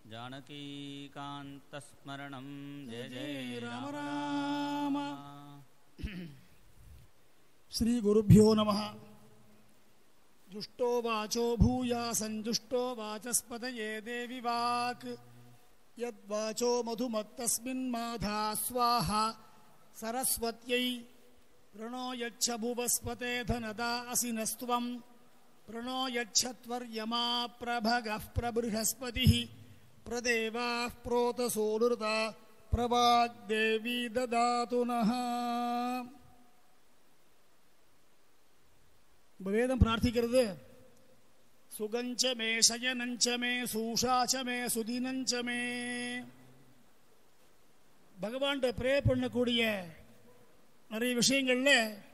जानकीकान्तस्मरणं जय जय जय राम राम राम। श्रीगुरुभ्यो नमः जुष्टो वाचो भूयासञ्जुष्टो वाचस्पतये देवि वाक् यद्वाचो मधुमत्तस्मिन्माधा स्वाहा सरस्वत्यै प्रणो यच्छ भुवस्पते धनदा असि नस्त्वं प्रणो यच्छत्वर्यमा प्रभगः प्रबृहस्पतिः प्रदेवाः प्रोतसोलुर्ता प्रवाग्देवी ददातु नः வேதம் பிரார்த்திக்கிறது சுகஞ்சமே சயனஞ்சமே சூஷாச்சமே சுதினஞ்சமே பகவான்கிட்ட ப்ரே பண்ணக்கூடிய நிறைய விஷயங்கள்ல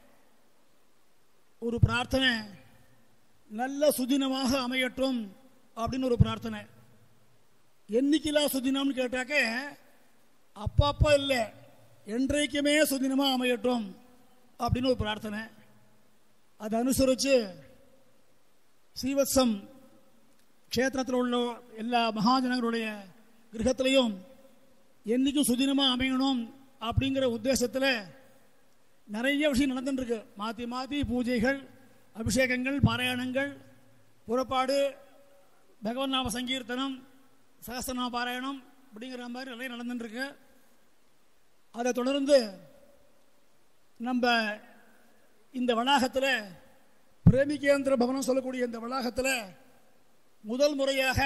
ஒரு பிரார்த்தனை நல்ல சுதினமாக அமையட்டும் அப்படின்னு ஒரு பிரார்த்தனை என்னைக்கெல்லாம் சுதினம்னு கேட்டாக்க அப்பப்போ இல்லை என்றைக்குமே சுதினமாக அமையட்டும் அப்படின்னு ஒரு பிரார்த்தனை அதை அனுசரித்து ஸ்ரீவத்சம் க்ஷேத்திரத்தில் உள்ள எல்லா மகாஜனங்களுடைய கிரகத்திலையும் என்றைக்கும் சுதினமாக அமையணும் அப்படிங்கிற உத்தேசத்தில் நிறைய விஷயம் நடந்துட்டுருக்கு மாற்றி மாற்றி பூஜைகள் அபிஷேகங்கள் பாராயணங்கள் புறப்பாடு பகவன் நாம சங்கீர்த்தனம் சகஸ்திரநாம பாராயணம் அப்படிங்கிற மாதிரி நிறைய நடந்துட்டுருக்கு அதை தொடர்ந்து நம்ம இந்த வளாகத்தில் பிரேமிகேந்திர பவனம் சொல்லக்கூடிய இந்த வளாகத்தில் முதல் முறையாக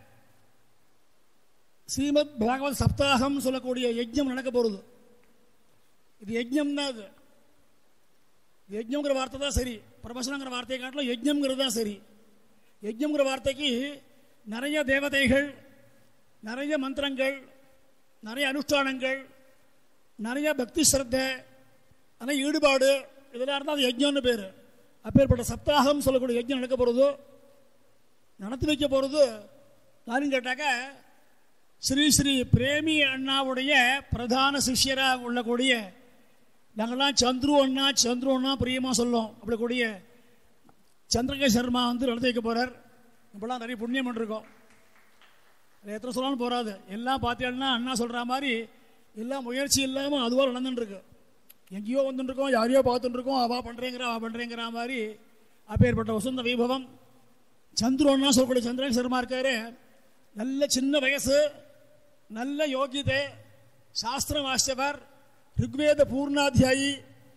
ஸ்ரீமத் பாகவத் சப்தாகம் சொல்லக்கூடிய யஜ்ஞம் நடக்க போகிறது இது யஜ்ஞம் தான் அது யஜ்ஞங்கிற வார்த்தை தான் சரி பிரபசனங்கிற வார்த்தையை காட்டிலும் யஜ்ஞங்கிறது தான் சரி யஜ்ஞங்கிற வார்த்தைக்கு நிறைய தேவதைகள் நிறைய மந்திரங்கள் நிறைய அனுஷ்டானங்கள் நிறைய பக்தி ஸ்ரத்தை நிறைய ஈடுபாடு இதெல்லாம் இருந்தால் அது யஜ்ஞம்னு பேர் அப்பேற்பட்ட சப்தாகம் சொல்லக்கூடிய யஜ்ஞம் நடக்க போகிறது நடத்தி வைக்க போகிறது யாருன்னு கேட்டாக்க ஸ்ரீ ஸ்ரீ பிரேமி அண்ணாவுடைய பிரதான சிஷ்யராக உள்ளக்கூடிய நாங்கள்லாம் சந்துரு அண்ணா சந்துரு அண்ணா பிரியமாக சொல்லும் அப்படி கூடிய சந்திரகே சர்மா வந்து நடத்தி வைக்க போகிறார் இப்போலாம் நிறைய புண்ணியம் பண்ணிருக்கோம் அது எத்தனை சொன்னாலும் போகாது எல்லாம் பார்த்தீங்கன்னா அண்ணா சொல்கிற மாதிரி எல்லாம் முயற்சி இல்லாமல் அதுவாக நடந்துட்டுருக்கு எங்கேயோ வந்துட்டுருக்கோம் யாரையோ பார்த்துட்டுருக்கோம் அவா பண்ணுறேங்கிறா அவா பண்ணுறேங்கிற மாதிரி அப்பேற்பட்ட வசந்த வைபவம் சந்திரன்னா சொல்லக்கூடிய சந்திரன் சர்மா இருக்காரு நல்ல சின்ன வயசு நல்ல யோகியதை சாஸ்திரம் வாசித்தவர் ரிக்வேத பூர்ணாத்தியாயி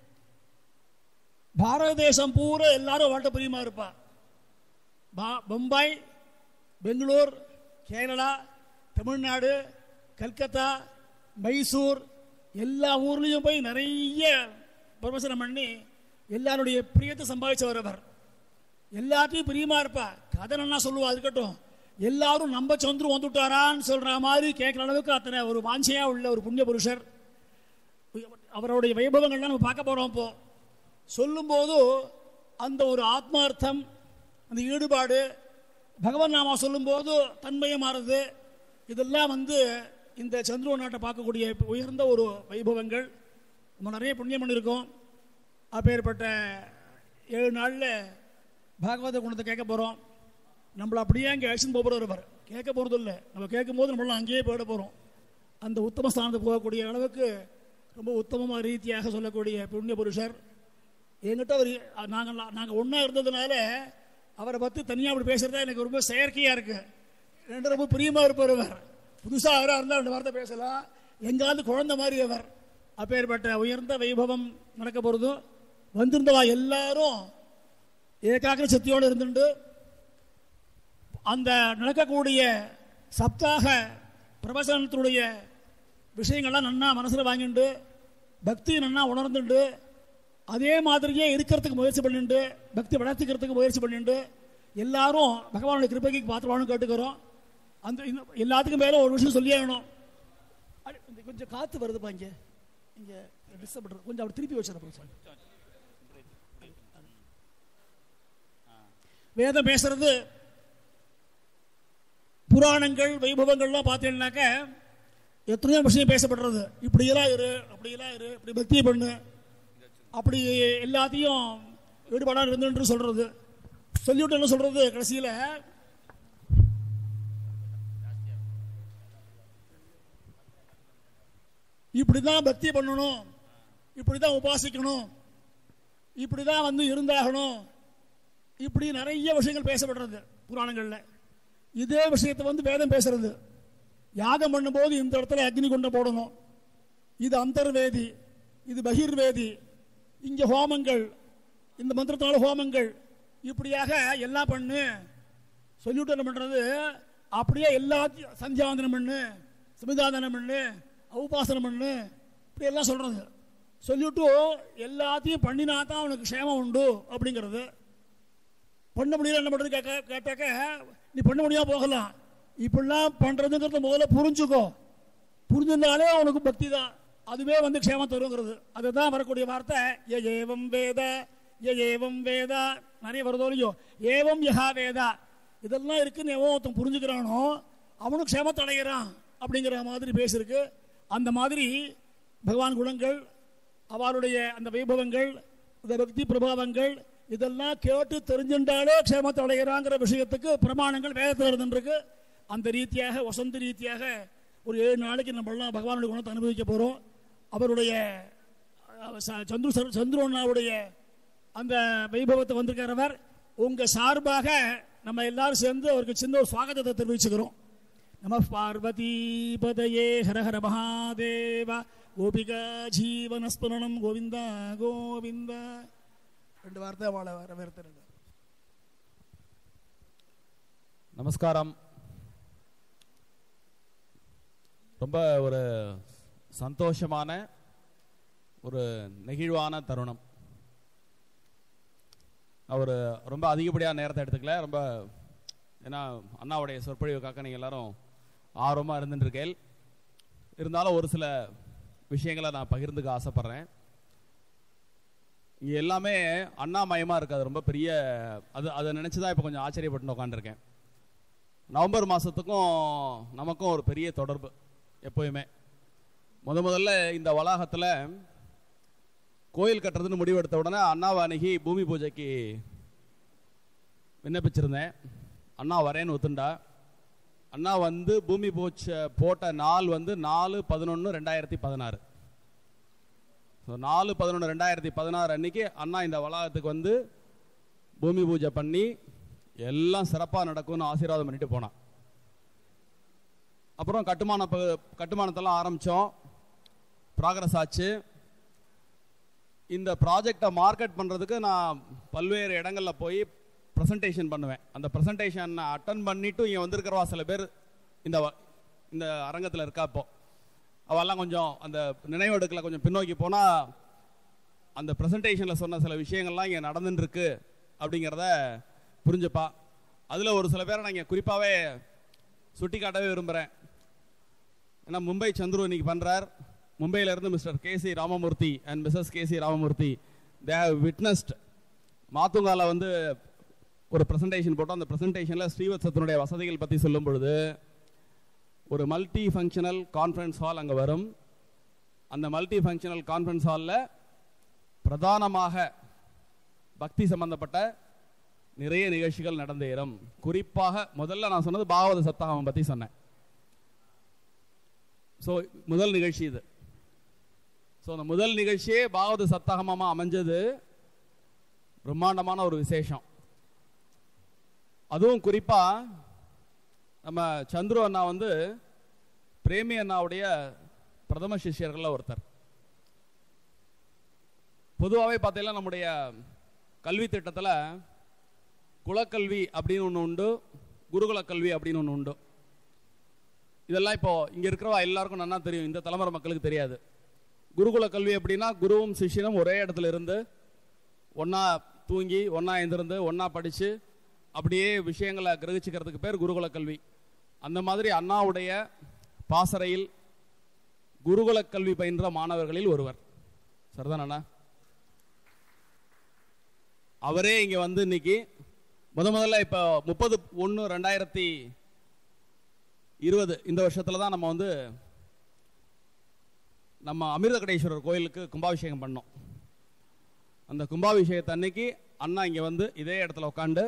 பாரத தேசம் பூரா எல்லாரும் வாழ்க்கை பிரியமா இருப்பா பா- பம்பாய் பெங்களூர் கேரளா தமிழ்நாடு கல்கத்தா மைசூர் எல்லா ஊர்லேயும் போய் நிறைய பிரவசனம் பண்ணி எல்லாருடைய பிரியத்தை சம்பாதிச்சவர் அவர் எல்லாத்தையும் பிரியமா இருப்பா கதை என்ன சொல்லுவா இருக்கட்டும் எல்லாரும் நம்ம சந்துரு வந்துட்டாரான்னு சொல்ற மாதிரி கேட்குற அளவுக்கு அத்தனை ஒரு வாஞ்சையா உள்ள ஒரு புண்ணிய புருஷர் அவருடைய வைபவங்கள்லாம் நம்ம பார்க்க போறோம் இப்போ சொல்லும்போது அந்த ஒரு ஆத்மார்த்தம் அந்த ஈடுபாடு பகவன் நாமா சொல்லும்போது தன்மையை மாறுது இதெல்லாம் வந்து இந்த சந்திர நாட்டை பார்க்கக்கூடிய உயர்ந்த ஒரு வைபவங்கள் நம்ம நிறைய புண்ணியம் பண்ணியிருக்கோம் அப்பேற்பட்ட ஏழு நாளில் பாகவத குணத்தை கேட்க போகிறோம் நம்மளை அப்படியே அங்கே அழைச்சின்னு போகிறவர் அவர் கேட்க போகிறது இல்லை நம்ம கேட்கும்போது நம்மளாம் அங்கேயே போயிட போகிறோம் அந்த உத்தம ஸ்தானத்துக்கு போகக்கூடிய அளவுக்கு ரொம்ப உத்தமமாக ரீதியாக சொல்லக்கூடிய புண்ணிய புருஷர் என்கிட்ட அவர் நாங்கள் நாங்கள் ஒன்றா இருந்ததுனால அவரை பற்றி தனியாக அப்படி பேசுகிறதா எனக்கு ரொம்ப செயற்கையாக இருக்குது ரெண்டு ரொம்ப பிரியமாக இருப்பார் அவர் புதுசாக அவராக இருந்தால் ரெண்டு வார்த்தை பேசலாம் எங்காவது குழந்தை மாதிரி அவர் அப்பேற்பட்ட உயர்ந்த வைபவம் நடக்க போகிறதோ வந்திருந்தவா எல்லாரும் ஏகாக்கிர சக்தியோடு இருந்துட்டு அந்த நடக்கக்கூடிய சப்தாக பிரபசனத்துடைய விஷயங்கள்லாம் நன்னா மனசில் வாங்கிட்டு பக்தி நன்னா உணர்ந்துண்டு அதே மாதிரியே இருக்கிறதுக்கு முயற்சி பண்ணிட்டு பக்தி வளர்த்துக்கிறதுக்கு முயற்சி பண்ணிட்டு எல்லாரும் பகவானுடைய கிருபைக்கு பாத்திரவானு கேட்டுக்கிறோம் அந்த இந்த- எல்லாத்துக்கும் மேலே ஒரு விஷயம் சொல்லி ஆகணும் அடி, இந்த கொஞ்சம் காற்று வருதுப்பா இங்கே இங்கே டிஸ்டர்ப் பண்ணுறது கொஞ்சம் அப்படி திருப்பி வச்சிடறேன் சார் வேதம் பேசுறது புராணங்கள் வைபவங்கள்லாம் பார்த்தீங்கன்னாக்க எத்தனையோ விஷயம் பேசப்படுறது இப்படியெல்லாம் இரு அப்படியெல்லாம் இரு இப்படி பக்தியை பண்ணு அப்படி எல்லாத்தையும் ஈடுபாடாக இருந்துன்னு சொல்றது சொல்லிவிட்டு என்ன சொல்றது கடைசியில் இப்படி தான் பக்தி பண்ணணும் இப்படி தான் உபாசிக்கணும் இப்படி தான் வந்து இருந்தாகணும் இப்படி நிறைய விஷயங்கள் பேசப்படுறது புராணங்களில் இதே விஷயத்தை வந்து வேதம் பேசுறது யாகம் பண்ணும்போது இந்த இடத்துல அக்னி கொண்டு போடணும் இது அந்தர்வேதி இது பகிர்வேதி இங்கே ஹோமங்கள் இந்த மந்திரத்தினால ஹோமங்கள் இப்படியாக எல்லாம் பண்ணு சொல்லிவிட்டு என்ன பண்ணுறது அப்படியே எல்லாத்தையும் சந்தியாவந்தனம் பண்ணு சமிதாதனம் பண்ணு உபாசனம் பண்ணு இப்படி எல்லாம் சொல்கிறது சொல்லிவிட்டு எல்லாத்தையும் பண்ணினா தான் அவனுக்கு க்ஷேமம் உண்டு அப்படிங்கிறது பண்ண முடியல என்ன பண்ணுறது கேட்க கேட்டாக்க நீ பண்ண முடியாம போகலாம் இப்படிலாம் பண்ணுறதுங்கிறத முதல்ல புரிஞ்சுக்கோ புரிஞ்சிருந்தாலே அவனுக்கு பக்தி தான் அதுவே வந்து க்ஷேமம் தருங்கிறது அதுதான் வரக்கூடிய வார்த்தை ஏ ஏவம் வேத ஏ ஏவம் வேதா நிறைய வருதோ இல்லையோ ஏவம் யஹா வேதா இதெல்லாம் இருக்குன்னு எவன் ஒருத்தன் புரிஞ்சுக்கிறானோ அவனும் க்ஷேமத்தை அடைகிறான் அப்படிங்கிற மாதிரி பேசியிருக்கு அந்த மாதிரி பகவான் குணங்கள் அவருடைய அந்த வைபவங்கள் இந்த பக்தி பிரபாவங்கள் இதெல்லாம் கேட்டு தெரிஞ்சுட்டாலே க்ஷேமத்தை அடைகிறாங்கிற விஷயத்துக்கு பிரமாணங்கள் வேதத்தில் இருந்துருக்கு அந்த ரீதியாக வசந்த ரீதியாக ஒரு ஏழு நாளைக்கு நம்மளாம் பகவானுடைய குணத்தை அனுபவிக்க போகிறோம் அவருடைய அஹ், ச- சந்துரு சர்- சந்துருவண்ணாவுடைய அந்த வைபவத்தை வந்திருக்கிறவர் உங்க சார்பாக நம்ம எல்லாரும் சேர்ந்து அவருக்கு சின்ன ஒரு சுவாகத்தத்தை தெரிவிச்சுக்கிறோம் நம பார்வதி பதயே ஹர ஹர மகாதேவ கோபிகா ஜீவனஸ்மரணம் கோவிந்தா கோவிந்தா ரெண்டு வார்த்தை அவளை வரவேற்கிறது நமஸ்காரம் ரொம்ப ஒரு சந்தோஷமான ஒரு நெகிழ்வான தருணம் அவர் ரொம்ப அதிகப்படியான நேரத்தை எடுத்துக்கல ரொம்ப ஏன்னா அண்ணாவுடைய சொற்பொழிவு காக்க நீங்கள் எல்லாரும் ஆர்வமாக இருந்துட்டுருக்கேன் இருந்தாலும் ஒரு சில விஷயங்களை நான் பகிர்ந்துக்க ஆசைப்பட்றேன் இங்கே எல்லாமே அண்ணாமயமாக இருக்குது அது ரொம்ப பெரிய அது அதை நினச்சி தான் இப்போ கொஞ்சம் ஆச்சரியப்பட்டு உட்காந்துருக்கேன் நவம்பர் மாதத்துக்கும் நமக்கும் ஒரு பெரிய தொடர்பு எப்போயுமே முத முதல்ல இந்த வளாகத்தில் கோயில் கட்டுறதுன்னு முடிவெடுத்த உடனே அண்ணாவை அணுகி பூமி பூஜைக்கு விண்ணப்பிச்சிருந்தேன் அண்ணா வரேன்னு ஒத்துண்டா அண்ணா வந்து பூமி பூஜை போட்ட நாள் வந்து நாலு பதினொன்று ரெண்டாயிரத்தி பதினாறு ஸோ நாலு பதினொன்று ரெண்டாயிரத்தி பதினாறு அன்னைக்கு அண்ணா இந்த வளாகத்துக்கு வந்து பூமி பூஜை பண்ணி எல்லாம் சிறப்பாக நடக்கும்னு ஆசீர்வாதம் பண்ணிட்டு போனான் அப்புறம் கட்டுமான ப- கட்டுமானத்தெல்லாம் ஆரம்பித்தோம் ப்ராக்ரஸ் ஆச்சு இந்த ப்ராஜெக்டை மார்க்கெட் பண்ணுறதுக்கு நான் பல்வேறு இடங்களில் போய் ப்ரெசன்டேஷன் பண்ணுவேன் அந்த ப்ரெசன்டேஷன் அட்டன் பண்ணிட்டு இங்கே வந்திருக்கிறவா சில பேர் இந்த வ- இந்த அரங்கத்தில் இருக்கா இப்போ அவெல்லாம் கொஞ்சம் அந்த நினைவெடுக்கல கொஞ்சம் பின்னோக்கி போனால் அந்த ப்ரெசன்டேஷனில் சொன்ன சில விஷயங்கள்லாம் இங்கே நடந்துன்னு இருக்கு அப்படிங்கிறத புரிஞ்சுப்பா அதில் ஒரு சில பேரை நான் இங்கே குறிப்பாகவே சுட்டி காட்டவே விரும்புகிறேன் ஏன்னா மும்பை சந்துரு இன்னைக்கு பண்ணுறார் மும்பையிலேருந்து mister KC Ramamurthy and Mrs KC Ramamurthy they have witnessed மாத்துங்கால வந்து ஒரு ப்ரெசன்டேஷன் போட்டோம் அந்த ப்ரெசன்டேஷனில் ஸ்ரீவத்சத்தினுடைய வசதிகள் பற்றி சொல்லும் பொழுது ஒரு மல்டி ஃபங்க்ஷனல் கான்ஃபரன்ஸ் ஹால் அங்கே வரும் அந்த மல்டி ஃபங்க்ஷனல் கான்ஃபரன்ஸ் ஹாலில் பிரதானமாக பக்தி சம்பந்தப்பட்ட நிறைய நிகழ்ச்சிகள் நடந்தேறும் குறிப்பாக முதல்ல நான் சொன்னது பாகவத சப்தாகம் பற்றி சொன்னேன் ஸோ முதல் நிகழ்ச்சி இது ஸோ அந்த முதல் நிகழ்ச்சியே பாகவத சப்தாகமாக அமைஞ்சது பிரம்மாண்டமான ஒரு விசேஷம் அதுவும் குறிப்பாக நம்ம சந்துரு அண்ணா வந்து பிரேமி அண்ணாவுடைய பிரதம சிஷ்யர்களில் ஒருத்தர் பொதுவாகவே பார்த்தீங்கன்னா நம்முடைய கல்வி திட்டத்தில் குலக்கல்வி அப்படின்னு ஒன்று உண்டு குருகுல கல்வி அப்படின்னு ஒன்று உண்டு இதெல்லாம் இப்போ இங்கே இருக்கிறவா எல்லாருக்கும் நன்னா தெரியும் இந்த தலைமுறை மக்களுக்கு தெரியாது குருகுல கல்வி அப்படின்னா குருவும் சிஷ்யனும் ஒரே இடத்துல இருந்து ஒன்றா தூங்கி ஒன்றா எழுந்திருந்து ஒன்றா படித்து அப்படியே விஷயங்களை கிரகிச்சுக்கிறதுக்கு பேர் குருகுல கல்வி அந்த மாதிரி அண்ணாவுடைய பாசறையில் குருகுல கல்வி பயின்ற மாணவர்களில் ஒருவர் சரிதான் அண்ணா அவரே இங்க வந்து இன்னைக்கு முத முதல்ல இப்போ முப்பது ஒன்று ரெண்டாயிரத்தி இருபது இந்த வருஷத்துல தான் நம்ம வந்து நம்ம அமிர்தகடேஸ்வரர் கோயிலுக்கு கும்பாபிஷேகம் பண்ணோம் அந்த கும்பாபிஷேகத்தை அன்னைக்கு அண்ணா இங்க வந்து இதே இடத்துல உட்காந்து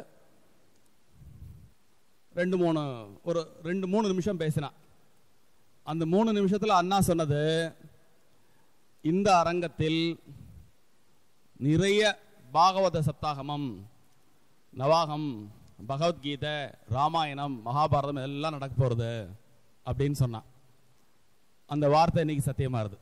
ரெண்டு மூணு ஒரு ரெண்டு மூணு நிமிஷம் பேசினா அந்த மூணு நிமிஷத்துல அண்ணா சொன்னது இந்த அரங்கத்தில் நிறைய பாகவத சப்தாகமம் நவாகம் பகவத்கீதை ராமாயணம் மகாபாரதம் எல்லாம் நடக்க போகிறது அப்படின்னு சொன்னான் அந்த வார்த்தை இன்னைக்கு சத்தியமாகுது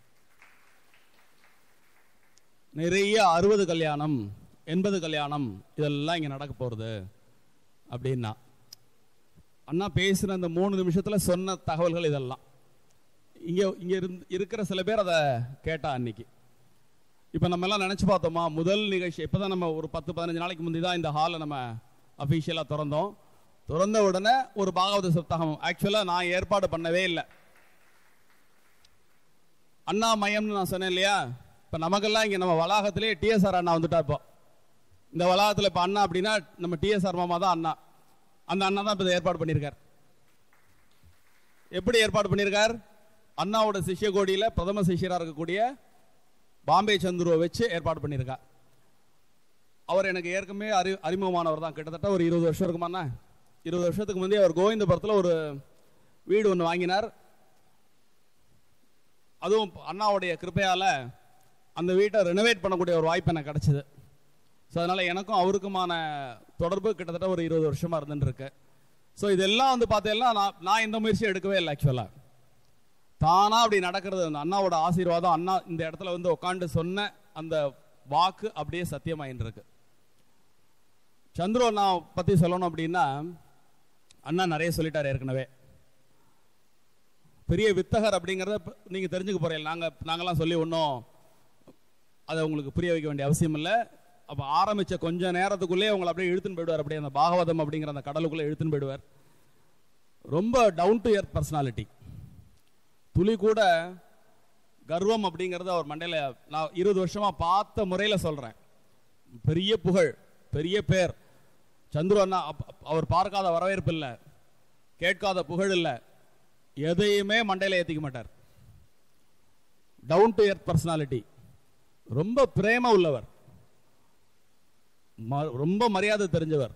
நிறைய அறுபது கல்யாணம் எண்பது கல்யாணம் இதெல்லாம் இங்கே நடக்க போகிறது அப்படின்னா அண்ணா பேசுகிற அந்த மூணு நிமிஷத்தில் சொன்ன தகவல்கள் இதெல்லாம் இங்கே இங்கே இருந்து இருக்கிற சில பேர் அதை கேட்டா அன்னைக்கு இப்போ நம்ம எல்லாம் நினச்சி பார்த்தோமா முதல் நிகழ்ச்சி இப்போ தான் நம்ம ஒரு பத்து பதினஞ்சு நாளைக்கு முந்தி தான் இந்த ஹாலை நம்ம அஃபிஷியலாக திறந்தோம் திறந்த உடனே ஒரு பாகவத சப்தாகம் ஆக்சுவலாக நான் ஏற்பாடு பண்ணவே இல்லை அண்ணா மயம்னு நான் சொன்னேன் இல்லையா இப்போ நமக்கெல்லாம் இங்கே நம்ம வளாகத்திலே டிஎஸ்ஆர் அண்ணா வந்துட்டா இப்போ இந்த வளாகத்தில் இப்போ அண்ணா அப்படின்னா நம்ம டிஎஸ்ஆர் மாமா தான் அண்ணா அந்த அண்ணா தான் இப்போ இதை ஏற்பாடு பண்ணியிருக்கார் எப்படி ஏற்பாடு பண்ணியிருக்கார் அண்ணாவோட சிஷ்ய கோடியில் பிரதம சிஷ்யராக இருக்கக்கூடிய பாம்பே சந்துருவை வச்சு ஏற்பாடு பண்ணியிருக்கார் அவர் எனக்கு ஏற்கனவே அறி அறிமுகமானவர் தான் கிட்டத்தட்ட ஒரு இருபது வருஷம் இருக்குமாண்ணா இருபது வருஷத்துக்கு முந்தைய அவர் கோவிந்தபுரத்தில் ஒரு வீடு ஒன்று வாங்கினார் அதுவும் அண்ணாவுடைய கிருப்பையால் அந்த வீட்டை ரெனோவேட் பண்ணக்கூடிய ஒரு வாய்ப்பு எனக்கு கிடச்சிது ஸோ அதனால் எனக்கும் அவருக்குமான தொடர்பு கிட்டத்தட்ட ஒரு இருபது வருஷமாக இருந்துட்டு இருக்கு ஸோ இதெல்லாம் வந்து பார்த்தீங்கன்னா நான் நான் எந்த முயற்சியும் எடுக்கவே இல்லை ஆக்சுவலாக தானா அப்படி நடக்கிறது அந்த அண்ணாவோட ஆசீர்வாதம் அண்ணா இந்த இடத்துல வந்து உட்காந்து சொன்ன அந்த வாக்கு அப்படியே சத்தியமாயின்னு இருக்கு சந்துரு அண்ணா பற்றி சொல்லணும் அப்படின்னா அண்ணா நிறைய சொல்லிட்டார் ஏற்கனவே பெரிய வித்தகர் அப்படிங்கிறத இப்ப நீங்க தெரிஞ்சுக்க போறீங்க நாங்க நாங்கெல்லாம் சொல்லி ஒன்றும் அதை உங்களுக்கு புரிய வைக்க வேண்டிய அவசியம் இல்லை அப்போ ஆரம்பிச்ச கொஞ்ச நேரத்துக்குள்ளே உங்களை அப்படியே இழுத்துன்னு போயிடுவார் அப்படியே அந்த பாகவதம் அப்படிங்கிற அந்த கடலுக்குள்ளே இழுத்துன்னு போயிடுவார் ரொம்ப டவுன் டு எர்த் பர்சனாலிட்டி துளி கூட கர்வம் அப்படிங்கிறது அவர் மண்டையில நான் இருபது வருஷமா பார்த்த முறையில் சொல்றேன் பெரிய புகழ் பெரிய பேர் சந்துரு அண்ணா அப்- அப்- அவர் பார்க்காத வரவேற்பு இல்லை கேட்காத புகழ் இல்லை எதையுமே மண்டையில ஏத்திக்க மாட்டார் டவுன் டு எர்த் பர்சனாலிட்டி ரொம்ப பிரேம உள்ளவர் ம- ரொம்ப மரியாதை தெரிஞ்சவர்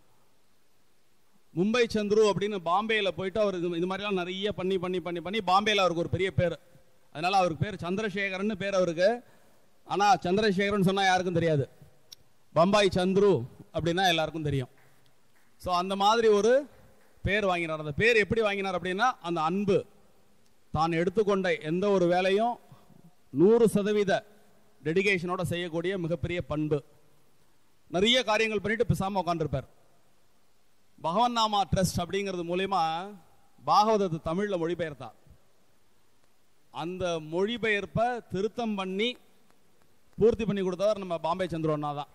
மும்பை சந்துரு அப்படின்னு பாம்பேல போயிட்டு அவர் இது இது மாதிரிலாம் நிறைய பண்ணி பண்ணி பண்ணி பண்ணி பாம்பேல அவருக்கு ஒரு பெரிய பேர் அதனால அவருக்கு பேர் சந்திரசேகரன் பேர் அவருக்கு ஆனா சந்திரசேகரன் சொன்னா யாருக்கும் தெரியாது பம்பாய் சந்துரு அப்படின்னா எல்லாருக்கும் தெரியும் ஸோ அந்த மாதிரி ஒரு பேர் வாங்கினார் அந்த பேர் எப்படி வாங்கினார் அப்படின்னா அந்த அன்பு தான் எடுத்துக்கொண்ட எந்த ஒரு வேலையும் நூறு சதவீத டெடிகேஷனோட செய்யக்கூடிய மிகப்பெரிய பண்பு நிறைய காரியங்கள் பண்ணிட்டு பேசாம உட்காந்துருப்பார் பகவன் நாமா ட்ரஸ்ட் அப்படிங்கிறது மூலயமா பாகவதத்தை தமிழ்ல மொழிபெயர்த்தார் அந்த மொழிபெயர்ப்பை திருத்தம் பண்ணி பூர்த்தி பண்ணி கொடுத்தவர் நம்ம பாம்பே சந்திர அண்ணா தான்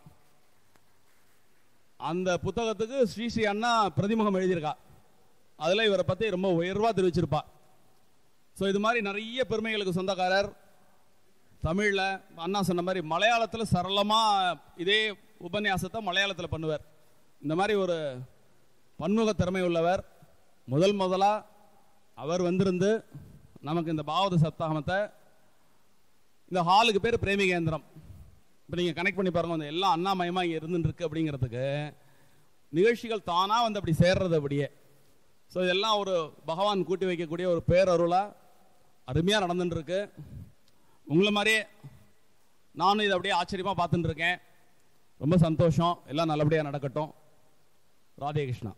அந்த புத்தகத்துக்கு ஸ்ரீ ஸ்ரீ அண்ணா பிரதிமுகம் எழுதியிருக்கா அதில் இவரை பற்றி ரொம்ப உயர்வாக தெரிவிச்சிருப்பா ஸோ இது மாதிரி நிறைய பெருமைகளுக்கு சொந்தக்காரர் தமிழில் அண்ணா சொன்ன மாதிரி மலையாளத்தில் சரளமாக இதே உபன்யாசத்தை மலையாளத்தில் பண்ணுவார் இந்த மாதிரி ஒரு பன்முக திறமை உள்ளவர் முதல் முதலாக அவர் வந்திருந்து நமக்கு இந்த பாவத சப்தாகமத்தை இந்த ஹாலுக்கு பேர் பிரேமிகேந்திரம் இப்போ நீங்கள் கனெக்ட் பண்ணி பாருங்க அந்த எல்லாம் அண்ணாமயமாக இங்கே இருந்துட்டு இருக்கு அப்படிங்கிறதுக்கு நிகழ்ச்சிகள் தானாக வந்து அப்படி சேர்றது அப்படியே ஸோ இதெல்லாம் ஒரு பகவான் கூட்டி வைக்கக்கூடிய ஒரு பேரருளாக அருமையாக நடந்துட்டு இருக்கு உங்களை மாதிரியே நானும் இதை அப்படியே ஆச்சரியமாக பார்த்துட்டு இருக்கேன் ரொம்ப சந்தோஷம் எல்லாம் நல்லபடியாக நடக்கட்டும் ராதே கிருஷ்ணா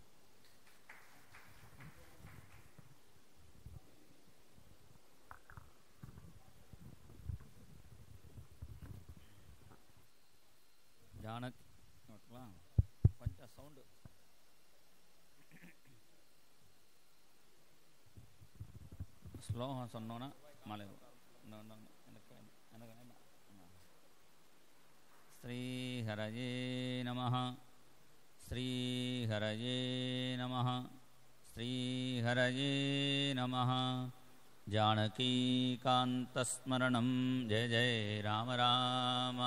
ஜானக் நோட்லாம் கொஞ்சம் சவுண்டு ஸ்லோகம் சொன்னோன்னா மலை வரும். இன்னும் இன்னும் எனக்கு எனக்கு வேண்டாம் ஸ்ரீஹரயே நம ஸ்ரீஹரயே நம ஸ்ரீஹரயே நம जानकीकान्तस्मरणं जय जय राम राम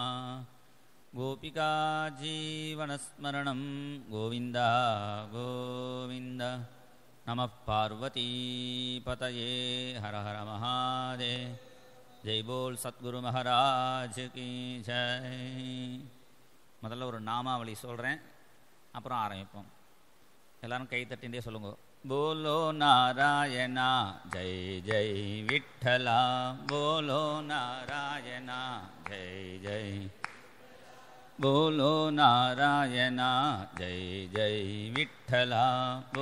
गोपिकाजीवनस्मरणं गोविन्द गोविन्द नमः पार्वतीपतये हर हर महादेव ஜெய் போல் சத்குரு மகாராஜ் கி ஜெய் முதல்ல ஒரு நாமாவளி சொல்கிறேன் அப்புறம் ஆரம்பிப்போம் எல்லாரும் கை தட்டின்றே சொல்லுங்க போலோ நாராயணா ஜெய் ஜெய் விட்டலா போலோ நாராயணா ஜெய் ஜெய் போலோ நாராயணா ஜெய் ஜெய் விட்டலா போ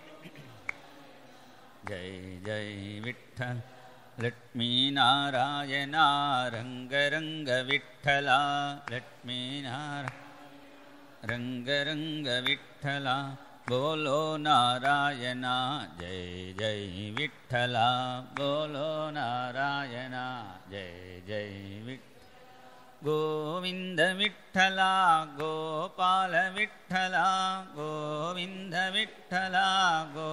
ஜெய் ஜெய் விட்டல் லட்சுமி நாராயணா ரங்க ரங்க விட்டலா லட்சுமி நார ரங்க ரங்க விட்டலா போலோ நாராயணா ஜெய் ஜெய் விட்டலா போலோ நாராயணா ஜெய் ஜெய் விட் கோவிந்த விட்டலா கோபால விட்டலா கோவிந்த விட்டலா கோ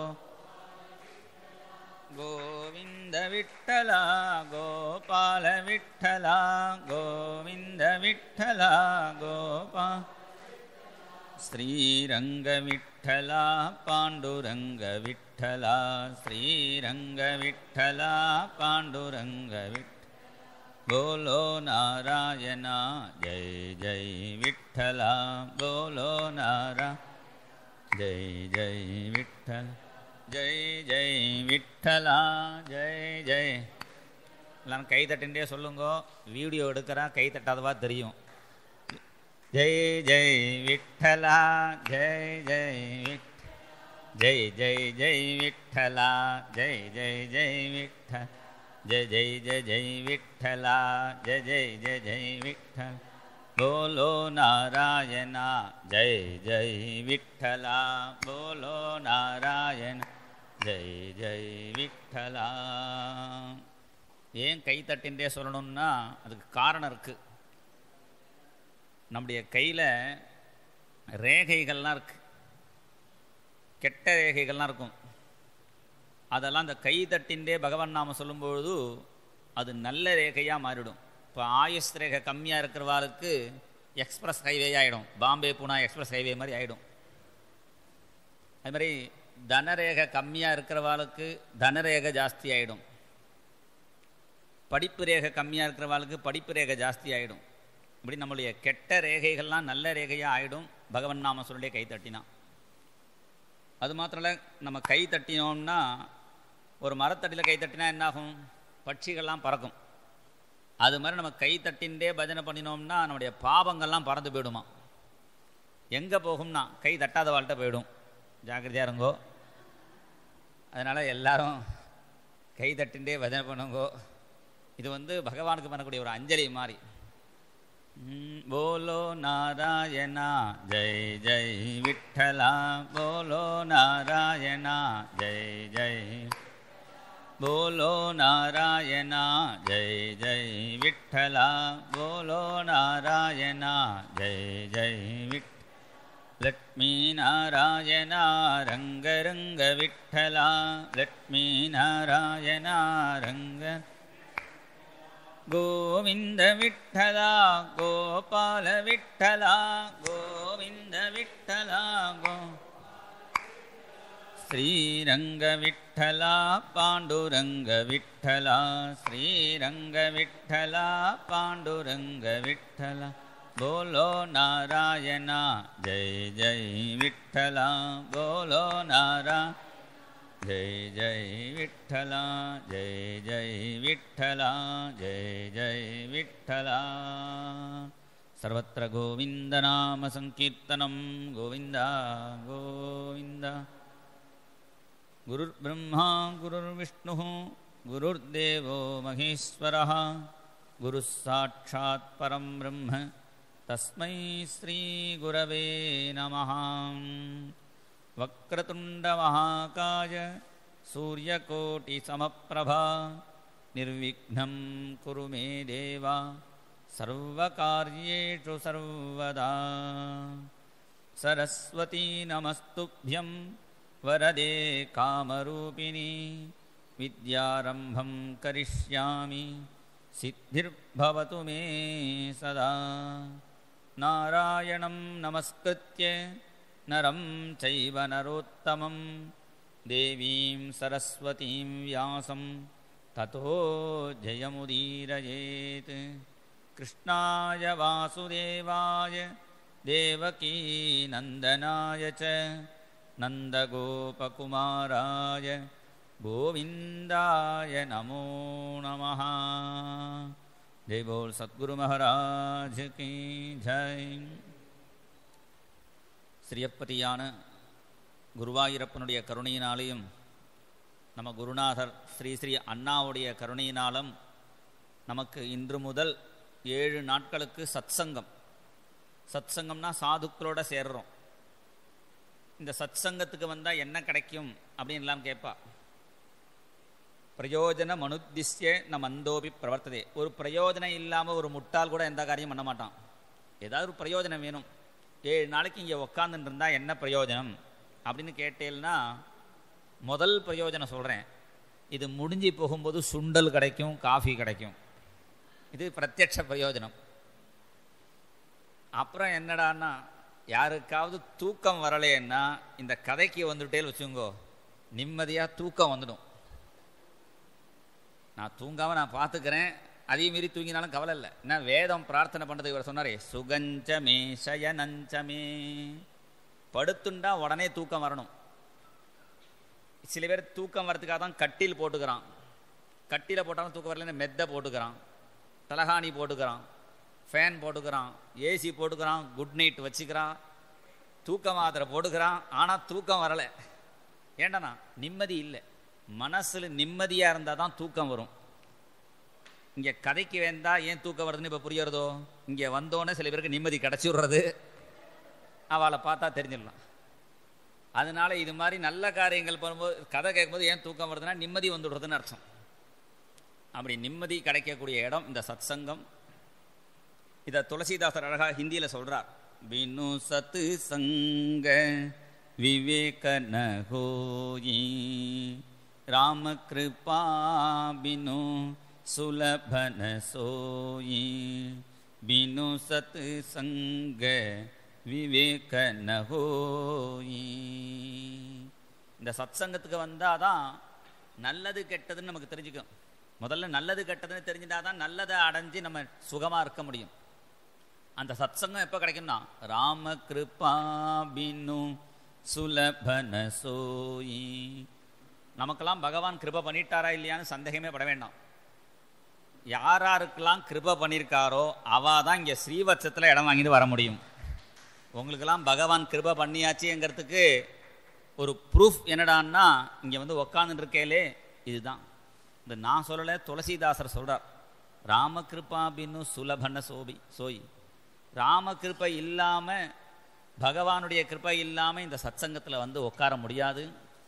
கோவிந்த விட்டலா கோபால விட்டலா கோவிந்த விட்டலா கோபா ஸ்ரீரங்க விட்டலா பாண்டுரங்க விட்டலா ஸ்ரீரங்க விட்டலா பாண்டுரங்க விட் போலோ நாராயணா ஜெய் ஜெய் விட்டலா போலோ நாரா ஜெய் ஜெய் விட்டல் ஜெய் ஜெய் விட்டலா ஜெய் ஜெய் எல்லாரும் கை தட்டின்றே சொல்லுங்க வீடியோ எடுக்கிறா கை தட்டாதவா தெரியும் ஜெய் ஜெய் விட்டலா ஜெய் ஜெய் விட் ஜெய் ஜெய் ஜெய் விட்டலா ஜெய் ஜெய் ஜெய் விட்ட ஜெய் ஜெய் ஜெய் ஜெய் விட்டலா ஜெய் ஜெய் ஜெய் ஜெய் விட்டல் போலோ நாராயணா ஜெய் ஜெய் விட்டலா போலோ நாராயண ஜெய் ஜெய் விட்டலா ஏன் கை தட்டின்றே சொல்லணும்னா அதுக்கு காரணம் இருக்குது நம்முடைய கையில் ரேகைகள்லாம் இருக்கு கெட்ட ரேகைகள்லாம் இருக்கும் அதெல்லாம் அந்த கை தட்டின்றே பகவான் நாம சொல்லும்பொழுது அது நல்ல ரேகையாக மாறிடும் இப்போ ஆயுஷ் ரேகை கம்மியாக இருக்கிறவாளுக்கு எக்ஸ்பிரஸ் ஹைவே ஆகிடும் பாம்பே பூனா எக்ஸ்பிரஸ் ஹைவே மாதிரி ஆகிடும் அது மாதிரி தனரேகை கம்மியாக இருக்கிறவாளுக்கு தனரேகை ஜாஸ்தி ஆகிடும் படிப்பு ரேகை கம்மியாக இருக்கிறவாளுக்கு படிப்பு ரேகை ஜாஸ்தி ஆகிடும் இப்படி நம்மளுடைய கெட்ட ரேகைகள்லாம் நல்ல ரேகையாக ஆகிடும் பகவன் நாம சொல்லியே கை தட்டினா அது மாத்திரம் இல்லை நம்ம கை தட்டினோம்னா ஒரு மரத்தடியில் கை தட்டினா என்னாகும் பட்சிகள்லாம் பறக்கும் அது மாதிரி நம்ம கை தட்டின்றே பஜனை பண்ணினோம்னா நம்முடைய பாவங்கள்லாம் பறந்து போயிடுமா எங்கே போகும்னா கை தட்டாத வாழ்கிட்ட போயிடும் ஜாக்கிரதையாக இருங்கோ அதனால் எல்லாரும் கை தட்டின்றே பஜனை பண்ணுங்கோ இது வந்து பகவானுக்கு பண்ணக்கூடிய ஒரு அஞ்சலி மாதிரி बोलो नारायणा जय जय विठ्ठला बोलो नारायणा जय जय बोलो नारायणा जय जय विठ्ठला बोलो नारायणा जय जय विठ्ठ लक्ष्मीनारायणा रङ्गरङ्ग विठ्ठला लक्ष्मीनारायणा रङ्ग गोविन्द विठ्ठला गोपाल विठ्ठला गोविन्द विठ्ठला गो श्रीरङ्गविठ्ठला पाण्डुरङ्गविठ्ठला श्रीरङ्गविठ्ठला पाण्डुरङ्गविठ्ठला बोलो नारायणा जय जय विठ्ठला बोलो नारा जय जय विठ्ठला जय जय विठ्ठला जय जय विठ्ठला सर्वत्र गोविन्दनामसङ्कीर्तनं गोविन्द गोविन्द गुरुर्ब्रह्मा गुरुर्विष्णुः गुरुर्देवो महेश्वरः गुरुः साक्षात् परं ब्रह्म तस्मै श्रीगुरवे नमः वक्रतुण्डमहाकाय सूर्यकोटिसमप्रभा निर्विघ्नं कुरु मे देव सर्वकार्येषु सर्वदा सरस्वती नमस्तुभ्यं वरदे कामरूपिणी विद्यारम्भं करिष्यामि सिद्धिर्भवतु मे सदा नारायणं नमस्कृत्य नरं चैव नरोत्तमं देवीं सरस्वतीं व्यासं ततो जयमुदीरयेत् कृष्णाय वासुदेवाय देवकीनन्दनाय च नन्दगोपकुमाराय गोविन्दाय नमो नमः जय बोल सद्गुरु महाराज की जय ஸ்ரீயப்பதியான குருவாயூரப்பனுடைய கருணையினாலேயும் நம்ம குருநாதர் ஸ்ரீ ஸ்ரீ அண்ணாவுடைய கருணையினாலும் நமக்கு இன்று முதல் ஏழு நாட்களுக்கு சத்சங்கம் சத்சங்கம்னா சாதுக்களோட சேர்றோம் இந்த சத்சங்கத்துக்கு வந்தால் என்ன கிடைக்கும் அப்படின்லாம் கேட்பா பிரயோஜன மனுத்திஸ்ய ந மந்தோபி பிரவர்த்ததே ஒரு பிரயோஜனம் இல்லாமல் ஒரு முட்டாள் கூட எந்த காரியம் பண்ண மாட்டான் ஏதாவது ஒரு பிரயோஜனம் வேணும் ஏழு நாளைக்கு இங்கே உக்காந்துட்டு இருந்தால் என்ன பிரயோஜனம் அப்படின்னு கேட்டேன்னா முதல் பிரயோஜனம் சொல்கிறேன் இது முடிஞ்சு போகும்போது சுண்டல் கிடைக்கும் காஃபி கிடைக்கும் இது பிரத்யட்ச பிரயோஜனம் அப்புறம் என்னடான்னா யாருக்காவது தூக்கம் வரலைன்னா இந்த கதைக்கு வந்துட்டேன்னு வச்சுங்கோ நிம்மதியாக தூக்கம் வந்துடும் நான் தூங்காமல் நான் பார்த்துக்கிறேன் அதே மீறி தூங்கினாலும் கவலை இல்லை என்ன வேதம் பிரார்த்தனை பண்ணுறது இவர் சொன்னாரே சுகஞ்சமே சயனஞ்சமே படுத்துண்டா உடனே தூக்கம் வரணும் சில பேர் தூக்கம் வரதுக்காக தான் கட்டில் போட்டுக்கிறான் கட்டியில் போட்டாலும் தூக்கம் வரலன்னு மெத்தை போட்டுக்கிறான் தலகாணி போட்டுக்கிறான் ஃபேன் போட்டுக்கிறான் ஏசி போட்டுக்கிறான் குட் நைட் வச்சுக்கிறான் தூக்க மாத்திரை போட்டுக்கிறான் ஆனால் தூக்கம் வரலை ஏண்டண்ணா நிம்மதி இல்லை மனசில் நிம்மதியாக இருந்தால் தான் தூக்கம் வரும் இங்கே கதைக்கு வேந்தா ஏன் தூக்கம் வருதுன்னு இப்போ புரியறதோ இங்கே வந்தோன்னே சில பேருக்கு நிம்மதி கிடச்சி விடுறது அவளை பார்த்தா தெரிஞ்சிடலாம் அதனால இது மாதிரி நல்ல காரியங்கள் பண்ணும்போது கதை கேட்கும்போது ஏன் தூக்கம் வருதுன்னா நிம்மதி வந்துடுறதுன்னு அர்த்தம் அப்படி நிம்மதி கிடைக்கக்கூடிய இடம் இந்த சத்சங்கம் இதை துளசிதாசர் அழகாக ஹிந்தியில் சொல்கிறார் வினு சத்து சங்க விவேக நகோயி ராம கிருபா பினு சுலபன சோயி பினு சத்து சங்க விவேக நகோயி இந்த சத்சங்கத்துக்கு வந்தால் தான் நல்லது கெட்டதுன்னு நமக்கு தெரிஞ்சுக்கும் முதல்ல நல்லது கெட்டதுன்னு தெரிஞ்சுட்டா தான் நல்லதை அடைஞ்சு நம்ம சுகமாக இருக்க முடியும் அந்த சத்சங்கம் எப்போ கிடைக்கும்னா ராம கிருபா பின்னு சுலபன சோயி நமக்கெல்லாம் பகவான் கிருப பண்ணிட்டாரா இல்லையான்னு சந்தேகமே பட வேண்டாம் யாராருக்கெல்லாம் கிருப பண்ணியிருக்காரோ அவா தான் இங்கே ஸ்ரீவத்சத்தில் இடம் வாங்கிட்டு வர முடியும் உங்களுக்கெல்லாம் பகவான் கிருப பண்ணியாச்சுங்கிறதுக்கு ஒரு ப்ரூஃப் என்னடான்னா இங்கே வந்து உக்காந்துட்டு இருக்கேலே இதுதான் இந்த நான் சொல்லலை துளசிதாசர் சொல்கிறார் ராமகிருபா பின்னு சுலபன சோபி சோய் ராமகிருப்பை இல்லாமல் பகவானுடைய கிருப்பை இல்லாமல் இந்த சத்சங்கத்தில் வந்து உட்கார முடியாது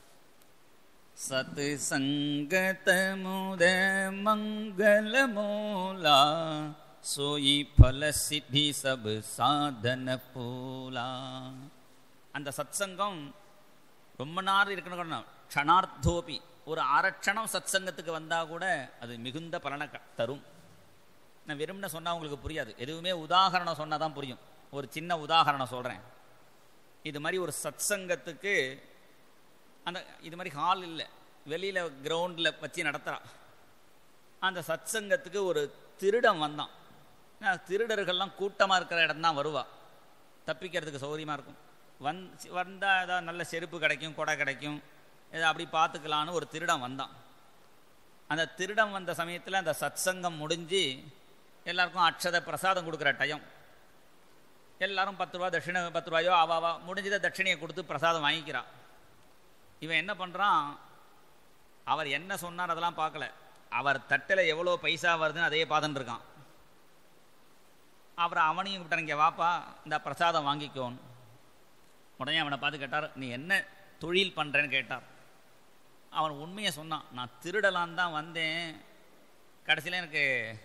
சத் சங்கத முத மங்கள மூலா சோயி பல சித்தி சபு சாதன பூலா அந்த சத்சங்கம் ரொம்ப நேரம் இருக்கணும் க்ஷணார்த்தோபி ஒரு அரட்சணம் சத்சங்கத்துக்கு வந்தால் கூட அது மிகுந்த பலனை க- தரும் நான் வெறும்னு சொன்னால் உங்களுக்கு புரியாது எதுவுமே உதாகரணம் சொன்னால் தான் புரியும் ஒரு சின்ன உதாகரணம் சொல்கிறேன் இது மாதிரி ஒரு சத்சங்கத்துக்கு அந்த இது மாதிரி ஹால் இல்லை வெளியில் கிரவுண்டில் வச்சு நடத்துகிறா அந்த சத்சங்கத்துக்கு ஒரு திருடன் வந்தான் நான் திருடர்கள்லாம் கூட்டமாக இருக்கிற இடம் தான் வருவா தப்பிக்கிறதுக்கு சௌகரியமாக இருக்கும் வந் வந்தால் ஏதாவது நல்ல செருப்பு கிடைக்கும் கொடை கிடைக்கும் ஏதோ அப்படி பார்த்துக்கலான்னு ஒரு திருடன் வந்தான் அந்த திருடன் வந்த சமயத்தில் அந்த சத்சங்கம் முடிஞ்சு எல்லாருக்கும் அக்ஷத பிரசாதம் கொடுக்குற டைம் எல்லாரும் பத்து ரூபா தட்சிணை பத்து ரூபாயோ ஆவாவா முடிஞ்சதை தட்சிணையை கொடுத்து பிரசாதம் வாங்கிக்கிறா இவன் என்ன பண்ணுறான் அவர் என்ன சொன்னார் அதெல்லாம் பார்க்கல அவர் தட்டில் எவ்வளோ பைசா வருதுன்னு அதையே பார்த்துட்டு இருக்கான் அப்புறம் அவனையும் கூப்பிட்டான் இங்கே வாப்பா இந்த பிரசாதம் வாங்கிக்கோன்னு உடனே அவனை பார்த்து கேட்டார் நீ என்ன தொழில் பண்ணுறேன்னு கேட்டார் அவன் உண்மையை சொன்னான் நான் திருடலான் தான் வந்தேன் கடைசியில் எனக்கு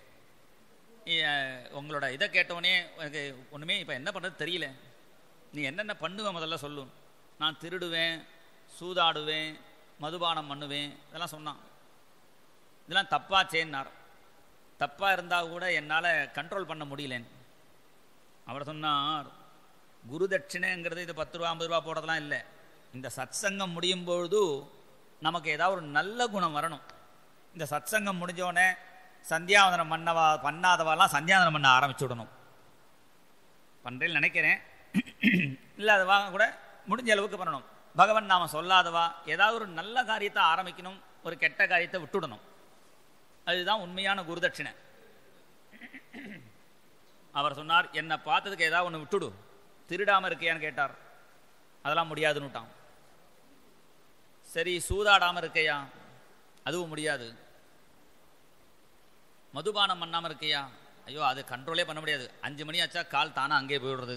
இ- உங்களோட இதை கேட்டவுடனே எனக்கு ஒன்றுமே இப்போ என்ன பண்ணுறது தெரியல நீ என்னென்ன பண்ணுவேன் முதல்ல சொல்லு நான் திருடுவேன் சூதாடுவேன் மதுபானம் பண்ணுவேன் இதெல்லாம் சொன்னான் இதெல்லாம் தப்பாச்சேன்னார் தப்பாக இருந்தால் கூட என்னால் கண்ட்ரோல் பண்ண முடியலன்னு அவர் சொன்னார் குரு தட்சிணைங்கிறது இது பத்து ரூபா ஐம்பது ரூபா போடுறதுலாம் இல்லை இந்த சத்சங்கம் முடியும் பொழுது நமக்கு ஏதாவது ஒரு நல்ல குணம் வரணும் இந்த சத்சங்கம் முடிஞ்சோடனே சந்தியாவதனம் பண்ணவா பண்ணாதவாலாம் சந்தியாவதனம் பண்ண ஆரம்பிச்சு விடணும் பண்ணுறேன்னு நினைக்கிறேன் இல்லை அது வாங்க கூட முடிஞ்ச அளவுக்கு பண்ணணும் பகவன் நாம சொல்லாதவா ஏதாவது ஒரு நல்ல காரியத்தை ஆரம்பிக்கணும் ஒரு கெட்ட காரியத்தை விட்டுடணும் அதுதான் உண்மையான குருதட்சிணை அவர் சொன்னார் என்னை பார்த்ததுக்கு ஏதாவது ஒன்று விட்டுடு திருடாம இருக்கியான்னு கேட்டார் அதெல்லாம் முடியாதுன்னு விட்டான் சரி சூதாடாம இருக்கையா அதுவும் முடியாது மதுபானம் பண்ணாம இருக்கையா ஐயோ அது கண்ட்ரோலே பண்ண முடியாது அஞ்சு மணி ஆச்சா கால் தானா அங்கே போயிடுறது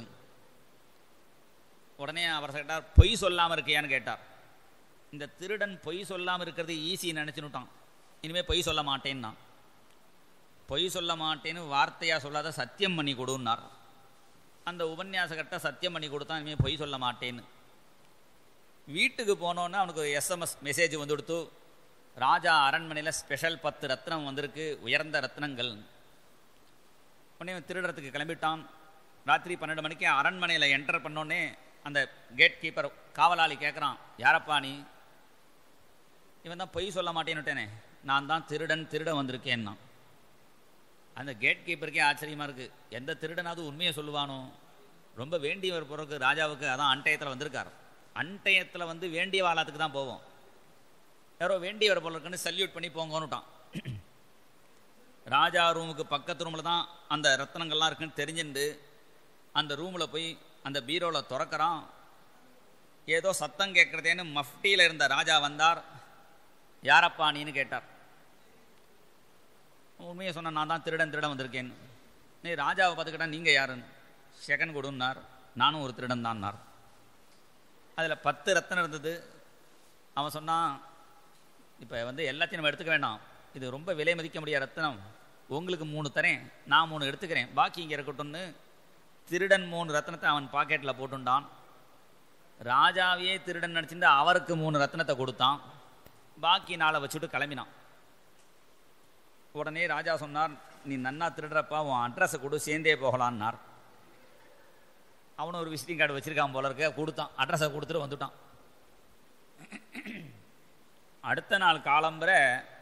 உடனே அவர் கேட்டார் பொய் சொல்லாம இருக்கையான்னு கேட்டார் இந்த திருடன் பொய் சொல்லாம இருக்கிறது ஈஸி நினைச்சுட்டான் இனிமே பொய் சொல்ல மாட்டேன்னா பொய் சொல்ல மாட்டேன்னு வார்த்தையா சொல்லாத சத்தியம் பண்ணி கொடுன்னார் அந்த உபன்யாசகர்கிட்ட சத்தியம் பண்ணி கொடுத்தான் இனிமேல் பொய் சொல்ல மாட்டேன்னு வீட்டுக்கு போனோன்னா அவனுக்கு ஒரு எஸ்எம்எஸ் மெசேஜ் வந்து கொடுத்து ராஜா அரண்மனையில் ஸ்பெஷல் பத்து ரத்னம் வந்திருக்கு உயர்ந்த ரத்னங்கள் உடனே இவன் திருடுறதுக்கு கிளம்பிட்டான் ராத்திரி பன்னெண்டு மணிக்கு அரண்மனையில் என்டர் பண்ணோடனே அந்த கேட் கீப்பர் காவலாளி கேட்குறான் யாரப்பா நீ இவன் தான் பொய் சொல்ல மாட்டேன்னுட்டேனே நான் தான் திருடன் திருட வந்திருக்கேன்னா அந்த கேட் கீப்பருக்கே ஆச்சரியமாக இருக்குது எந்த திருடனாவது உண்மையை சொல்லுவானோ ரொம்ப வேண்டியவர் பிறகு ராஜாவுக்கு அதான் அன்டயத்தில் வந்திருக்கார் அன்டயத்தில் வந்து வேண்டிய வாழத்துக்கு தான் போவோம் யாரோ வேண்டியவர் போல இருக்குன்னு சல்யூட் பண்ணி போங்கன்னுட்டான் ராஜா ரூமுக்கு பக்கத்து ரூமில் தான் அந்த ரத்னங்கள்லாம் இருக்குன்னு தெரிஞ்சுண்டு அந்த ரூமில் போய் அந்த பீரோவில் திறக்கிறான் ஏதோ சத்தம் கேட்குறதேன்னு மஃப்டியில் இருந்த ராஜா வந்தார் யாரப்பா நீன்னு கேட்டார் உண்மையை சொன்ன நான் தான் திருடன் திருடன் வந்திருக்கேன்னு நீ ராஜாவை பார்த்துக்கிட்டா நீங்கள் யாருன்னு செகண்ட் கொடுன்னார் நானும் ஒரு திருடன் தான்னார் அதில் பத்து ரத்தனம் இருந்தது அவன் சொன்னான் இப்போ வந்து எல்லாத்தையும் நம்ம எடுத்துக்க வேண்டாம் இது ரொம்ப விலை மதிக்க முடியாத ரத்தனம் உங்களுக்கு மூணு தரேன் நான் மூணு எடுத்துக்கிறேன் பாக்கி இங்கே இருக்கட்டும்னு திருடன் மூணு ரத்னத்தை அவன் பாக்கெட்டில் போட்டுண்டான் ராஜாவையே திருடன் நினச்சிட்டு அவருக்கு மூணு ரத்னத்தை கொடுத்தான் பாக்கி நாளை வச்சுட்டு கிளம்பினான் உடனே ராஜா சொன்னார் நீ நன்னா திருடுறப்பா உன் அட்ரஸை கொடு சேர்ந்தே போகலான்னார் அவனும் ஒரு விசிட்டிங் கார்டு வச்சிருக்கான் போல இருக்க கொடுத்தான் அட்ரஸை கொடுத்துட்டு வந்துட்டான் அடுத்த நாள் காலம்பரை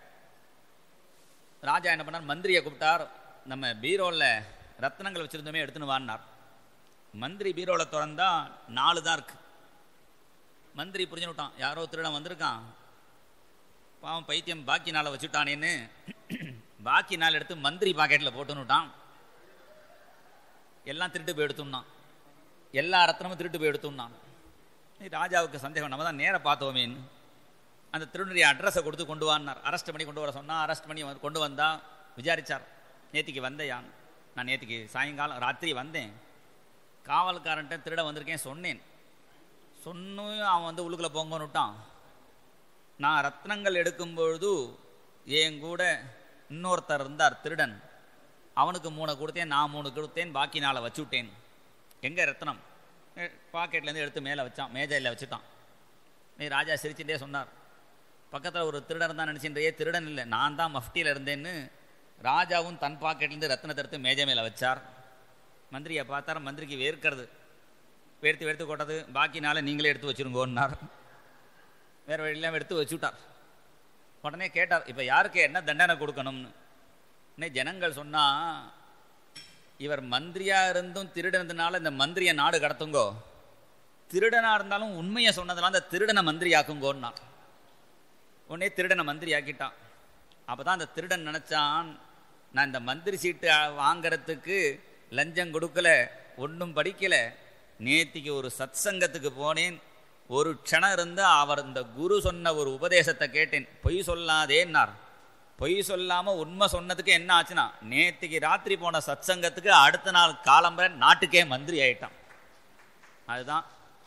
ராஜா என்ன பண்ணார் மந்திரியை கூப்பிட்டார் நம்ம பீரோவில் ரத்னங்கள் வச்சுருந்தோமே எடுத்துன்னு வான்னார் மந்திரி பீரோவில் திறந்தா நாலு தான் இருக்கு மந்திரி புரிஞ்சுன்னு விட்டான் யாரோ திருடன் வந்திருக்கான் பாவம் பைத்தியம் பாக்கி நாளை வச்சுட்டானேன்னு பாக்கி நாள் எடுத்து மந்திரி பாக்கெட்டில் போட்டுன்னு விட்டான் எல்லாம் திருட்டு போய் எடுத்துனான் எல்லா ரத்னமும் திருட்டு போய் எடுத்துனான் ராஜாவுக்கு சந்தேகம் நம்ம தான் நேராக பார்த்தோமேன்னு அந்த திருநெல்வேலி அட்ரஸை கொடுத்து கொண்டு வான்னார் அரெஸ்ட் பண்ணி கொண்டு வர சொன்னா அரெஸ்ட் பண்ணி வந்து- கொண்டு வந்தா விசாரிச்சார் நேத்திக்கு வந்தையான் நான் நேத்திக்கு சாயங்காலம் ராத்திரி வந்தேன் காவல்காரன்ட்ட திருட வந்திருக்கேன் சொன்னேன் சொன்னும் அவன் வந்து உள்ளுக்குள்ளே போங்கன்னு விட்டான் நான் ரத்னங்கள் எடுக்கும் பொழுது என் கூட இன்னொருத்தர் இருந்தார் திருடன் அவனுக்கு மூணு கொடுத்தேன் நான் மூணு கொடுத்தேன் பாக்கி நாளை வச்சு விட்டேன் எங்கே ரத்னம் பாக்கெட்லேருந்து எடுத்து மேலே வச்சான் மேஜையில் வச்சுட்டான் நீ ராஜா சிரிச்சுட்டே சொன்னார் பக்கத்தில் ஒரு திருடன் தான் நினச்சின்றையே திருடன் இல்லை நான் தான் மஃப்டியில் இருந்தேன்னு ராஜாவும் தன் பாக்கெட்லேருந்து ரத்னத்தை எடுத்து மேஜை மேலே வச்சார் மந்திரியை பார்த்தார் மந்திரிக்கு வேர்க்கிறது வேர்த்து வேர்த்து கொட்டது பாக்கி நாளை நீங்களே எடுத்து வச்சிருங்கோன்னார் வேற வழியெல்லாம் எடுத்து வச்சுட்டார் உடனே கேட்டார் இப்போ யாருக்கு என்ன தண்டனை கொடுக்கணும்னு உடனே ஜனங்கள் சொன்னா இவர் மந்திரியா இருந்தும் திருடனதுனால இந்த மந்திரியை நாடு கடத்துங்கோ திருடனா இருந்தாலும் உண்மையை சொன்னதெல்லாம் அந்த திருடனை மந்திரி ஆக்குங்கோன்னா உடனே திருடனை மந்திரி ஆக்கிட்டான் அப்பதான் அந்த திருடன் நினைச்சான் நான் இந்த மந்திரி சீட்டு அ- வாங்கறதுக்கு லஞ்சம் கொடுக்கல ஒன்றும் படிக்கல நேத்திக்கு ஒரு சத்சங்கத்துக்கு போனேன் ஒரு க்ஷணம் இருந்து அவர் இந்த குரு சொன்ன ஒரு உபதேசத்தை கேட்டேன் பொய் சொல்லாதேன்னார் பொய் சொல்லாம உண்மை சொன்னதுக்கு என்ன ஆச்சுன்னா நேத்திக்கு ராத்திரி போன சத்சங்கத்துக்கு அடுத்த நாள் காலம்பரை நாட்டுக்கே மந்திரி ஆயிட்டான் அதுதான்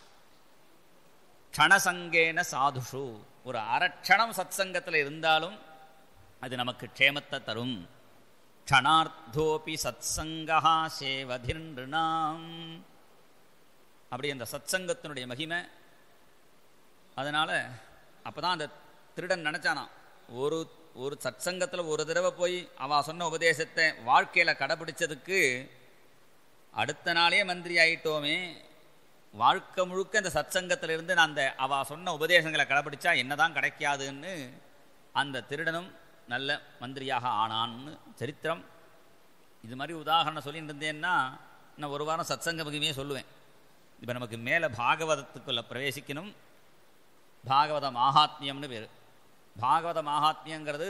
க்ஷணசங்கேன சாதுஷு ஒரு அரட்சணம் சத்சங்கத்தில் இருந்தாலும் அது நமக்கு க்ஷேமத்தை தரும் க்ஷணார்த்தோபி சத்சங்கா சேவதிர்நாம் அப்படி அந்த சத்சங்கத்தினுடைய மகிமை அதனால அப்பதான் அந்த திருடன் நினைச்சானாம் ஒரு ஒரு சத்சங்கத்தில் ஒரு தடவை போய் அவ சொன்ன உபதேசத்தை வாழ்க்கையில கடைபிடிச்சதுக்கு அடுத்த நாளே மந்திரி ஆயிட்டோமே வாழ்க்கை முழுக்க அந்த சத்சங்கத்துல இருந்து நான் அந்த அவ சொன்ன உபதேசங்களை கடைபிடிச்சா என்னதான் கிடைக்காதுன்னு அந்த திருடனும் நல்ல மந்திரியாக ஆனான்னு சரித்திரம் இது மாதிரி உதாரணம் சொல்லிட்டு இருந்தேன்னா நான் ஒரு வாரம் சத்சங்க மகிமையே சொல்லுவேன் இப்போ நமக்கு மேலே பாகவதத்துக்குள்ள பிரவேசிக்கணும் பாகவத மாகாத்மியம்னு பேர் பாகவத மாகாத்மியங்கிறது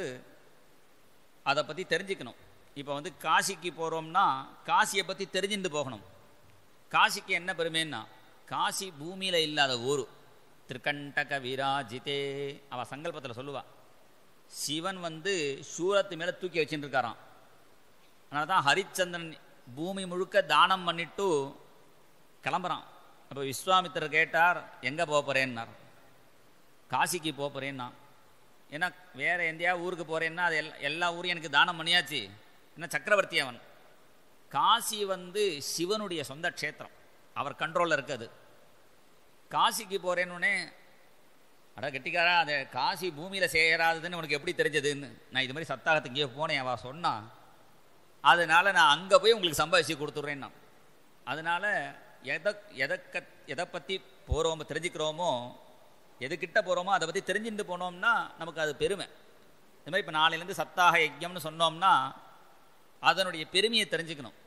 அதை பற்றி தெரிஞ்சுக்கணும் இப்போ வந்து காசிக்கு போகிறோம்னா காசியை பற்றி தெரிஞ்சுட்டு போகணும் காசிக்கு என்ன பெருமைன்னா காசி பூமியில் இல்லாத ஊர் திருக்கண்டக விராஜிதே அவள் சங்கல்பத்தில் சொல்லுவா சிவன் வந்து சூரத்து மேலே தூக்கி வச்சுட்டு இருக்காராம் அதனால தான் ஹரிச்சந்திரன் பூமி முழுக்க தானம் பண்ணிட்டு கிளம்புறான் அப்போ விஸ்வாமித்திரர் கேட்டார் எங்கே போக போகிறேன்னார் காசிக்கு போக போகிறேன்னா ஏன்னா வேற எந்தையா ஊருக்கு போகிறேன்னா அது எல்லா எல்லா ஊரையும் எனக்கு தானம் பண்ணியாச்சு ஏன்னா சக்கரவர்த்தி அவன் காசி வந்து சிவனுடைய சொந்த க்ஷேத்திரம் அவர் கண்ட்ரோலில் இருக்குது காசிக்கு போகிறேன்னு அட கெட்டிக்காரா அது காசி பூமியில் சேராதுன்னு உனக்கு எப்படி தெரிஞ்சதுன்னு நான் இது மாதிரி சத்தாகத்துக்கு இங்கே போனேன் அவள் சொன்னா அதனால நான் அங்கே போய் உங்களுக்கு சம்பாதிச்சு கொடுத்துட்றேன் நான் அதனால எதை எதக்க எதை பற்றி போகிறோமோ தெரிஞ்சுக்கிறோமோ எதுக்கிட்ட போகிறோமோ அதை பற்றி தெரிஞ்சுட்டு போனோம்னா நமக்கு அது பெருமை இந்த மாதிரி இப்போ நாளையிலேருந்து சத்தாக யஜ்யம்னு சொன்னோம்னா அதனுடைய பெருமையை தெரிஞ்சுக்கணும்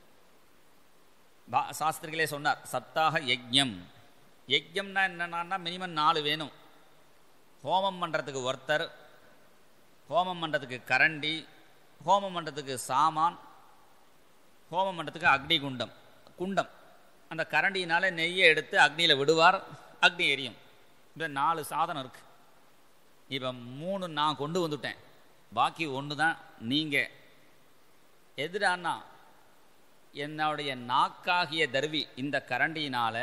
பா சாஸ்திரிகளே சொன்னார் சத்தாக யஜ்யம் யஜ்யம்னா என்னன்னா மினிமம் நாலு வேணும் ஹோமம் பண்ணுறதுக்கு ஒருத்தர் ஹோமம் பண்ணுறதுக்கு கரண்டி ஹோமம் பண்ணுறதுக்கு சாமான் ஹோமம் பண்ணுறதுக்கு அக்னி குண்டம் குண்டம் அந்த கரண்டியினால் நெய்யை எடுத்து அக்னியில் விடுவார் அக்னி எரியும் இந்த நாலு சாதனம் இருக்குது இப்போ மூணு நான் கொண்டு வந்துட்டேன் பாக்கி ஒன்று தான் நீங்கள் எதிரானா என்னுடைய நாக்காகிய தர்வி இந்த கரண்டியினால்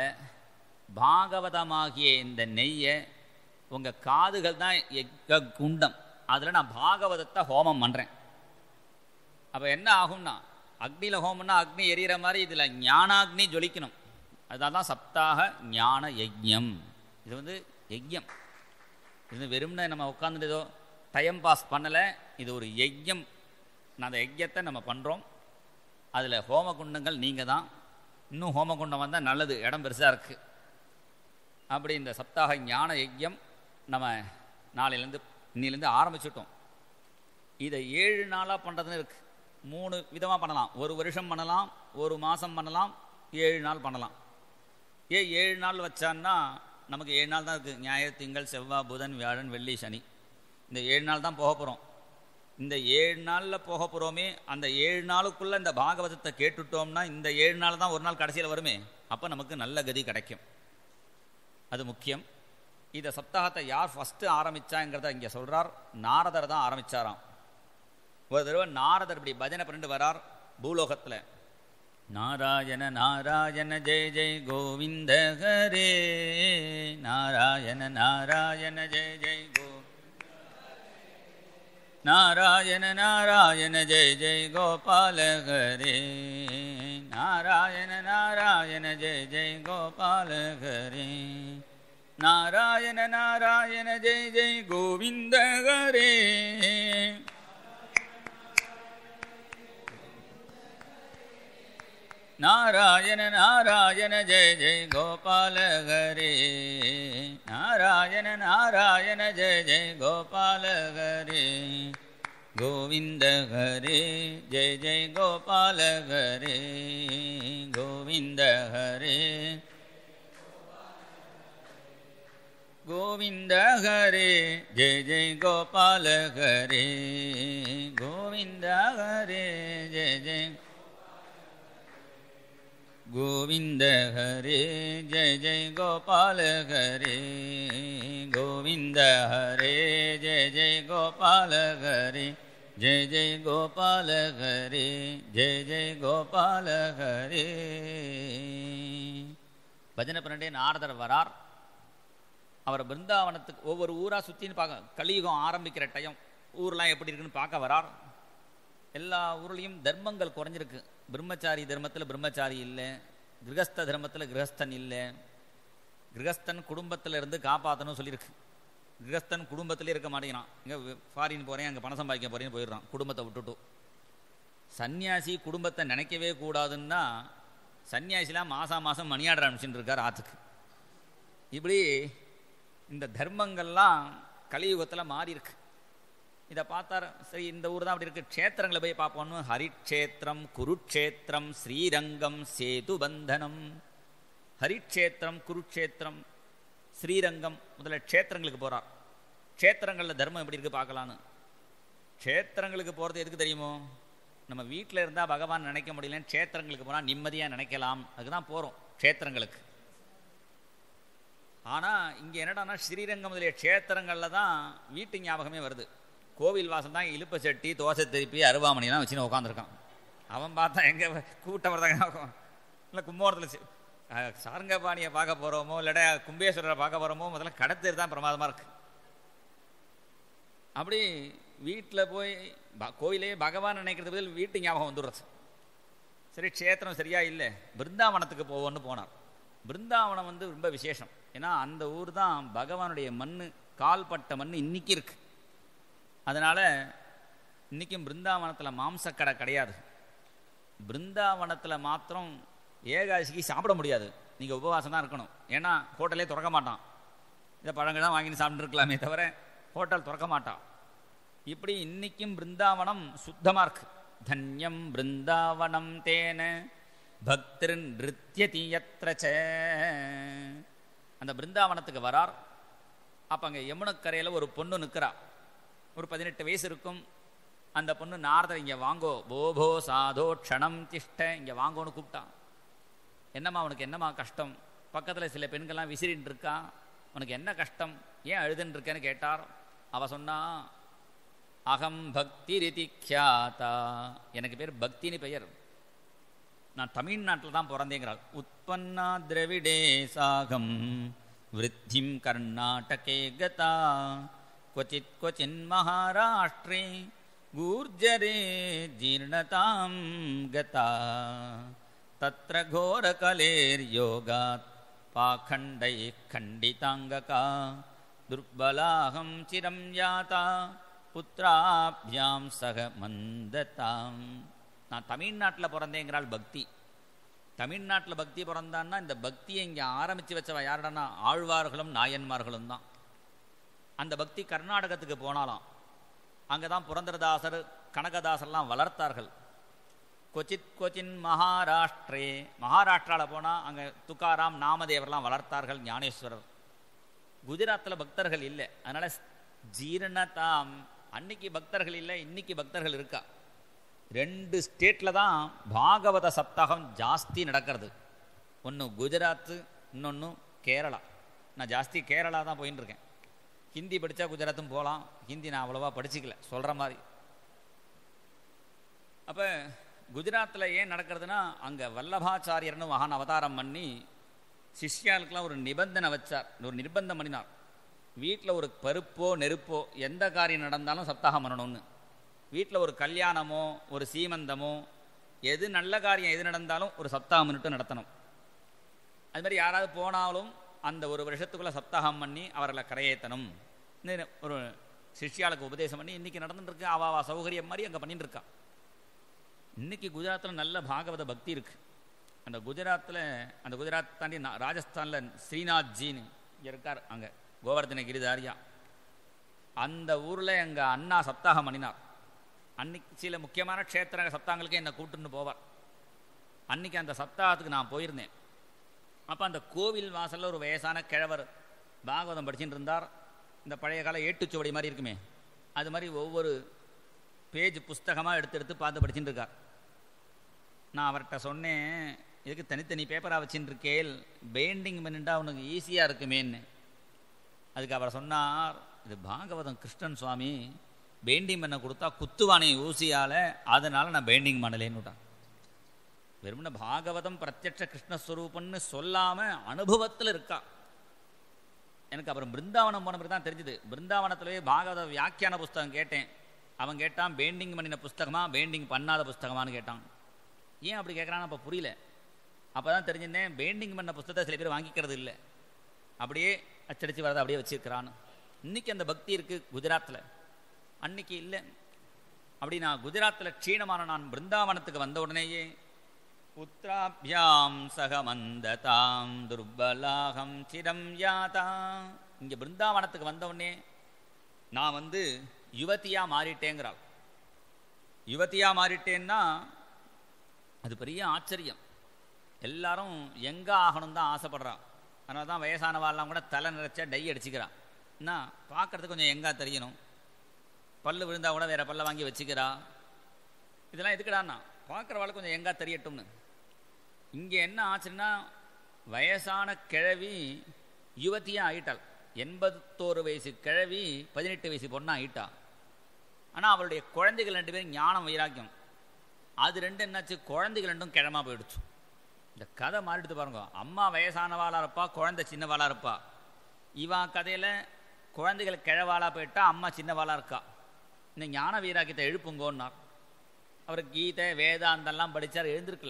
பாகவதமாகிய இந்த நெய்யை உங்கள் காதுகள் தான் எக்க குண்டம் அதில் நான் பாகவதத்தை ஹோமம் பண்ணுறேன் அப்போ என்ன ஆகும்னா அக்னியில் ஹோமம்னா அக்னி எரியிற மாதிரி இதில் ஞானாக்னி ஜொலிக்கணும் அதுதான் தான் சப்தாக ஞான யஜ்யம் இது வந்து யஜ்யம் இது வெறும்னு நம்ம உட்காந்துட்டு ஏதோ டைம் பாஸ் பண்ணலை இது ஒரு யஜ்யம் நான் அந்த யஜ்யத்தை நம்ம பண்ணுறோம் அதில் ஹோமகுண்டங்கள் நீங்கள் தான் இன்னும் ஹோமகுண்டம் வந்தால் நல்லது இடம் பெருசாக இருக்குது அப்படி இந்த சப்தாக ஞான யஜ்யம் நம்ம நாளையிலேருந்து இன்னிலேருந்து ஆரம்பிச்சிட்டோம் இதை ஏழு நாளாக பண்ணுறதுன்னு இருக்குது மூணு விதமாக பண்ணலாம் ஒரு வருஷம் பண்ணலாம் ஒரு மாதம் பண்ணலாம் ஏழு நாள் பண்ணலாம் ஏன் ஏழு நாள் வச்சான்னா நமக்கு ஏழு நாள் தான் இருக்குது ஞாயிறு திங்கள் செவ்வாய் புதன் வியாழன் வெள்ளி சனி இந்த ஏழு நாள் தான் போக போகிறோம் இந்த ஏழு நாளில் போக போகிறோமே அந்த ஏழு நாளுக்குள்ளே இந்த பாகவதத்தை கேட்டுட்டோம்னா இந்த ஏழு நாள் தான் ஒரு நாள் கடைசியில் வருமே அப்போ நமக்கு நல்ல கதி கிடைக்கும் அது முக்கியம் இதை சப்தாகத்தை யார் ஃபஸ்ட்டு ஆரம்பித்தாங்கிறத இங்கே சொல்கிறார் நாரதர் தான் ஆரம்பித்தாராம் ஒரு தடவை நாரதர் இப்படி பஜனை பண்ணிட்டு வரார் பூலோகத்தில் நாராயண நாராயண ஜெய ஜெய் கோவிந்த ஹரே நாராயண நாராயண ஜெய ஜெய் கோ நாராயண நாராயண ஜெய ஜெய் கோபால ஹரே நாராயண நாராயண ஜெய ஜெய் கோபால ஹரே நாராயண நாராயண ஜெய ஜெய் கோவிந்த ஹரே நாராயண நாராயண ஜெய ஜெய் கோபால ஹரே நாராயண நாராயண ஜெய ஜெய் கோபால ஹரே கோவிந்த ஹரே ஜெய ஜெய் கோபால ஹரே கோவிந்த ஹரே கோவிந்த ஹரே ஜெய ஜெய் கோபால ஹரே கோவிந்த ஹரே ஜெய ஜெய் गोविन्द हरे जय जय गोपाल हरे गोविन्द हरे जय जय गोपाल हरे जय जय गोपाल हरे जय जय गोपाल हरे பஜனை பண்ணிட்டே நாரதர் வரார் அவர் பிருந்தாவனத்துக்கு ஒவ்வொரு ஊராக சுற்றின்னு பார்க்க கலியுகம் ஆரம்பிக்கிற டைம் ஊர்லாம் எப்படி இருக்குன்னு பார்க்க வரார் எல்லா ஊர்லேயும் தர்மங்கள் குறைஞ்சிருக்கு பிரம்மச்சாரி தர்மத்தில் பிரம்மச்சாரி இல்லை கிரகஸ்த தர்மத்தில் கிரகஸ்தன் இல்லை கிரகஸ்தன் குடும்பத்தில் இருந்து காப்பாற்றணும் சொல்லியிருக்கு கிரகஸ்தன் குடும்பத்திலே இருக்க மாட்டேங்கிறான் இங்கே ஃபாரின் போகிறேன் அங்கே பணம் சம்பாதிக்க போகிறேன்னு போயிடுறான் குடும்பத்தை விட்டுட்டு சன்னியாசி குடும்பத்தை நினைக்கவே கூடாதுன்னா சன்னியாசிலாம் மாதம் மாதம் மணியாடுற அனுப்பிச்சுட்டு இருக்கார் ஆற்றுக்கு இப்படி இந்த தர்மங்கள்லாம் கலியுகத்தில் மாறி இருக்கு இதை பார்த்தார் சரி இந்த ஊர் தான் அப்படி இருக்கு க்ஷேத்திரங்களை போய் பார்ப்போம்னு ஹரிக்ஷேத்திரம் குருக்ஷேத்திரம் ஸ்ரீரங்கம் சேது பந்தனம் ஹரிக்ஷேத்திரம் குருக்ஷேத்திரம் ஸ்ரீரங்கம் முதல்ல க்ஷேத்திரங்களுக்கு போகிறார் க்ஷேத்திரங்களில் தர்மம் எப்படி இருக்குது பார்க்கலான்னு க்ஷேத்திரங்களுக்கு போகிறது எதுக்கு தெரியுமோ நம்ம வீட்டில் இருந்தால் பகவான் நினைக்க முடியலன்னு க்ஷேத்திரங்களுக்கு போனால் நிம்மதியாக நினைக்கலாம் அதுக்கு தான் போகிறோம் க்ஷேத்திரங்களுக்கு ஆனால் இங்கே என்னடான்னா ஸ்ரீரங்கம் முதலிய க்ஷேத்திரங்களில் தான் வீட்டு ஞாபகமே வருது கோவில் வாசல் தான் இழுப்ப சட்டி தோசை திருப்பி அருவாமணிலாம் வச்சுன்னு உட்காந்துருக்கான் அவன் பார்த்தா எங்கே கூட்டம் வரதாங்க இல்லை கும்போணத்தில் சாரங்கபாணியை பார்க்க போகிறோமோ இல்லாட்டா கும்பேஸ்வரரை பார்க்க போகிறோமோ முதல்ல கடத்தேர் தான் பிரமாதமாக இருக்குது அப்படி வீட்டில் போய் ப- கோயிலே பகவான் நினைக்கிறது பதில் வீட்டு ஞாபகம் வந்துடுறது சரி க்ஷேத்திரம் சரியா இல்லை பிருந்தாவனத்துக்கு போவோன்னு போனார் பிருந்தாவனம் வந்து ரொம்ப விசேஷம் ஏன்னா அந்த ஊர் தான் பகவானுடைய மண் கால்பட்ட மண் இன்னைக்கு இருக்கு அதனால இன்னைக்கும் பிருந்தாவனத்தில் மாம்சக்கடை கிடையாது பிருந்தாவனத்தில் மாத்திரம் ஏகாதசிக்கு சாப்பிட முடியாது நீங்கள் உபவாசம் தான் இருக்கணும் ஏன்னா ஹோட்டலே திறக்க மாட்டான் இதை பழங்கள் தான் வாங்கின்னு சாப்பிட்டுருக்கலாமே தவிர ஹோட்டல் திறக்க மாட்டான் இப்படி இன்னைக்கும் பிருந்தாவனம் சுத்தமாக இருக்கு தன்யம் பிருந்தாவனம் தேன பக்திர் நிருத்தியதி யத்ர ச. அந்த பிருந்தாவனத்துக்கு வரார் அப்போ அங்கே யமுனக்கரையில் ஒரு பொண்ணு நிற்கிறா ஒரு பதினெட்டு வயசு இருக்கும் அந்த பொண்ணு நாரதர் இங்கே வாங்கோ போபோ சாதோ க்ஷணம் திஷ்ட இங்கே வாங்கோன்னு கூப்பிட்டான் என்னம்மா உனக்கு என்னம்மா கஷ்டம் பக்கத்தில் சில பெண்கள்லாம் விசிறின்னு இருக்கா உனக்கு என்ன கஷ்டம் ஏன் அழுதுன்னு இருக்கேன்னு கேட்டார் அவ சொன்னா அகம் பக்தி ரிதிக்யாதா எனக்கு பேர் பக்தின்னு பெயர் நான் தமிழ்நாட்டில் தான் பிறந்தேங்கிறாள் உற்பன்னா திரவிடே சாகம் விருத்திம் கர்நாடகே கதா क्वचित् क्वचिन् महाराष्ट्रे गूर्जरे जीर्णतां गता तत्र घोरकलेर्योगात् पाखण्डैः खण्डिताङ्गका दुर्बलाहं चिरं याता புத்திராபியாம் சக மந்ததாம் நான் தமிழ்நாட்டில் பிறந்தேங்கிறாள் பக்தி தமிழ்நாட்டில் பக்தி பிறந்தான்னா இந்த பக்தியை இங்கே ஆரம்பித்து வச்சவ யாருடனா ஆழ்வார்களும் நாயன்மார்களும் தான் அந்த பக்தி கர்நாடகத்துக்கு போனாலாம் அங்கே தான் புரந்தரதாசர் கனகதாசர்லாம் வளர்த்தார்கள் கொச்சித் கொச்சின் மகாராஷ்டிரே மகாராஷ்டிராவில் போனால் அங்கே துக்காராம் நாமதேவர்லாம் வளர்த்தார்கள் ஞானேஸ்வரர் குஜராத்தில் பக்தர்கள் இல்லை அதனால் ஜீரணதாம் அன்னைக்கு பக்தர்கள் இல்லை இன்னைக்கு பக்தர்கள் இருக்கா ரெண்டு ஸ்டேட்டில் தான் பாகவத சப்தாகம் ஜாஸ்தி நடக்கிறது ஒன்று குஜராத்து இன்னொன்று கேரளா நான் ஜாஸ்தி கேரளா தான் போயின்னு இருக்கேன் ஹிந்தி படித்தா குஜராத்தும் போகலாம் ஹிந்தி நான் அவ்வளோவா படிச்சுக்கல சொல்கிற மாதிரி அப்போ குஜராத்தில் ஏன் நடக்கிறதுனா அங்கே வல்லபாச்சாரியர்னு மகான் அவதாரம் பண்ணி சிஷ்யாளுக்கெல்லாம் ஒரு நிபந்தனை வச்சார் ஒரு நிர்பந்தம் பண்ணினார் வீட்டில் ஒரு பருப்போ நெருப்போ எந்த காரியம் நடந்தாலும் சப்தாகம் பண்ணணும்னு வீட்டில் ஒரு கல்யாணமோ ஒரு சீமந்தமோ எது நல்ல காரியம் எது நடந்தாலும் ஒரு சப்தாகம் பண்ணிட்டு நடத்தணும் அது மாதிரி யாராவது போனாலும் அந்த ஒரு வருஷத்துக்குள்ளே சப்தாகம் பண்ணி அவர்களை கரையேற்றணும் ஒரு சிஷ்யாளுக்கு உபதேசம் பண்ணி இன்றைக்கி நடந்துட்டு இருக்கு அவா சௌகரியம் மாதிரி அங்கே பண்ணிட்டு இருக்கா இன்னைக்கு குஜராத்தில் நல்ல பாகவத பக்தி இருக்கு அந்த குஜராத்தில் அந்த குஜராத் தாண்டி நா- ராஜஸ்தானில் ஸ்ரீநாத்ஜின்னு இங்கே இருக்கார் அங்கே கோவர்தன கிரிதாரியா அந்த ஊரில் எங்கள் அண்ணா சப்தாகம் பண்ணினார் அன்னைக்கு சில முக்கியமான க்ஷேத்திர சப்தாங்களுக்கு என்னை கூட்டுன்னு போவார் அன்னைக்கு அந்த சப்தாகத்துக்கு நான் போயிருந்தேன் அப்போ அந்த கோவில் வாசல்ல ஒரு வயசான கிழவர் பாகவதம் படிச்சுட்டு இருந்தார் இந்த பழைய கால ஏட்டுச்சுவடி மாதிரி இருக்குமே அது மாதிரி ஒவ்வொரு பேஜ் புஸ்தகமாக எடுத்து எடுத்து பார்த்து படிச்சுட்டு இருக்கார் நான் அவர்கிட்ட சொன்னேன் இதுக்கு தனித்தனி பேப்பராக வச்சுட்டு இருக்கேல் பெயிண்டிங் பண்ணிட்டா உனக்கு ஈஸியாக இருக்குமேன்னு அதுக்கு அவர் சொன்னார் இது பாகவதம் கிருஷ்ணன் சுவாமி பெயிண்டிங் பண்ண கொடுத்தா குத்துவானே ஊசியால் அதனால நான் பெயிண்டிங் பண்ணலேன்னு விட்டான் வெறுமன பாகவதம் பிரத்யட்ச கிருஷ்ணஸ்வரூபம்னு சொல்லாமல் அனுபவத்தில் இருக்கா எனக்கு அப்புறம் பிருந்தாவனம் போன பிறகு தான் தெரிஞ்சுது பிருந்தாவனத்திலேயே பாகவத வியாக்கியான புஸ்தகம் கேட்டேன் அவன் கேட்டான் பெயிண்டிங் பண்ணின புஸ்தகமா பெயிண்டிங் பண்ணாத புஸ்தகமான்னு கேட்டான் ஏன் அப்படி கேட்குறான்னு அப்போ புரியல அப்போ தான் தெரிஞ்சிருந்தேன் பெயிண்டிங் பண்ண புஸ்தகத்தை சில பேர் வாங்கிக்கிறது இல்லை அப்படியே அச்சடித்து வரதை அப்படியே வச்சிருக்கிறான்னு இன்னைக்கு அந்த பக்தி இருக்குது குஜராத்தில் அன்னைக்கு இல்லை அப்படி நான் குஜராத்தில் க்ஷீணமான நான் பிருந்தாவனத்துக்கு வந்த உடனேயே புத்திராபியாம் சகமந்ததாம் துர்பலாகம் சிரம் யாதா இங்கே பிருந்தாவனத்துக்கு வந்த உடனே நான் வந்து யுவதியா மாறிட்டேங்கிறாள் யுவதியா மாறிட்டேன்னா அது பெரிய ஆச்சரியம் எல்லாரும் எங்கே ஆகணும் தான் ஆசைப்படுறா அதனால தான் வயசானவாள்லாம் கூட தலை நிறைச்சா டை அடிச்சுக்கிறான் என்ன பார்க்கறதுக்கு கொஞ்சம் எங்கா தெரியணும் பல்லு விழுந்தா கூட வேற பல்ல வாங்கி வச்சுக்கிறா இதெல்லாம் எதுக்குடான்னா பார்க்குறவாளுக்கு கொஞ்சம் எங்கா தெரியட்டும்னு இங்கே என்ன ஆச்சுன்னா வயசான கிழவி யுவத்தியாக ஆயிட்டாள் எண்பத்தோரு வயசு கிழவி பதினெட்டு வயசு பொண்ணா ஆயிட்டா ஆனால் அவளுடைய குழந்தைகள் ரெண்டு பேரும் ஞானம் வைராக்கியம் அது ரெண்டு என்னாச்சு குழந்தைகள் ரெண்டும் கிழமா போயிடுச்சு இந்த கதை மாறிடுது பாருங்க அம்மா வயசானவாளா இருப்பா குழந்தை சின்னவாளா இருப்பா இவா கதையில் குழந்தைகள் கிழவாளா போயிட்டா அம்மா சின்னவாளா இருக்கா இந்த ஞான வீராக்கியத்தை எழுப்புங்கோன்னார் அவர் கீதை வேதாந்தெல்லாம் படித்தார் எழுந்திருக்கல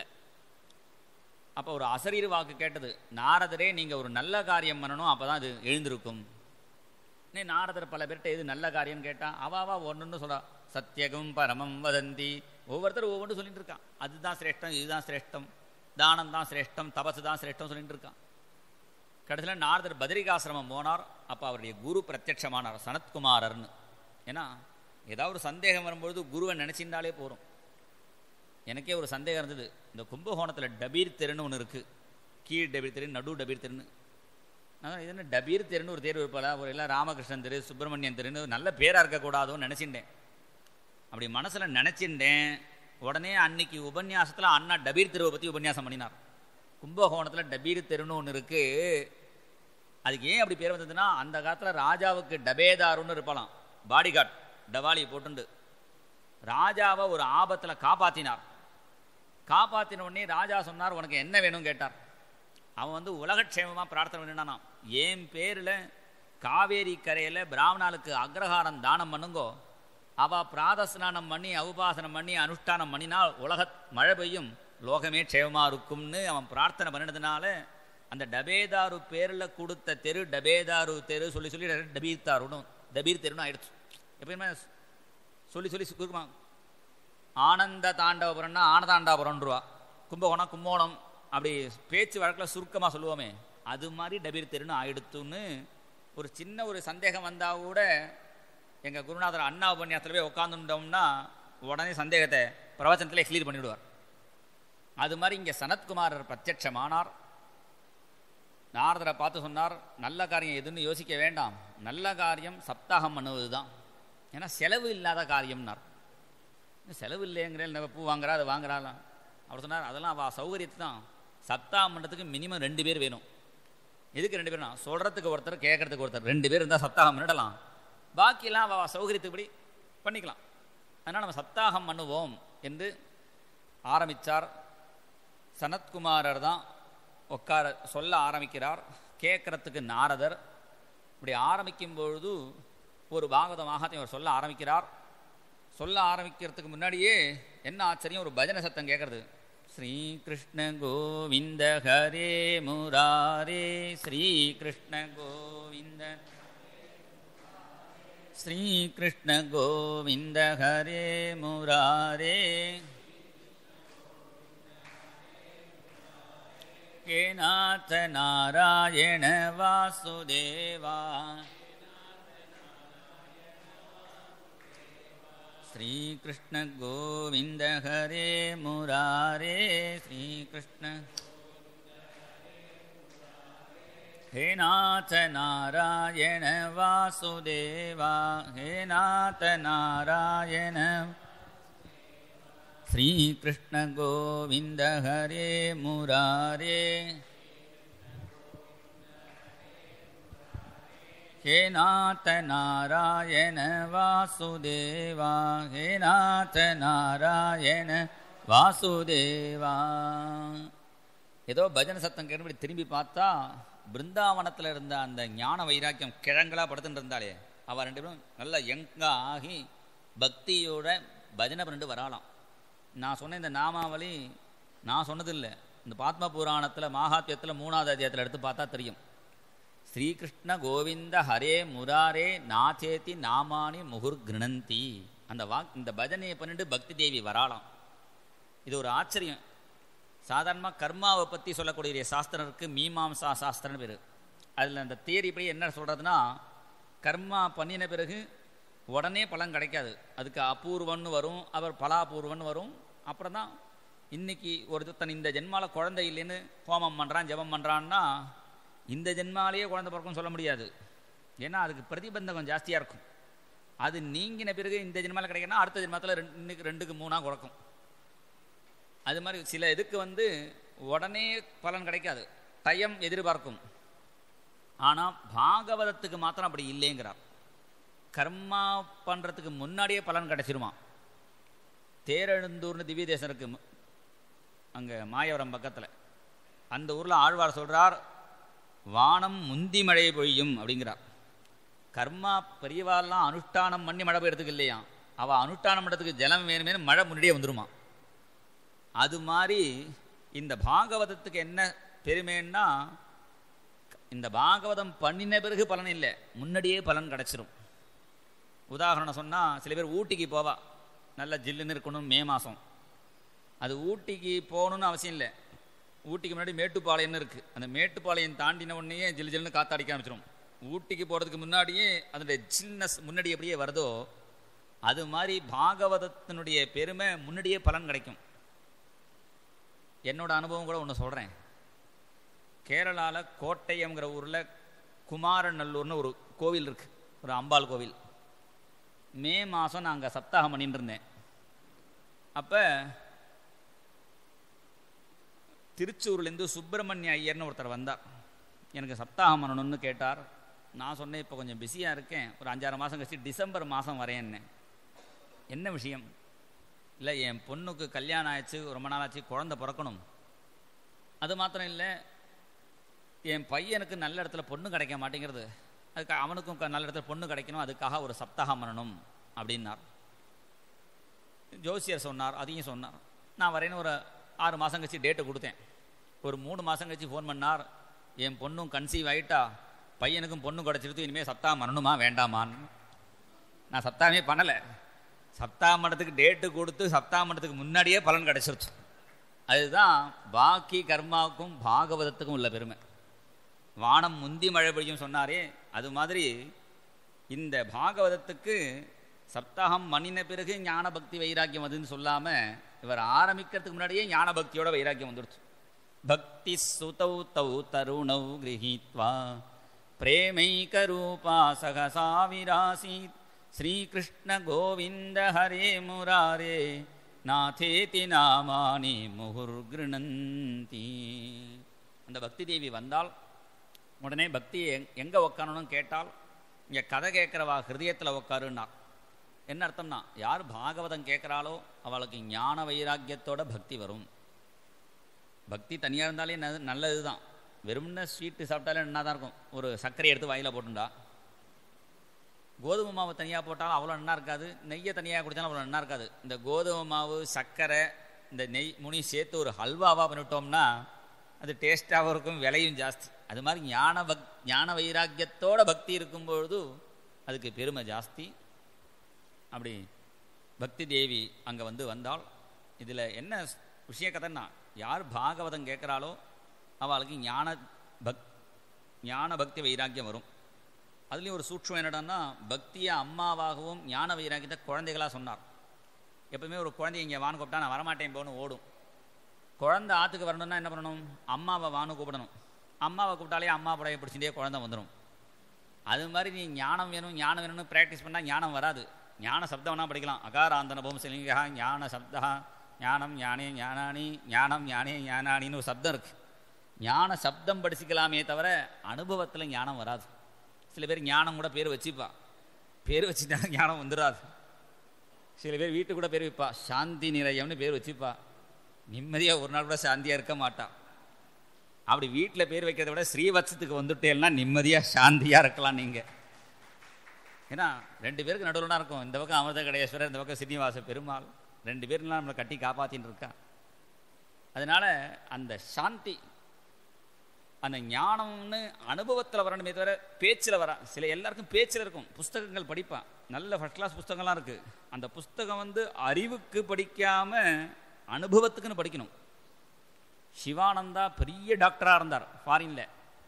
அப்போ ஒரு அசரீர் வாக்கு கேட்டது நாரதரே நீங்கள் ஒரு நல்ல காரியம் பண்ணணும் அப்போ தான் இது எழுந்திருக்கும் நீ நாரதர் பல பேர்கிட்ட எது நல்ல காரியம்னு கேட்டால் அவாவா ஒன்றுன்னு சொல்கிறா சத்தியகம் பரமம் வதந்தி ஒவ்வொருத்தரும் ஒவ்வொன்று சொல்லிட்டு இருக்கான் அதுதான் சிரேஷ்டம் இதுதான் சிரேஷ்டம் தானம் தான் சிரேஷ்டம் தபசு தான் சிரேஷ்டம் சொல்லிட்டு இருக்கான் கடைசியில் நாரதர் பத்ரிகாசிரமம் போனார் அப்போ அவருடைய குரு பிரத்யட்சமானார் சனத்குமாரர்னு ஏன்னா ஏதாவது ஒரு சந்தேகம் வரும்பொழுது குருவை நினச்சிருந்தாலே போகிறோம் எனக்கே ஒரு சந்தேகம் இருந்தது இந்த கும்பகோணத்தில் டபீர் தெருன்னு ஒன்று இருக்குது கீழ் டபீர் தெரு நடு டபீர் தெருன்னு நான் இது என்ன டபீர் தெருன்னு ஒரு தேர்வு இருப்பாளா ஒரு எல்லாம் ராமகிருஷ்ணன் தெரு சுப்பிரமணியன் தெருன்னு நல்ல பேராக இருக்கக்கூடாதுன்னு நினச்சிட்டேன் அப்படி மனசில் நினச்சிட்டேன் உடனே அன்னைக்கு உபன்யாசத்தில் அண்ணா டபீர் தெருவை பற்றி உபன்யாசம் பண்ணினார் கும்பகோணத்தில் டபீர் தெருன்னு ஒன்று இருக்குது அதுக்கு ஏன் அப்படி பேர் வந்ததுன்னா அந்த காலத்தில் ராஜாவுக்கு டபேதாருன்னு இருப்பாளாம் பாடிகார்ட் டவாலி போட்டுண்டு ராஜாவை ஒரு ஆபத்தில் காப்பாற்றினார் காப்பாற்றின உடனே ராஜா சொன்னார் உனக்கு என்ன வேணும் கேட்டார் அவன் வந்து உலகக்ஷேமமாக பிரார்த்தனை பண்ணினானாம் என் பேரில் காவேரி கரையில் பிராமணாளுக்கு அக்ரஹாரம் தானம் பண்ணுங்கோ அவள் பிராதஸ்நானம் பண்ணி அவுபாசனம் பண்ணி அனுஷ்டானம் பண்ணினால் உலக மழை பெய்யும் லோகமே க்ஷேமமாக இருக்கும்னு அவன் பிரார்த்தனை பண்ணினதுனால அந்த டபேதாரு பேரில் கொடுத்த தெரு டபேதாரு தெரு சொல்லி சொல்லி டபீர் தாருன்னு டபீர் தெருன்னு ஆயிடுச்சு எப்பயுமே சொல்லி சொல்லி சுருக்குமா ஆனந்த தாண்டவபுரம்னா ஆனதாண்டாபுரம்ன்றவா கும்பகோணம் கும்போணம் அப்படி பேச்சு வழக்கில் சுருக்கமாக சொல்லுவோமே அது மாதிரி டபீர் தெருன்னு ஆயிடுத்துன்னு ஒரு சின்ன ஒரு சந்தேகம் வந்தால் கூட எங்கள் குருநாதர் அண்ணா உபன்யாசத்தில் போய் உட்காந்துட்டோம்னா உடனே சந்தேகத்தை பிரவச்சனத்திலே கிளியர் பண்ணிவிடுவார் அது மாதிரி இங்கே சனத்குமாரர் பிரத்யட்சமானார் நாரதரை பார்த்து சொன்னார் நல்ல காரியம் எதுன்னு யோசிக்க வேண்டாம் நல்ல காரியம் சப்தாகம் பண்ணுவது தான் ஏன்னா செலவு இல்லாத காரியம்னார் செலவு இல்லைங்கிற நம்ம பூ வாங்குறா அது வாங்குறாலாம் அவர் சொன்னார் அதெல்லாம் அவள் சௌகரியத்து தான் சப்தாகம் பண்ணுறதுக்கு மினிமம் ரெண்டு பேர் வேணும் எதுக்கு ரெண்டு பேர்னா சொல்கிறதுக்கு ஒருத்தர் கேட்கறதுக்கு ஒருத்தர் ரெண்டு பேர் இருந்தால் சப்தாகம் பண்ணிடலாம் பாக்கியெல்லாம் அவள் சௌகரியத்துப்படி பண்ணிக்கலாம் அதனால் நம்ம சப்தாகம் பண்ணுவோம் என்று ஆரம்பித்தார் சனத்குமாரர் தான் உட்கார சொல்ல ஆரம்பிக்கிறார் கேட்கறதுக்கு நாரதர் இப்படி ஆரம்பிக்கும் பொழுது ஒரு பாகவத மகாத்மியம் அவர் சொல்ல ஆரம்பிக்கிறார் சொல்ல ஆரம்பிக்கிறதுக்கு முன்னாடியே என்ன ஆச்சரியம் ஒரு பஜனை சத்தம் கேட்கறது ஸ்ரீ கிருஷ்ண கோவிந்த ஹரே முராரே ஸ்ரீ கிருஷ்ண கோவிந்த ஸ்ரீ கிருஷ்ண கோவிந்த ஹரே முராரே हे नाथ नारायण वासुदेवा श्रीकृष्ण गोविन्द हरे मुरारे श्रीकृष्ण हे नाथ नारायण वासुदेवा हे नाथ नारायण श्रीकृष्ण गोविन्द हरे मुरारे हे नाथ नारायण वासुदेवा हे नाथ नारायण வாசுதேவா ஏதோ பஜனை சத்தம் கேட்டு திரும்பி பார்த்தா பிருந்தாவனத்தில் இருந்த அந்த ஞான வைராக்கியம் கிழங்களா படுத்துட்டு இருந்தாலே அவள் ரெண்டு பேரும் நல்லா யங்கா ஆகி பக்தியோட பஜனை பண்ணிட்டு வராலாம் நான் சொன்ன இந்த நாமாவளி நான் சொன்னதில்லை இந்த பாத்ம புராணத்தில் மாகாத்தியத்தில் மூணாவது அத்தியாயத்தில் எடுத்து பார்த்தா தெரியும் ஸ்ரீகிருஷ்ண கோவிந்த ஹரே முராரே நாச்சேத்தி நாமானி முகுர் கிருணந்தி அந்த வாக் இந்த பஜனையை பண்ணிட்டு பக்தி தேவி வராளாம் இது ஒரு ஆச்சரியம் சாதாரணமாக கர்மாவை பற்றி சொல்லக்கூடிய சாஸ்திரம் இருக்குது மீமாம்சா சாஸ்திரம்னு பேர் அதில் அந்த தியரி படி என்ன சொல்கிறதுனா கர்மா பண்ணின பிறகு உடனே பலன் கிடைக்காது அதுக்கு அபூர்வம்னு வரும் அவர் பலாபூர்வம்னு வரும் அப்புறம் தான் இன்னைக்கு ஒருத்தன் இந்த ஜென்மால குழந்தை இல்லைன்னு ஹோமம் பண்ணுறான் ஜெபம் பண்ணுறான்னா இந்த ஜென்மாலேயே குழந்தை பிறக்கும்னு சொல்ல முடியாது ஏன்னா அதுக்கு பிரதிபந்தகம் ஜாஸ்தியாக இருக்கும் அது நீங்கின பிறகு இந்த ஜென்மாவில் கிடைக்கணும்னா அடுத்த ஜென்மத்தில் ரெண்டு இன்னைக்கு ரெண்டுக்கு மூணாக குறைக்கும் அது மாதிரி சில இதுக்கு வந்து உடனே பலன் கிடைக்காது டைம் எதிர்பார்க்கும் ஆனால் பாகவதத்துக்கு மாத்திரம் அப்படி இல்லைங்கிறார் கர்மா பண்ணுறதுக்கு முன்னாடியே பலன் கிடைச்சிருமா தேரெழுந்தூர்னு திவ்ய தேசம் இருக்கு அங்கே மாயவரம் பக்கத்தில் அந்த ஊரில் ஆழ்வார் சொல்கிறார் வானம் முந்தி மழை பொழியும் அப்படிங்கிறார் கர்மா பெரியவாள்லாம் அனுஷ்டானம் பண்ணி மழை பெய்யறதுக்கு இல்லையா அவள் அனுஷ்டானம் பண்ணுறதுக்கு ஜலம் வேணுமே மழை முன்னாடியே வந்துருமா அது மாதிரி இந்த பாகவதத்துக்கு என்ன பெருமைன்னா இந்த பாகவதம் பண்ணின பிறகு பலன் இல்லை முன்னாடியே பலன் கிடச்சிரும் உதாரணம் சொன்னால் சில பேர் ஊட்டிக்கு போவா நல்ல ஜில்லுன்னு இருக்கணும் மே மாதம் அது ஊட்டிக்கு போகணுன்னு அவசியம் இல்லை ஊட்டிக்கு முன்னாடி மேட்டுப்பாளையம்னு இருக்குது அந்த மேட்டுப்பாளையம் தாண்டின உடனேயே ஜில்லு ஜில்லுன்னு காத்தாடிக்க ஆரம்பிச்சிடும் ஊட்டிக்கு போகிறதுக்கு முன்னாடியே அதனுடைய சில்னஸ் முன்னாடி எப்படியே வருதோ அது மாதிரி பாகவதத்தினுடைய பெருமை முன்னாடியே பலன் கிடைக்கும் என்னோட அனுபவம் கூட ஒன்று சொல்கிறேன் கேரளாவில் கோட்டயம்ங்கிற ஊரில் குமாரநல்லூர்னு ஒரு கோவில் இருக்குது ஒரு அம்பாள் கோவில் மே மாதம் நான் அங்கே சப்தாகம் பண்ணிட்டு இருந்தேன் அப்போ திருச்சூர்லேருந்து சுப்பிரமணிய ஐயர்னு ஒருத்தர் வந்தார் எனக்கு சப்தாகம் பண்ணணும்னு கேட்டார் நான் சொன்னேன் இப்போ கொஞ்சம் பிஸியாக இருக்கேன் ஒரு அஞ்சாறு மாதம் கழிச்சு டிசம்பர் மாதம் வரேன்னு என்ன விஷயம் இல்லை என் பொண்ணுக்கு கல்யாணம் ஆயிடுச்சு ரொம்ப நாள் ஆச்சு குழந்த பிறக்கணும் அது மாத்திரம் இல்லை என் பையனுக்கு நல்ல இடத்துல பொண்ணு கிடைக்க மாட்டேங்கிறது அதுக்கு அவனுக்கும் க- நல்ல இடத்துல பொண்ணு கிடைக்கணும் அதுக்காக ஒரு சப்தாகம் பண்ணணும் அப்படின்னார் ஜோசியர் சொன்னார் அதையும் சொன்னார் நான் வரேன்னு ஒரு ஆறு மாதம் கழிச்சு டேட்டை கொடுத்தேன் ஒரு மூணு மாதம் கழிச்சு ஃபோன் பண்ணார் என் பொண்ணும் கன்சீவ் ஆயிட்டா பையனுக்கும் பொண்ணு கிடச்சிருது இனிமேல் சப்தாகம் பண்ணணுமா வேண்டாமான்னு நான் சப்தாகமே பண்ணலை சப்தாகம் பண்ணதுக்கு டேட்டு கொடுத்து சப்தாகம் பண்ணதுக்கு முன்னாடியே பலன் கிடச்சிருச்சு அதுதான் பாக்கி கர்மாவுக்கும் பாகவதத்துக்கும் உள்ள பெருமை வானம் முந்தி மழை பெய்யும் சொன்னாரே அது மாதிரி இந்த பாகவதத்துக்கு சப்தாகம் மணின பிறகு ஞான பக்தி வைராக்கியம் வந்துன்னு சொல்லாம இவர் ஆரம்பிக்கிறதுக்கு முன்னாடியே ஞான பக்தியோட வைராக்கியம் வந்துடுச்சு பக்தி சுதௌ தௌ தருணௌ கிரகீத்வா பிரேமைகரூபா சகசா விராசீத் ஸ்ரீகிருஷ்ண கோவிந்த ஹரே முராரே நாதேதி நாமானி முகுர்கிருணந்தி அந்த பக்தி தேவி வந்தால் உடனே பக்தி எங் எங்கே உக்காரணும்னு கேட்டால் இங்கே கதை கேட்குறவா ஹிருதயத்தில் உக்காருன்னார் என்ன அர்த்தம்னா யார் பாகவதம் கேட்குறாளோ அவளுக்கு ஞான வைராக்கியத்தோட பக்தி வரும் பக்தி தனியாக இருந்தாலே ந- நல்லது தான் வெறும்ன ஸ்வீட்டு சாப்பிட்டாலே நல்லா தான் இருக்கும் ஒரு சர்க்கரை எடுத்து வாயில் போட்டுண்டா கோதுமை மாவு தனியாக போட்டாலும் அவ்வளோ நல்லா இருக்காது நெய்யை தனியாக குடித்தாலும் அவ்வளோ நல்லா இருக்காது இந்த கோதுமை மாவு சர்க்கரை இந்த நெய் முனி சேர்த்து ஒரு ஹல்வாவாக பண்ணிவிட்டோம்னா அது டேஸ்ட்டாகவும் இருக்கும் விலையும் ஜாஸ்தி அது மாதிரி ஞான பக் ஞான வைராக்கியத்தோட பக்தி இருக்கும்பொழுது அதுக்கு பெருமை ஜாஸ்தி அப்படி பக்தி தேவி அங்கே வந்து வந்தால் இதில் என்ன விஷய கதைன்னா யார் பாகவதம் கேட்குறாளோ அவளுக்கு ஞான பக் ஞான பக்தி வைராக்கியம் வரும் அதுலேயும் ஒரு சூட்சம் என்னடான்னா பக்தியை அம்மாவாகவும் ஞான வைராக்கியத்தை குழந்தைகளாக சொன்னார் எப்பவுமே ஒரு குழந்தை இங்கே வான்னு கூப்பிட்டா நான் வரமாட்டேன் போன்னு ஓடும் குழந்தை ஆற்றுக்கு வரணும்னா என்ன பண்ணணும் அம்மாவை வான்னு கூப்பிடணும் அம்மாவை கூப்பிட்டாலே அம்மா புடைய பிடிச்சிட்டே குழந்தை வந்துடும் அது மாதிரி நீ ஞானம் வேணும் ஞானம் வேணும்னு ப்ராக்டிஸ் பண்ணால் ஞானம் வராது ஞான சப்தம் வேணால் படிக்கலாம் அகாராந்தன பூமசிலிங்கா ஞான சப்தா ஞானம் ஞானே ஞானானி ஞானம் ஞானே ஞானானின்னு ஒரு சப்தம் இருக்குது ஞான சப்தம் படிச்சுக்கலாமே தவிர அனுபவத்தில் ஞானம் வராது சில பேர் ஞானம் கூட பேர் வச்சுப்பா பேர் வச்சுட்டா ஞானம் வந்துடாது சில பேர் வீட்டுக்கு கூட பேர் வைப்பா சாந்தி நிலையம்னு பேர் வச்சுப்பா நிம்மதியாக ஒரு நாள் கூட சாந்தியாக இருக்க மாட்டா அப்படி வீட்டில் பேர் வைக்கிறத விட ஸ்ரீவத்சத்துக்கு வந்துட்டேன்னா நிம்மதியாக சாந்தியாக இருக்கலாம் நீங்கள் ஏன்னா ரெண்டு பேருக்கு நடுவில் இருக்கும் இந்த பக்கம் அமிர்த கடேஸ்வரர் இந்த பக்கம் சீனிவாச பெருமாள் ரெண்டு பேர்லாம் நம்மளை கட்டி காப்பாற்றின்னு இருக்கா அதனால அந்த சாந்தி அந்த ஞானம்னு அனுபவத்தில் வரணுமே தவிர பேச்சில் வர சில எல்லாருக்கும் பேச்சில் இருக்கும் புஸ்தகங்கள் படிப்பான் நல்ல ஃபர்ஸ்ட் கிளாஸ் புஸ்தகங்கள்லாம் இருக்குது அந்த புஸ்தகம் வந்து அறிவுக்கு படிக்காம அனுபவத்துக்குன்னு படிக்கணும் சிவானந்தா பெரிய டாக்டராக இருந்தார் ஃபாரின்ல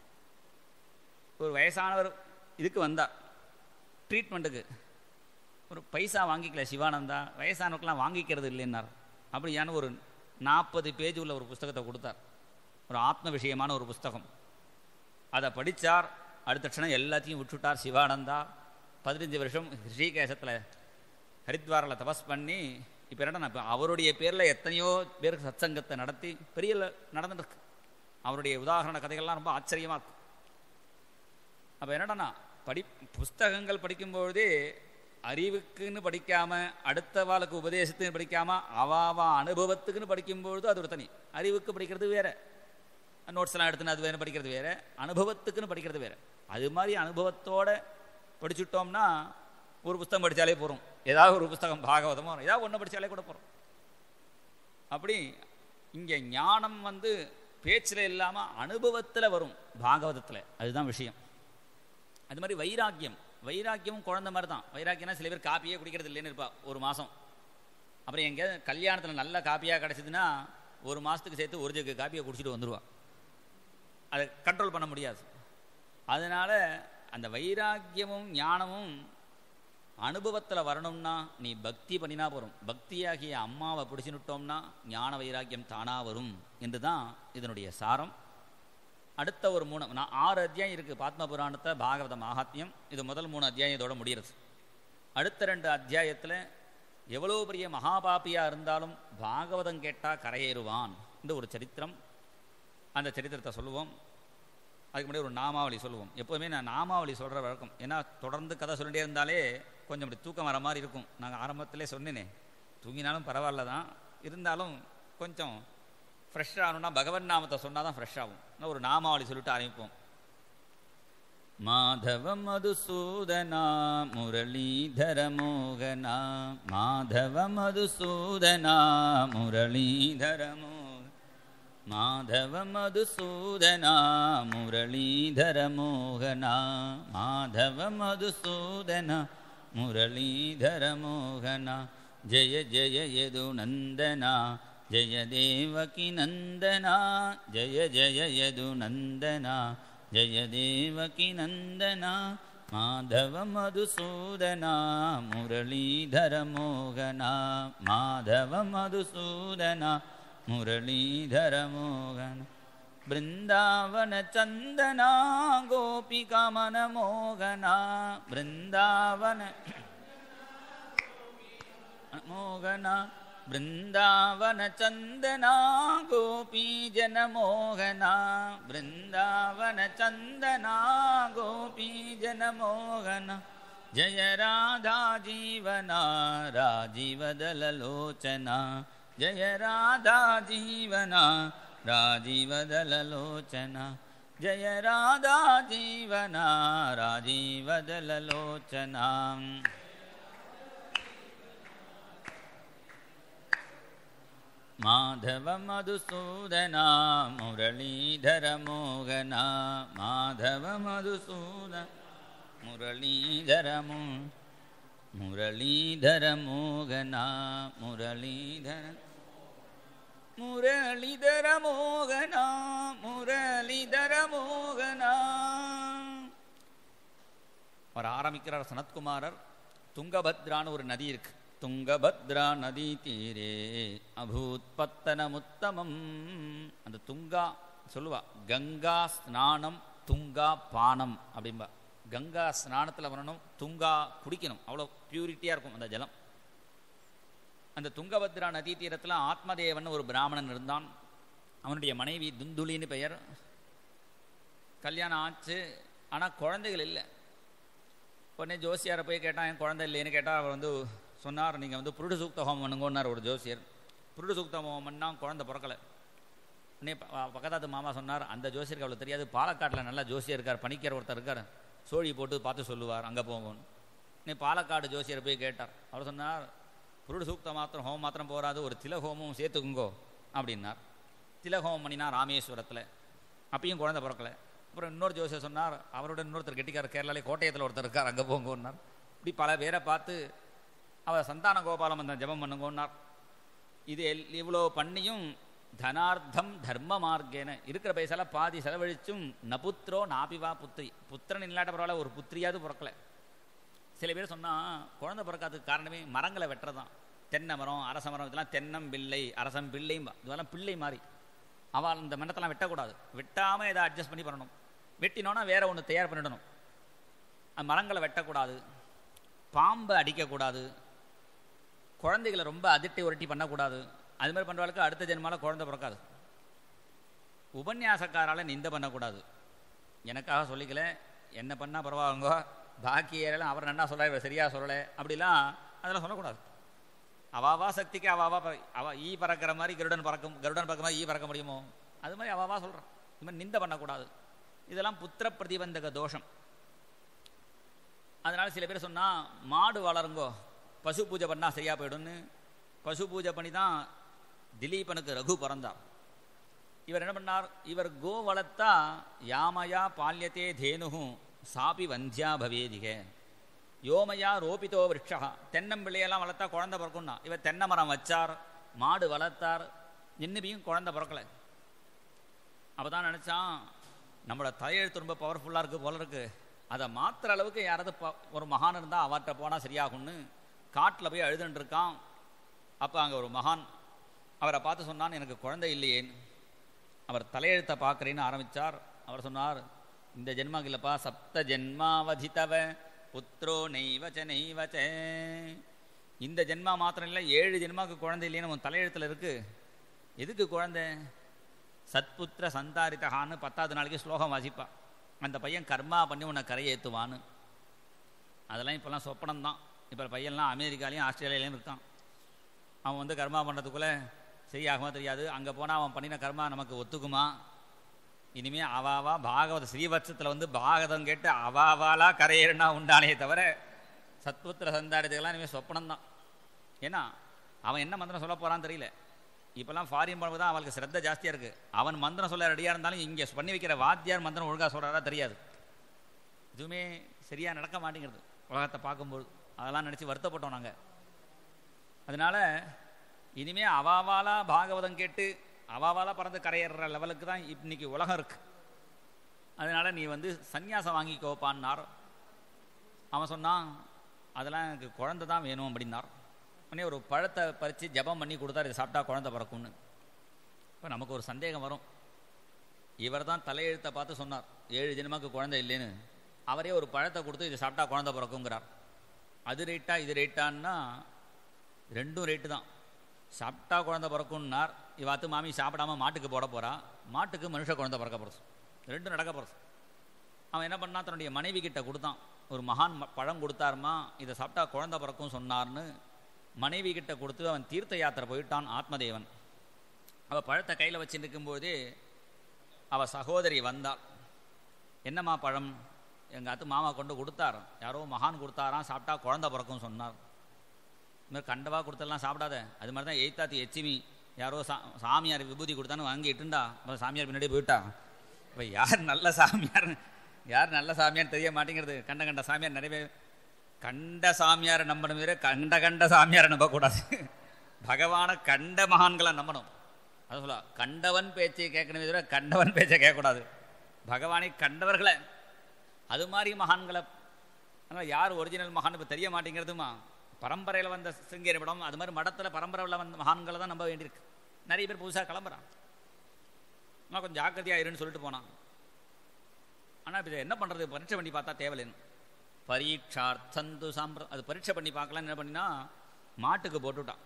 ஒரு வயசானவர் இதுக்கு வந்தார் ட்ரீட்மெண்ட்டுக்கு ஒரு பைசா வாங்கிக்கல சிவானந்தா வயசானவருக்கெல்லாம் வாங்கிக்கிறது இல்லைன்னார் அப்படியான ஒரு நாற்பது பேஜ் உள்ள ஒரு புஸ்தகத்தை கொடுத்தார் ஒரு ஆத்ம விஷயமான ஒரு புஸ்தகம் அதை படித்தார் அடுத்த க்ஷணம் எல்லாத்தையும் விட்டுட்டார் சிவானந்தா பதினஞ்சு வருஷம் ரிஷிகேசத்தில் ஹரித்வாரில் தபஸ் பண்ணி இப்போ என்னடா இப்போ அவருடைய பேரில் எத்தனையோ பேருக்கு சத்சங்கத்தை நடத்தி பெரிய நடந்துட்டு இருக்கு அவருடைய உதாரண கதைகள்லாம் ரொம்ப ஆச்சரியமாக இருக்கும் அப்போ என்னடாண்ணா படி புஸ்தகங்கள் படிக்கும்பொழுதே அறிவுக்குன்னு படிக்காம அடுத்த வாளுக்கு உபதேசத்துக்கு படிக்காம அவாவா அனுபவத்துக்குன்னு படிக்கும்பொழுது அது ஒரு தனி அறிவுக்கு படிக்கிறது வேற நோட்ஸ் எல்லாம் எடுத்துன்னு அது வேற படிக்கிறது வேற அனுபவத்துக்குன்னு படிக்கிறது வேற அது மாதிரி அனுபவத்தோட படிச்சுட்டோம்னா ஒரு புஸ்தகம் படித்தாலே போகிறோம் ஏதாவது ஒரு புஸ்தகம் பாகவதமோ ஏதாவது ஒன்று படித்தாலே கூட போகிறோம் அப்படி இங்கே ஞானம் வந்து பேச்சில் இல்லாமல் அனுபவத்தில் வரும் பாகவதத்தில் அதுதான் விஷயம் அது மாதிரி வைராக்கியம் வைராக்கியமும் குழந்தை மாதிரி தான் வைராக்கியம்னா சில பேர் காப்பியே குடிக்கிறது இல்லைன்னு இருப்பா ஒரு மாதம் அப்புறம் எங்கேயாவது கல்யாணத்தில் நல்ல காப்பியாக கிடச்சிதுன்னா ஒரு மாதத்துக்கு சேர்த்து ஒரு ஜக்கு காப்பியை குடிச்சிட்டு வந்துடுவா அதை கண்ட்ரோல் பண்ண முடியாது அதனால் அந்த வைராக்கியமும் ஞானமும் அனுபவத்தில் வரணும்னா நீ பக்தி பண்ணினா போகிறோம் பக்தியாகிய அம்மாவை பிடிச்சுனுட்டோம்னா ஞான வைராக்கியம் தானாக வரும் என்று தான் இதனுடைய சாரம் அடுத்த ஒரு மூணு நான் ஆறு அத்தியாயம் இருக்குது பாத்ம புராணத்தை பாகவத மகாத்மியம் இது முதல் மூணு அத்தியாயம் இதோட முடிகிறது அடுத்த ரெண்டு அத்தியாயத்தில் எவ்வளோ பெரிய மகாபாபியாக இருந்தாலும் பாகவதம் கேட்டால் கரையேறுவான் என்று ஒரு சரித்திரம் அந்த சரித்திரத்தை சொல்லுவோம் அதுக்கு முன்னாடி ஒரு நாமாவளி சொல்லுவோம் எப்போதுமே நான் நாமாவளி சொல்கிற வழக்கம் ஏன்னா தொடர்ந்து கதை சொல்லிட்டே இருந்தாலே கொஞ்சம் இப்படி தூக்கம் வர மாதிரி இருக்கும் நாங்கள் ஆரம்பத்திலே சொன்னேனே தூங்கினாலும் பரவாயில்ல தான் இருந்தாலும் கொஞ்சம் ஃப்ரெஷ் ஆகணும்னா பகவன் நாமத்தை சொன்னால் தான் ஃப்ரெஷ் ஆகும் இன்னும் ஒரு நாமாவளி சொல்லிட்டு ஆரம்பிப்போம் மாதவ மதுசூதனா முரளீதர மோகனா மாதவ மதுசூதனா முரளீதர மோக மாதவ மதுசூதனா முரளீதர மோகனா மாதவ மதுசூதனா முரளீதர மோகனா ஜய ஜய யது நந்தனா ஜய தேவகி நந்தனா ஜய ஜய யது நந்தனா ஜய தேவகி நந்தனா மாதவ மதுசூதனா முரளீதர மோகனா மாதவ மதுசூதனா முரளீதர மோகன ಬೃಂದಾವನ ಚಂದನ ಗೋಪಿಕಾ ಮನ ಮೋಗನ ಬೃಂದಾವನ ಮೋಗನ ಬೃಂದಾವನ ಚಂದನ ಗೋಪಿ ಜನ ಮೋಹನ ಬೃಂದಾವನ ಚಂದನ ಗೋಪಿ ಜನ ಮೋಹನ ಜಯ ರಾಧಾ ಜೀವನ ರಾಜೀವದಲಲೋಚನ ಜಯ ರಾಧಾ ಜೀವನ ರಾಜೀವದಲಲೋಚನ ಜಯ ರಾಧಾ ಜೀವನ ರಾಜೀವದಲಲೋಚನ ಮಾಧವ ಮಧುಸೂದನ ಮುರಳೀಧರ ಮೋಗನ ಮಾಧವ ಮಧುಸೂದ ಮುರಳೀಧರ ಮೋ ಮುರಳೀಧರ ಮೋಗನ ಮುರಳೀಧರ முரளிதர மோகனா முரளிதர மோகனா அவர் ஆரம்பிக்கிறார் சனத்குமாரர் துங்கபத்ரான்னு ஒரு நதி இருக்கு துங்கபத்ரா நதி தீரே அபூத்பத்தனமுத்தமம் அந்த துங்கா சொல்லுவா கங்கா ஸ்நானம் துங்கா பானம் அப்படிம்பா கங்கா ஸ்நானத்தில் வரணும் துங்கா குடிக்கணும் அவ்வளோ பியூரிட்டியாக இருக்கும் அந்த ஜலம் அந்த துங்கபத்ரா நதி தீரத்தில் ஆத்மதேவன் ஒரு பிராமணன் இருந்தான் அவனுடைய மனைவி துந்துலின்னு பெயர் கல்யாணம் ஆச்சு ஆனால் குழந்தைகள் இல்லை உடனே ஜோசியாரை போய் கேட்டான் என் குழந்தை இல்லைன்னு கேட்டால் அவர் வந்து சொன்னார் நீங்கள் வந்து புருடு சூக்த ஹோமம் பண்ணுங்கன்னார் ஒரு ஜோசியர் புருடு சூக்த ஹோமம் பண்ணால் குழந்தை பிறக்கலை உடனே பக்கத்தாத்து மாமா சொன்னார் அந்த ஜோசியருக்கு அவ்வளோ தெரியாது பாலக்காட்டில் நல்லா ஜோசியர் இருக்கார் பணிக்கிற ஒருத்தர் இருக்கார் சோழி போட்டு பார்த்து சொல்லுவார் அங்கே போங்கன்னு உடனே பாலக்காடு ஜோசியரை போய் கேட்டார் அவர் சொன்னார் புருடு சூக்த மாத்திரம் ஹோமம் மாத்திரம் போராது ஒரு திலஹோமம் சேர்த்துக்குங்கோ அப்படின்னார் திலஹோமம் பண்ணினா ராமேஸ்வரத்தில் அப்பயும் குழந்தை பிறக்கலை அப்புறம் இன்னொரு ஜோசியர் சொன்னார் அவரோட இன்னொருத்தர் கெட்டிக்கார கேரளாலே கோட்டயத்தில் ஒருத்தர் இருக்கார் அங்கே போங்கன்னார் இப்படி பல பேரை பார்த்து அவர் சந்தான கோபாலம் அந்த ஜபம் பண்ணுங்கன்னார் இது எல் இவ்வளோ பண்ணியும் தனார்த்தம் தர்ம மார்க்கேன இருக்கிற பைசால பாதி செலவழிச்சும் நபுத்ரோ நாபிவா புத்திரி புத்திரன் இல்லாட்ட பரவாயில்ல ஒரு புத்திரியாவது பிறக்கலை சில பேர் சொன்னால் குழந்தை பிறக்காததுக்கு காரணமே மரங்களை வெட்டுறதான் தென்னை மரம் அரச மரம் இதெல்லாம் தென்னம் பிள்ளை அரசம் பிள்ளையும் இதெல்லாம் பிள்ளை மாதிரி அவள் இந்த மரத்தெல்லாம் வெட்டக்கூடாது வெட்டாமல் இதை அட்ஜஸ்ட் பண்ணி பண்ணணும் வெட்டினோன்னா வேற ஒன்று தயார் பண்ணிடணும் அந்த மரங்களை வெட்டக்கூடாது பாம்பை அடிக்கக்கூடாது குழந்தைகளை ரொம்ப அதிர்ட்டி உருட்டி பண்ணக்கூடாது அது மாதிரி பண்ணுறவளுக்கு அடுத்த ஜென்மால குழந்தை பிறக்காது உபன்யாசக்காரால நிந்த பண்ணக்கூடாது எனக்காக சொல்லிக்கல என்ன பண்ணால் பரவாயில்லங்கோ பாக்கி ஏரெல்லாம் அவர் என்ன சொல்ல இவர் சரியாக சொல்லலை அப்படிலாம் அதெல்லாம் சொல்லக்கூடாது அவாவா சக்திக்கு அவாவா பற- அவ ஈ பறக்கிற மாதிரி கருடன் பறக்கும் கருடன் பறக்கிற மாதிரி ஈ பறக்க முடியுமோ அது மாதிரி அவாவா சொல்கிறான் இது மாதிரி நிந்த பண்ணக்கூடாது இதெல்லாம் புத்திர பிரதிபந்தக தோஷம் அதனால சில பேர் சொன்னா மாடு வளருங்கோ பசு பூஜை பண்ணால் சரியா போயிடும்னு பசு பூஜை பண்ணி தான் திலீபனுக்கு ரகு பிறந்தார் இவர் என்ன பண்ணார் இவர் கோ வளர்த்தா யாமயா பால்யத்தே தேனு சாபி வந்தியா பவேதிக யோமயா ரோபிதோ விருட்சா தென்னம்பிள்ளையெல்லாம் வளர்த்தா குழந்தை பிறக்கும்னா இவர் தென்னை மரம் வச்சார் மாடு வளர்த்தார் இன்னும் குழந்தை பிறக்கலை அப்போ தான் நினச்சான் நம்மளோட தலையெழுத்து ரொம்ப பவர்ஃபுல்லாக இருக்குது போல இருக்கு அதை மாத்துற அளவுக்கு யாராவது ப- ஒரு மகான் இருந்தால் அவர்கிட்ட போனால் சரியாகும்னு காட்டில் போய் அழுதுன்னு இருக்கான் அப்போ அங்கே ஒரு மகான் அவரை பார்த்து சொன்னான் எனக்கு குழந்தை இல்லையேன்னு அவர் தலையெழுத்தை பார்க்குறேன்னு ஆரம்பித்தார் அவர் சொன்னார் இந்த ஜென்மாக்கு இல்லைப்பா சப்த ஜென்மாவதித்தவ புத்ரோ நெய்வச்ச நெய்வச்ச இந்த ஜென்மா மாத்திரம் இல்லை ஏழு ஜென்மாக்கு குழந்தை இல்லைன்னு உன் தலையெழுத்தில் இருக்கு எதுக்கு குழந்தை சத்புத்திர சந்தாரிதகான்னு பத்தாவது நாளைக்கு ஸ்லோகம் வாசிப்பா அந்த பையன் கர்மா பண்ணி உன்னை கரையேற்றுவான்னு அதெல்லாம் இப்போல்லாம் சொப்பனம் தான் இப்போ பையன்லாம் அமெரிக்காலையும் ஆஸ்திரேலியாலையும் இருக்கான் அவன் வந்து கர்மா பண்ணுறதுக்குள்ளே சரியாகுமா தெரியாது அங்கே போனால் அவன் பண்ணின கர்மா நமக்கு ஒத்துக்குமா இனிமே அவாவா பாகவத ஸ்ரீவத்சத்தில் வந்து பாகவதம் கேட்டு அவாவாலா கரையேறுனா உண்டானே தவிர சத்புத்திர சந்தாரத்துக்கெல்லாம் இனிமேல் சொப்பனம் தான் ஏன்னா அவன் என்ன மந்திரம் சொல்ல போகிறான்னு தெரியல இப்போல்லாம் ஃபாரின் பண்ணும்போது தான் அவளுக்கு ஸ்ரத்த ஜாஸ்தியாக இருக்குது அவன் மந்திரம் சொல்ல ரெடியாக இருந்தாலும் இங்கே பண்ணி வைக்கிற வாத்தியார் மந்திரம் ஒழுங்காக சொல்கிறாரா தெரியாது எதுவுமே சரியாக நடக்க மாட்டேங்கிறது உலகத்தை பார்க்கும்போது அதெல்லாம் நினச்சி வருத்தப்பட்டோம் நாங்கள் அதனால இனிமே அவாவாலா பாகவதம் கேட்டு அவாவாலா பறந்து கரையேற லெவலுக்கு தான் இன்னைக்கு உலகம் இருக்கு அதனால நீ வந்து சந்நியாசம் வாங்கிக்கோப்பான்னார் அவன் சொன்னான் அதெல்லாம் எனக்கு குழந்தை தான் வேணும் அப்படின்னார் உடனே ஒரு பழத்தை பறித்து ஜெபம் பண்ணி கொடுத்தாரு இதை சாப்பிட்டா குழந்தை பிறக்கும்னு இப்போ நமக்கு ஒரு சந்தேகம் வரும் இவர் தான் தலையெழுத்தை பார்த்து சொன்னார் ஏழு ஜென்மாக்கு குழந்தை இல்லைன்னு அவரே ஒரு பழத்தை கொடுத்து இதை சாப்பிட்டா குழந்தை பிறக்குங்கிறார் அது ரேட்டா இது ரேட்டான்னா ரெண்டும் ரேட்டு தான் சாப்பிட்டா குழந்தை பிறக்கும்னார் இவாத்து மாமி சாப்பிடாம மாட்டுக்கு போட போறா மாட்டுக்கு மனுஷ குழந்தை பிறக்க போகிறது ரெண்டும் நடக்க போகிறது அவன் என்ன பண்ணா தன்னுடைய மனைவி கிட்ட கொடுத்தான் ஒரு மகான் ம- பழம் கொடுத்தாருமா இதை சாப்பிட்டா குழந்தை பிறக்கும் சொன்னார்னு மனைவி கிட்ட கொடுத்து அவன் தீர்த்த யாத்திரை போயிட்டான் ஆத்மதேவன் அவள் பழத்தை கையில் வச்சுட்டு இருக்கும்போதே அவள் சகோதரி வந்தாள் என்னம்மா பழம் எங்கள் அத்து மாமா கொண்டு கொடுத்தார் யாரோ மகான் கொடுத்தாராம் சாப்பிட்டா குழந்தை பிறக்கும் சொன்னார் இது மாதிரி கண்டவா கொடுத்தெல்லாம் சாப்பிடாத அது மாதிரி தான் எய்த்தாத்தி எச்சிமி யாரோ சா சாமியார் விபூதி கொடுத்தான்னு வாங்கி இட்டுண்டா அப்புறம் சாமியார் பின்னாடியே போயிட்டா இப்போ யார் நல்ல சாமியார் யார் நல்ல சாமியார் தெரிய மாட்டேங்கிறது கண்ட கண்ட சாமியார் நிறைய பேர் கண்ட சாமியாரை நம்பணும் வேற கண்ட கண்ட சாமியாரை நம்பக்கூடாது பகவானை கண்ட மகான்களை நம்பணும் அது சொல்ல கண்டவன் பேச்சை கேட்கணுமே தவிர கண்டவன் பேச்சை கேட்கக்கூடாது பகவானை கண்டவர்களை அது மாதிரி மகான்களை ஆனால் யார் ஒரிஜினல் மகான் இப்போ தெரிய மாட்டேங்கிறதுமா பரம்பரையில் வந்த சிங்கேரி படம் அது மாதிரி மடத்தில் பரம்பரையில் வந்த மகான்களை தான் நம்ப வேண்டியிருக்கு நிறைய பேர் புதுசாக கிளம்புறான் நான் கொஞ்சம் ஜாக்கிரதையாக இருன்னு சொல்லிட்டு போனான் ஆனால் இப்போ இதை என்ன பண்ணுறது பரீட்சை பண்ணி பார்த்தா தேவையில்லைன்னு பரீட்சார்த்தந்து சாம்பிர அது பரீட்சை பண்ணி பார்க்கலான்னு என்ன பண்ணினா மாட்டுக்கு போட்டுவிட்டான்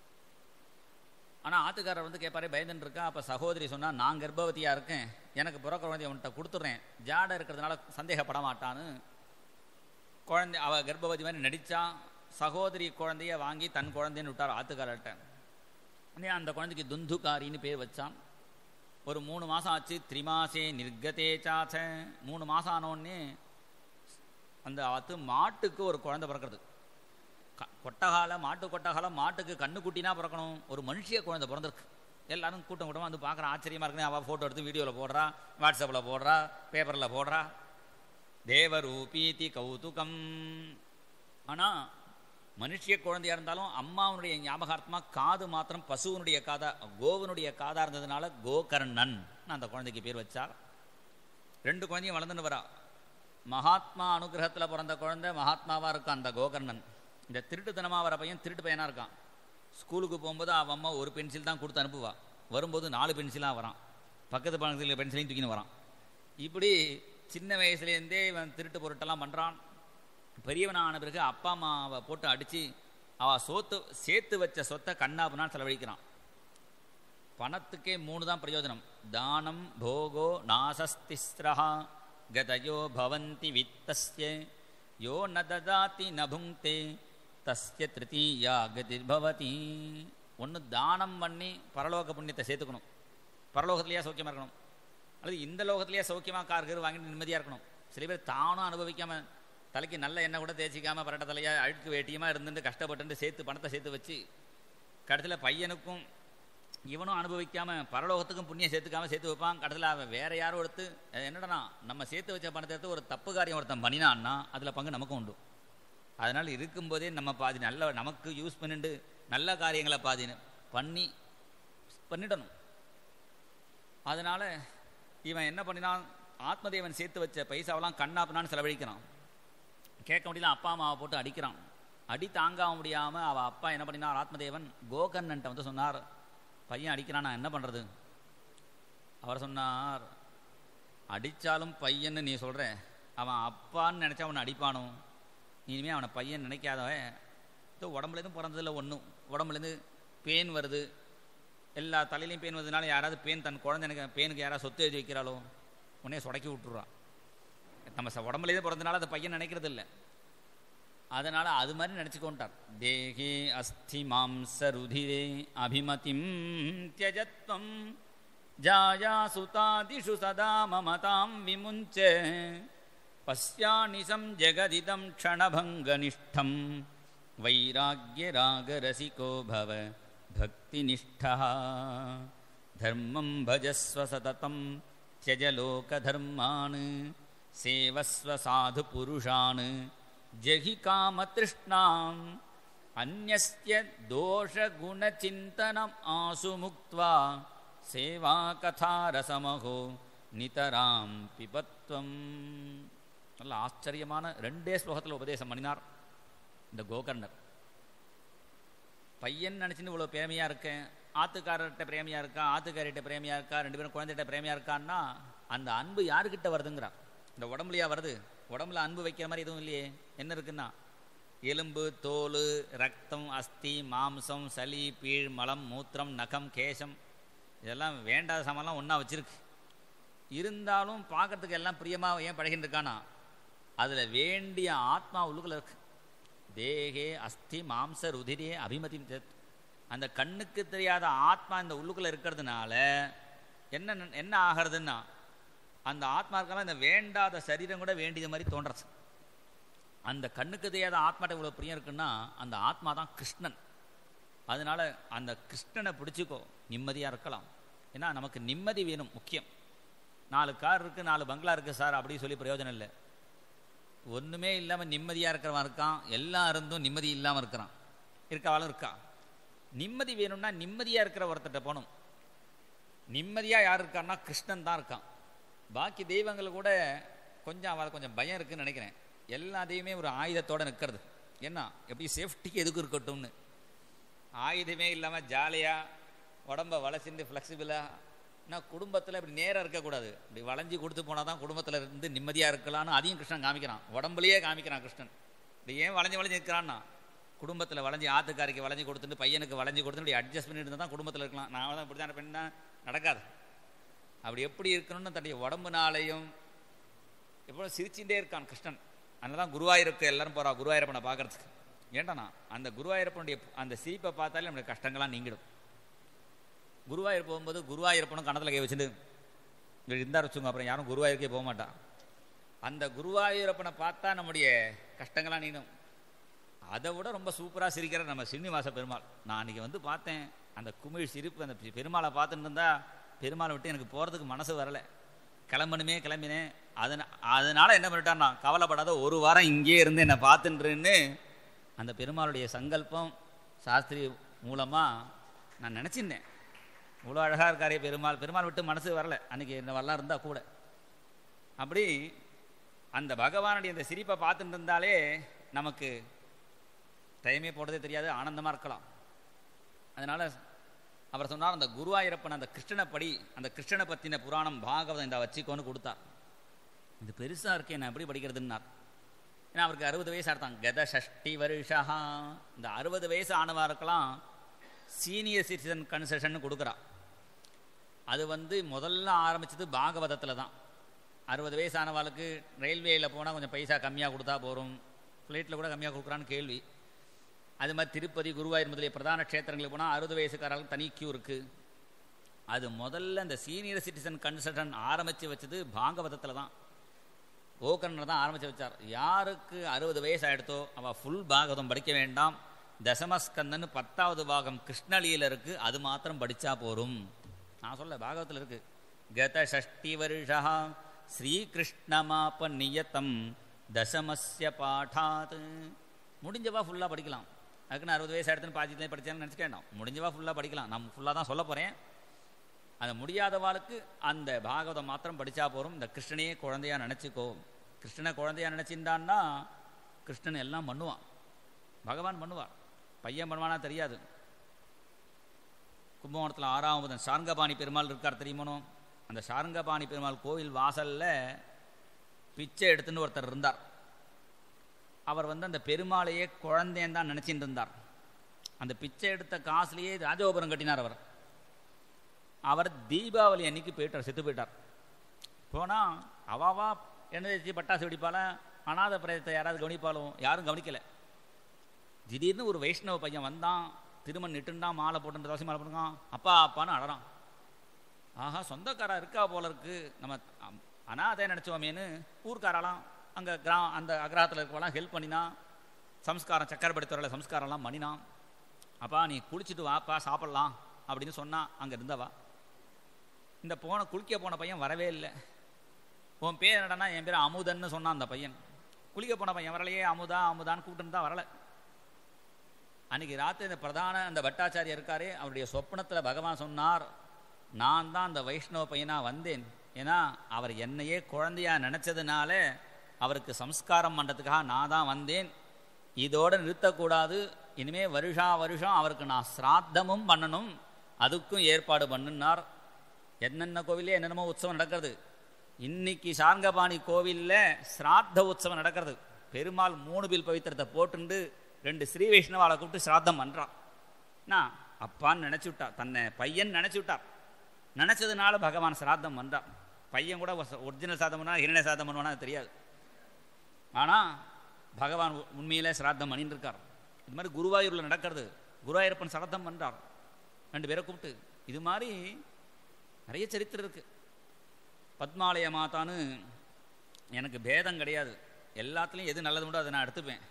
ஆனால் ஆத்துக்காரர் வந்து கேட்பாரே பயந்துன்னு இருக்கா அப்போ சகோதரி சொன்னால் நான் கர்ப்பவதியாக இருக்கேன் எனக்கு பிறக்க குழந்தைய அவன்கிட்ட கொடுத்துட்றேன் ஜாடை இருக்கிறதுனால சந்தேகப்பட மாட்டான்னு குழந்தை அவ கர்ப்பவதி மாதிரி நடிச்சா சகோதரி குழந்தைய வாங்கி தன் குழந்தைன்னு விட்டார் ஆத்துக்காரர்கிட்ட உடனே அந்த குழந்தைக்கு துந்துகாரின்னு பேர் வச்சான் ஒரு மூணு மாதம் ஆச்சு த்ரிமாசே நிர்கதே சாச்ச மூணு மாதம் ஆனோடனே அந்த ஆத்து மாட்டுக்கு ஒரு குழந்தை பிறக்கிறது க- கொட்டகால மாட்டு கொட்டகால மாட்டுக்கு கண்ணுக்குட்டினா பிறக்கணும் ஒரு மனுஷிய குழந்தை பிறந்திருக்கு எல்லாரும் கூட்டம் கூட்டமாக வந்து பார்க்குற ஆச்சரியமாக இருக்குன்னு அவள் ஃபோட்டோ எடுத்து வீடியோவில் போடுறா வாட்ஸ்அப்பில் போடுறா பேப்பரில் போடுறா தேவரூபீதி கௌதுகம் ஆனால் மனுஷிய குழந்தையா இருந்தாலும் அம்மாவனுடைய ஞாபகார்த்தமா காது மாத்திரம் பசுவனுடைய காதா கோவனுடைய காதா இருந்ததுனால கோகர்ணன் அந்த குழந்தைக்கு பேர் வச்சார் ரெண்டு குழந்தையும் வளர்ந்துன்னு வரா மகாத்மா அனுகிரகத்தில் பிறந்த குழந்தை மகாத்மாவா இருக்கான் அந்த கோகர்ணன் இந்த திருட்டுத்தனமாக வர பையன் திருட்டு பையனா இருக்கான் ஸ்கூலுக்கு போகும்போது அவன் அம்மா ஒரு பென்சில் தான் கொடுத்து அனுப்புவா வரும்போது நாலு பென்சிலாக வரான் பக்கத்து பக்கத்தில் பென்சிலையும் தூக்கின்னு வரான் இப்படி சின்ன வயசுலேருந்தே இவன் திருட்டு பொருட்டெல்லாம் பண்ணுறான் பெரியவன் ஆன பிறகு அப்பா அம்மாவை போட்டு அடித்து அவள் சோத்து சேர்த்து வச்ச சொத்தை கண்ணாப்புனான் செலவழிக்கிறான் பணத்துக்கே மூணு தான் பிரயோஜனம் தானம் போகோ நாசஸ்திஸ்ரஹா கதயோ பவந்தி வித்தஸ்ய யோ ந ததாதி ந புங்க்தே தஸ்ய திருத்தீயா கதிர்பவதி ஒன்று தானம் பண்ணி பரலோக புண்ணியத்தை சேர்த்துக்கணும் பரலோகத்திலேயே சௌக்கியமாக இருக்கணும் அல்லது இந்த லோகத்திலேயே சௌக்கியமாக கார் கீர் வாங்கிட்டு நிம்மதியாக இருக்கணும் சில பேர் தானும் அனுபவிக்காம தலைக்கு நல்ல எண்ணெய் கூட தேய்ச்சிக்காம பரட்ட தலையா அழுக்கு வேட்டியமாக இருந்துட்டு கஷ்டப்பட்டு சேர்த்து பணத்தை சேர்த்து வச்சு கடைசியில் பையனுக்கும் இவனும் அனுபவிக்காம பரலோகத்துக்கும் புண்ணியம் சேர்த்துக்காம சேர்த்து வைப்பான் கடைசியில் அவன் வேற யாரும் எடுத்து அஹ் என்னடனா நம்ம சேர்த்து வச்ச பணத்தை எடுத்து ஒரு தப்பு காரியம் ஒருத்தன் பண்ணினான்னா அதில் பங்கு நமக்கும் உண்டு அதனால் இருக்கும்போதே நம்ம பாதி நல்ல நமக்கு யூஸ் பண்ணிட்டு நல்ல காரியங்களை பாதி பண்ணி பண்ணிடணும் அதனால் இவன் என்ன பண்ணினான் ஆத்மதேவன் சேர்த்து வச்ச பைசாவெல்லாம் கண்ணாப்புனான்னு செலவழிக்கிறான் கேட்க முடியல அப்பா அம்மாவை போட்டு அடிக்கிறான் அடி தாங்காம முடியாமல் அவள் அப்பா என்ன பண்ணினார் ஆத்மதேவன் கோகர்ணன்ட்ட வந்து சொன்னார் பையன் அடிக்கிறான் நான் என்ன பண்ணுறது அவர் சொன்னார் அடித்தாலும் பையன்னு நீ சொல்கிற அவன் அப்பான்னு நினச்சா அவனை அடிப்பானோ இனிமேல் அவனை பையன் நினைக்காதவன் இதோ உடம்புலேருந்து பிறந்ததில்ல ஒன்றும் உடம்புலேருந்து பேன் வருது எல்லா தலையிலையும் பேன் வந்ததுனால யாராவது பேன் தன் குழந்தைனுக்கு பேனுக்கு யாராவது சொத்து எழுதி வைக்கிறாளோ உடனே சொடக்கி விட்டுறான் நம்ம ச- உடம்புலேயே பிறந்தனால அந்த பையன் நினைக்கிறது இல்லை அதனால் அது மாதிரி நினச்சிக்கொண்டார் தேகே அஸ்தி மாம்ச ருதிரே அபிமதிம் தியஜத்வம் ஜாயா சுதாதிஷு சதா மமதாம் விமுஞ்ச பஸ்யானிசம் ஜெகதிதம் க்ஷணபங்கனிஷ்டம் வைராग्यरागरसिको भव भक्तिनिष्ठः धर्मं भजस्व सततं त्यज लोकधर्मान् सेवस्व साधुपुरुषान् जहि कामतृष्णाम् अन्यस्य दोषगुणचिन्तनम् आसु मुक्त्वा सेवाकथारसमहो நிதராம் பிபத்வம் நல்ல ஆச்சரியமான ரெண்டே ஸ்லோகத்தில் உபதேசம் பண்ணினார் இந்த கோகர்ணர் பையன் நினச்சின்னு இவ்வளோ பிரேமையாக இருக்கேன் ஆத்துக்காரர்கிட்ட பிரேமையாக இருக்கா ஆத்துக்காரிட்ட பிரேமையாக இருக்கா ரெண்டு பேரும் குழந்தைகிட்ட பிரேமையாக இருக்கான்னா அந்த அன்பு யாருக்கிட்ட வருதுங்கிறார் இந்த உடம்புலையா வருது உடம்புல அன்பு வைக்கிற மாதிரி எதுவும் இல்லையே என்ன இருக்குன்னா எலும்பு தோல் ரத்தம் அஸ்தி மாம்சம் சளி பீழ் மலம் மூத்திரம் நகம் கேசம் இதெல்லாம் வேண்டாத சாமான்லாம் ஒன்றா வச்சிருக்கு இருந்தாலும் பார்க்கறதுக்கு எல்லாம் பிரியமாக ஏன் பழகின்னு இருக்கானா அதில் வேண்டிய ஆத்மா உள்ளுக்குள்ள இருக்கு தேகே அஸ்தி மாம்ச ருதிரே அபிமதி அந்த கண்ணுக்கு தெரியாத ஆத்மா இந்த உள்ளுக்குள்ள இருக்கிறதுனால என்ன ந- என்ன ஆகிறதுன்னா அந்த ஆத்மாக்கெல்லாம் இந்த வேண்டாத சரீரம் கூட வேண்டியது மாதிரி தோன்றது அந்த கண்ணுக்கு தெரியாத ஆத்மாட்ட இவ்வளோ பிரியம் இருக்குன்னா அந்த ஆத்மா தான் கிருஷ்ணன் அதனால அந்த கிருஷ்ணனை பிடிச்சிக்கோ நிம்மதியாக இருக்கலாம் ஏன்னா நமக்கு நிம்மதி வேணும் முக்கியம் நாலு கார் இருக்குது நாலு பங்களா இருக்குது சார் அப்படி சொல்லி பிரயோஜனம் இல்லை ஒன்றுமே இல்லாமல் நிம்மதியாக இருக்கிறவன் இருக்கான் எல்லாம் இருந்தும் நிம்மதி இல்லாமல் இருக்கிறான் இருக்கவாலும் இருக்கா நிம்மதி வேணும்னா நிம்மதியாக இருக்கிற ஒருத்தர்கிட்ட போகணும் நிம்மதியாக யார் இருக்கான்னா கிருஷ்ணன் தான் இருக்கான் பாக்கி தெய்வங்கள் கூட கொஞ்சம் அவளுக்கு கொஞ்சம் பயம் இருக்குன்னு நினைக்கிறேன் எல்லா தெய்வமே ஒரு ஆயுதத்தோடு நிற்கிறது என்ன எப்படி சேஃப்டிக்கு எதுக்கு இருக்கட்டும்னு ஆயுதமே இல்லாமல் ஜாலியாக உடம்ப வளைச்சிட்டு ஃப்ளெக்சிபிளாக நான் குடும்பத்தில் இப்படி நேராக இருக்கக்கூடாது இப்படி வளைஞ்சி கொடுத்து போனால் தான் குடும்பத்தில் இருந்து நிம்மதியாக இருக்கலாம்னு அதையும் கிருஷ்ணன் காமிக்கிறான் உடம்புலயே காமிக்கிறான் கிருஷ்ணன் இப்படி ஏன் வளைஞ்சு வளைஞ்சு நிற்கிறான்னா குடும்பத்தில் வளைஞ்சி ஆத்துக்காரிக்கு வளைஞ்சு கொடுத்துட்டு பையனுக்கு வளைஞ்சு கொடுத்துட்டு இப்படி அட்ஜஸ்ட் பண்ணிட்டு இருந்தால் தான் குடும்பத்தில் இருக்கலாம் நான் தான் இப்படி தான் பண்ணா நடக்காது அப்படி எப்படி இருக்கணும்னு தன்னுடைய உடம்புனாலையும் எவ்வளோ சிரிச்சுட்டே இருக்கான் கிருஷ்ணன் அதனால தான் குருவாயூருக்கு எல்லாரும் போகிறா குருவாயூரப்பனை பார்க்கறதுக்கு ஏண்டாண்ணா அந்த குருவாயூரப்பனுடைய அந்த சிரிப்பை பார்த்தாலே நம்மளுடைய கஷ்டங்கள்லாம் நீங்கிடும் குருவாயூர் போகும்போது குருவாயூரப்பனும் கணத்தில் கை வச்சுட்டு இங்க இருந்தார் வச்சுங்க அப்புறம் யாரும் குருவாயூருக்கே போக மாட்டான் அந்த குருவாயூரப்பனை பார்த்தா நம்முடைய கஷ்டங்கள்லாம் நீணும் அதை விட ரொம்ப சூப்பராக சிரிக்கிற நம்ம சீனிவாச பெருமாள் நான் அன்றைக்கி வந்து பார்த்தேன் அந்த குமிழ் சிரிப்பு அந்த பெ- பெருமாளை பார்த்துட்டு இருந்தா பெருமாளை விட்டு எனக்கு போகிறதுக்கு மனசு வரலை கிளம்பணுமே கிளம்பினேன் அதன அதனால் என்ன பண்ணிட்டான்னா கவலைப்படாத ஒரு வாரம் இங்கேயே இருந்து என்னை பார்த்துன்றேன்னு அந்த பெருமாளுடைய சங்கல்பம் சாஸ்திரி மூலமாக நான் நினச்சிருந்தேன் இவ்வளோ அழகாக இருக்காரே பெருமாள் பெருமாள் விட்டு மனசு வரல அன்றைக்கி இந்த வரலாம் இருந்தால் கூட அப்படி அந்த பகவானுடைய அந்த சிரிப்பை பார்த்துட்டு இருந்தாலே நமக்கு டைமே போடுறதே தெரியாது ஆனந்தமாக இருக்கலாம் அதனால் அவர் சொன்னார் அந்த குருவாயூரப்பன் அந்த கிருஷ்ணனை படி அந்த கிருஷ்ணனை பற்றின புராணம் பாகவதம் இந்த வச்சிக்கோன்னு கொடுத்தார் இது பெருசாக இருக்கே நான் எப்படி படிக்கிறதுன்னார் ஏன்னா அவருக்கு அறுபது வயசு ஆடுத்தான் கத ஷஷ்டி வருஷா இந்த அறுபது வயசு ஆனவாருக்கெல்லாம் சீனியர் சிட்டிசன் கன்செஷன் கொடுக்குறா அது வந்து முதல்ல ஆரம்பிச்சது பாகவதத்தில் தான் அறுபது வயசு ஆனவாளுக்கு ரயில்வேயில் போனால் கொஞ்சம் பைசா கம்மியாக கொடுத்தா போகிறோம் ஃப்ளைட்டில் கூட கம்மியாக கொடுக்குறான்னு கேள்வி அது மாதிரி திருப்பதி குருவாயூர் முதலிய பிரதான க்ஷேத்திரங்களுக்கு போனால் அறுபது வயசுக்காரர்களுக்கு தனி கியூ இருக்குது அது முதல்ல இந்த சீனியர் சிட்டிசன் கன்சல்டன் ஆரம்பித்து வச்சது பாகவதத்தில் தான் ஓகர்னர் தான் ஆரம்பித்து வச்சார் யாருக்கு அறுபது வயசு ஆகிடுத்தோ அவள் ஃபுல் பாகவதம் படிக்க வேண்டாம் தசமஸ்கந்தன்னு பத்தாவது பாகம் கிருஷ்ணலீல இருக்கு அது மாத்திரம் படித்தா போரும் நான் சொல்ல பாகவத்தில் இருக்கு கத ஷஷ்டி வருஷா ஸ்ரீகிருஷ்ணமாப நியத்தம் தசமஸ்ய பாடாத் முடிஞ்சவா ஃபுல்லாக படிக்கலாம் அதுக்கு நான் அறுபது வயசு எடுத்துன்னு பாதி படித்தேன்னு நினச்சிக்க வேண்டாம் முடிஞ்சவா ஃபுல்லாக படிக்கலாம் நான் ஃபுல்லாக தான் சொல்ல போகிறேன் அது முடியாதவாளுக்கு அந்த பாகவதம் மாத்திரம் படித்தா போகிறோம் இந்த கிருஷ்ணனையே குழந்தையா நினச்சிக்கோ கிருஷ்ணனை குழந்தையா நினச்சிருந்தான்னா கிருஷ்ணன் எல்லாம் பண்ணுவான் பகவான் பண்ணுவார் பையன் பண்ணுவானா தெரியாது கும்பகோணத்தில் ஆறாவது சார்ங்கபாணி பெருமாள் இருக்கார் தெரியுமோ அந்த சார்ங்கபாணி பெருமாள் கோவில் வாசலில் பிச்சை எடுத்துன்னு ஒருத்தர் இருந்தார் அவர் வந்து அந்த பெருமாளையே குழந்தைன்னு தான் நினச்சிட்டு இருந்தார் அந்த பிச்சை எடுத்த காசுலேயே ராஜகோபுரம் கட்டினார் அவர் அவர் தீபாவளி அன்னைக்கு போயிட்டார் செத்து போயிட்டார் போனால் அவாவா என்ன பட்டாசு வெடிப்பால அனாத பிரயத்தை யாராவது கவனிப்பாலும் யாரும் கவனிக்கலை திடீர்னு ஒரு வைஷ்ணவ பையன் வந்தான் திருமண் நிட்டுண்டான் மாலை போட்டு தோசை மாலை போட்டுருக்கான் அப்பா அப்பான்னு அழறான் ஆஹா சொந்தக்காரா இருக்கா போல இருக்கு நம்ம அம்- அனாதை நினச்சோமேன்னு ஊர்க்காரெல்லாம் அங்கே கிரா அந்த அக்ரஹத்தில் இருக்கவெல்லாம் ஹெல்ப் பண்ணினா சம்ஸ்காரம் சக்கரப்படுத்துறல சம்ஸ்காரம்லாம் பண்ணினான் அப்பா நீ குளிச்சுட்டு வாப்பா சாப்பிட்லாம் அப்படின்னு சொன்னா அங்கே இருந்தவா இந்த போன குளிக்க போன பையன் வரவே இல்லை உன் பேர் என்னடனா என் பேர் அமுதன்னு சொன்னான் அந்த பையன் குளிக்க போன பையன் வரலையே அமுதா அமுதான்னு கூப்பிட்டு தான் வரல அன்னைக்கு ராத்திரி இந்த பிரதான அந்த பட்டாச்சாரியர் இருக்காரே அவருடைய சொப்னத்தில் பகவான் சொன்னார் நான் தான் அந்த வைஷ்ணவ பையனாக வந்தேன் ஏன்னா அவர் என்னையே குழந்தையா நினச்சதுனால அவருக்கு சம்ஸ்காரம் பண்ணுறதுக்காக நான் தான் வந்தேன் இதோடு நிறுத்தக்கூடாது இனிமே வருஷா வருஷம் அவருக்கு நான் சிராத்தமும் பண்ணணும் அதுக்கும் ஏற்பாடு பண்ணுனார் என்னென்ன கோவிலே என்னென்னமோ உற்சவம் நடக்கிறது இன்னைக்கு சார்ங்கபாணி கோவிலில் சிராத்த உற்சவம் நடக்கிறது பெருமாள் மூணு பில் பவித்திரத்தை போட்டுண்டு ரெண்டு ஸ்ரீ வைஷ்ணவாளை கூப்பிட்டு சிராத்தம் பண்ணுறான் நான் அப்பான்னு நினச்சி விட்டா தன்னை பையன் நினச்சி விட்டார் நினச்சதுனால பகவான் சிராத்தம் பண்ணுறான் பையன் கூட ஒரிஜினல் சாதம் பண்ணா இரண்டை சாதம் பண்ணுவானா அது தெரியாது ஆனால் பகவான் உ- உண்மையிலே சிராத்தம் பண்ணிட்டு இருக்கார் இது மாதிரி குருவாயூரில் நடக்கிறது குருவாயூரப்பன் சிராத்தம் பண்ணுறார் ரெண்டு பேரை கூப்பிட்டு இது மாதிரி நிறைய சரித்திரம் இருக்கு பத்மாலய மாதான்னு எனக்கு பேதம் கிடையாது எல்லாத்துலேயும் எது நல்லது உண்டோ அதை நான் எடுத்துப்பேன்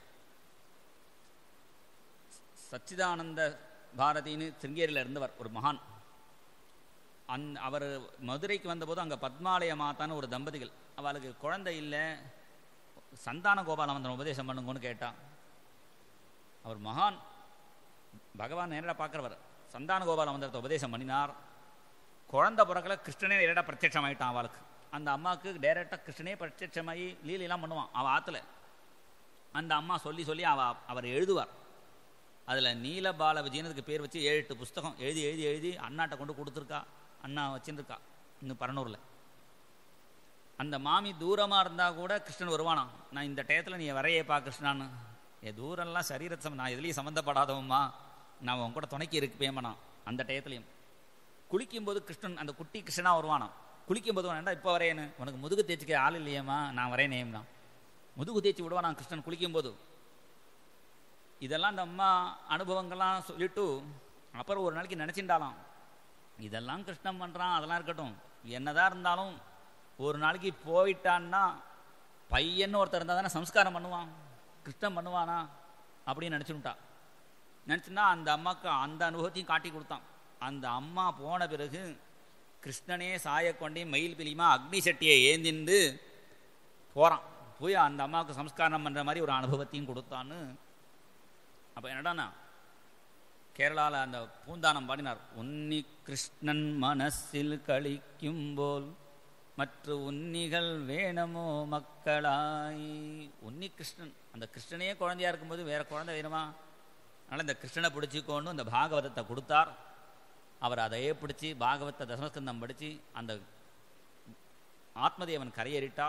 சச்சிதானந்த பாரதின்னு சிருங்கேரியில் இருந்தவர் ஒரு மகான் அந் அவர் மதுரைக்கு வந்தபோது அங்கே பத்மாலய மாதான்னு ஒரு தம்பதிகள் அவளுக்கு குழந்தை இல்லை சந்தான கோபாலமந்திரம் உபதேசம் பண்ணுங்கன்னு கேட்டான் அவர் மகான் பகவான் நேரில் பார்க்குறவர் சந்தான கோபால மந்திரத்தை உபதேசம் பண்ணினார் குழந்தை பிறக்கல கிருஷ்ணனே நேரடாக பிரத்யட்சம் ஆயிட்டான் அவளுக்கு அந்த அம்மாவுக்கு டைரெக்டாக கிருஷ்ணனே பிரத்யட்சமாகி லீலையெல்லாம் பண்ணுவான் அவள் ஆற்றுல அந்த அம்மா சொல்லி சொல்லி அவ அவர் எழுதுவார் அதில் நீலபால விஜயனுக்கு பேர் வச்சு ஏழு எட்டு புஸ்தகம் எழுதி எழுதி எழுதி அண்ணாட்ட கொண்டு கொடுத்துருக்கா அண்ணா வச்சுருக்கா இன்னும் பரனூரில் அந்த மாமி தூரமாக இருந்தால் கூட கிருஷ்ணன் வருவானாம் நான் இந்த டயத்தில் நீ வரையேப்பா கிருஷ்ணான்னு என் தூரம்லாம் சரீரத்தை சம்ம- நான் எதுலேயும் சம்மந்தப்படாதவம்மா நான் உன் கூட துணைக்கி இருப்பேம்மா அந்த டயத்துலையும் குளிக்கும்போது கிருஷ்ணன் அந்த குட்டி கிருஷ்ணனா வருவானாம் குளிக்கும்போது வேண்டாம் இப்போ வரேன்னு உனக்கு முதுகு தேய்ச்சிக்க ஆள் இல்லையேம்மா நான் வரேனேம்னா முதுகு தேய்ச்சி விடுவானாம் கிருஷ்ணன் குளிக்கும்போது இதெல்லாம் அந்த அம்மா அனுபவங்கள்லாம் சொல்லிட்டு அப்புறம் ஒரு நாளைக்கு நினச்சிண்டாலாம் இதெல்லாம் கிருஷ்ணன் பண்ணுறான் அதெல்லாம் இருக்கட்டும் என்னதான் இருந்தாலும் ஒரு நாளைக்கு போயிட்டான்னா பையன்னு ஒருத்தர் இருந்தால் தானே சம்ஸ்காரம் பண்ணுவான் கிருஷ்ணன் பண்ணுவானா அப்படின்னு நினச்சுட்டா நினச்சுன்னா அந்த அம்மாவுக்கு அந்த அனுபவத்தையும் காட்டி கொடுத்தான் அந்த அம்மா போன பிறகு கிருஷ்ணனே சாயக்கொண்டே மயில் பிலிமா அக்னி சட்டியை ஏந்திண்டு போகிறான் போய் அந்த அம்மாவுக்கு சம்ஸ்காரம் பண்ணுற மாதிரி ஒரு அனுபவத்தையும் கொடுத்தான்னு அப்போ என்னடாண்ணா கேரளாவில் அந்த பூந்தானம் பாடினார் உன்னி கிருஷ்ணன் மனசில் கழிக்கும் போல் மற்ற உன்னிகள் வேணுமோ மக்களாய் உன்னி கிருஷ்ணன் அந்த கிருஷ்ணனே குழந்தையா இருக்கும்போது வேற குழந்தை வேணுமா அதனால் இந்த கிருஷ்ணனை பிடிச்சிக்கோன்னு இந்த பாகவதத்தை கொடுத்தார் அவர் அதையே பிடிச்சி பாகவத்தை தசமஸ்கந்தம் படித்து அந்த ஆத்மதேவன் கரையேறிட்டார்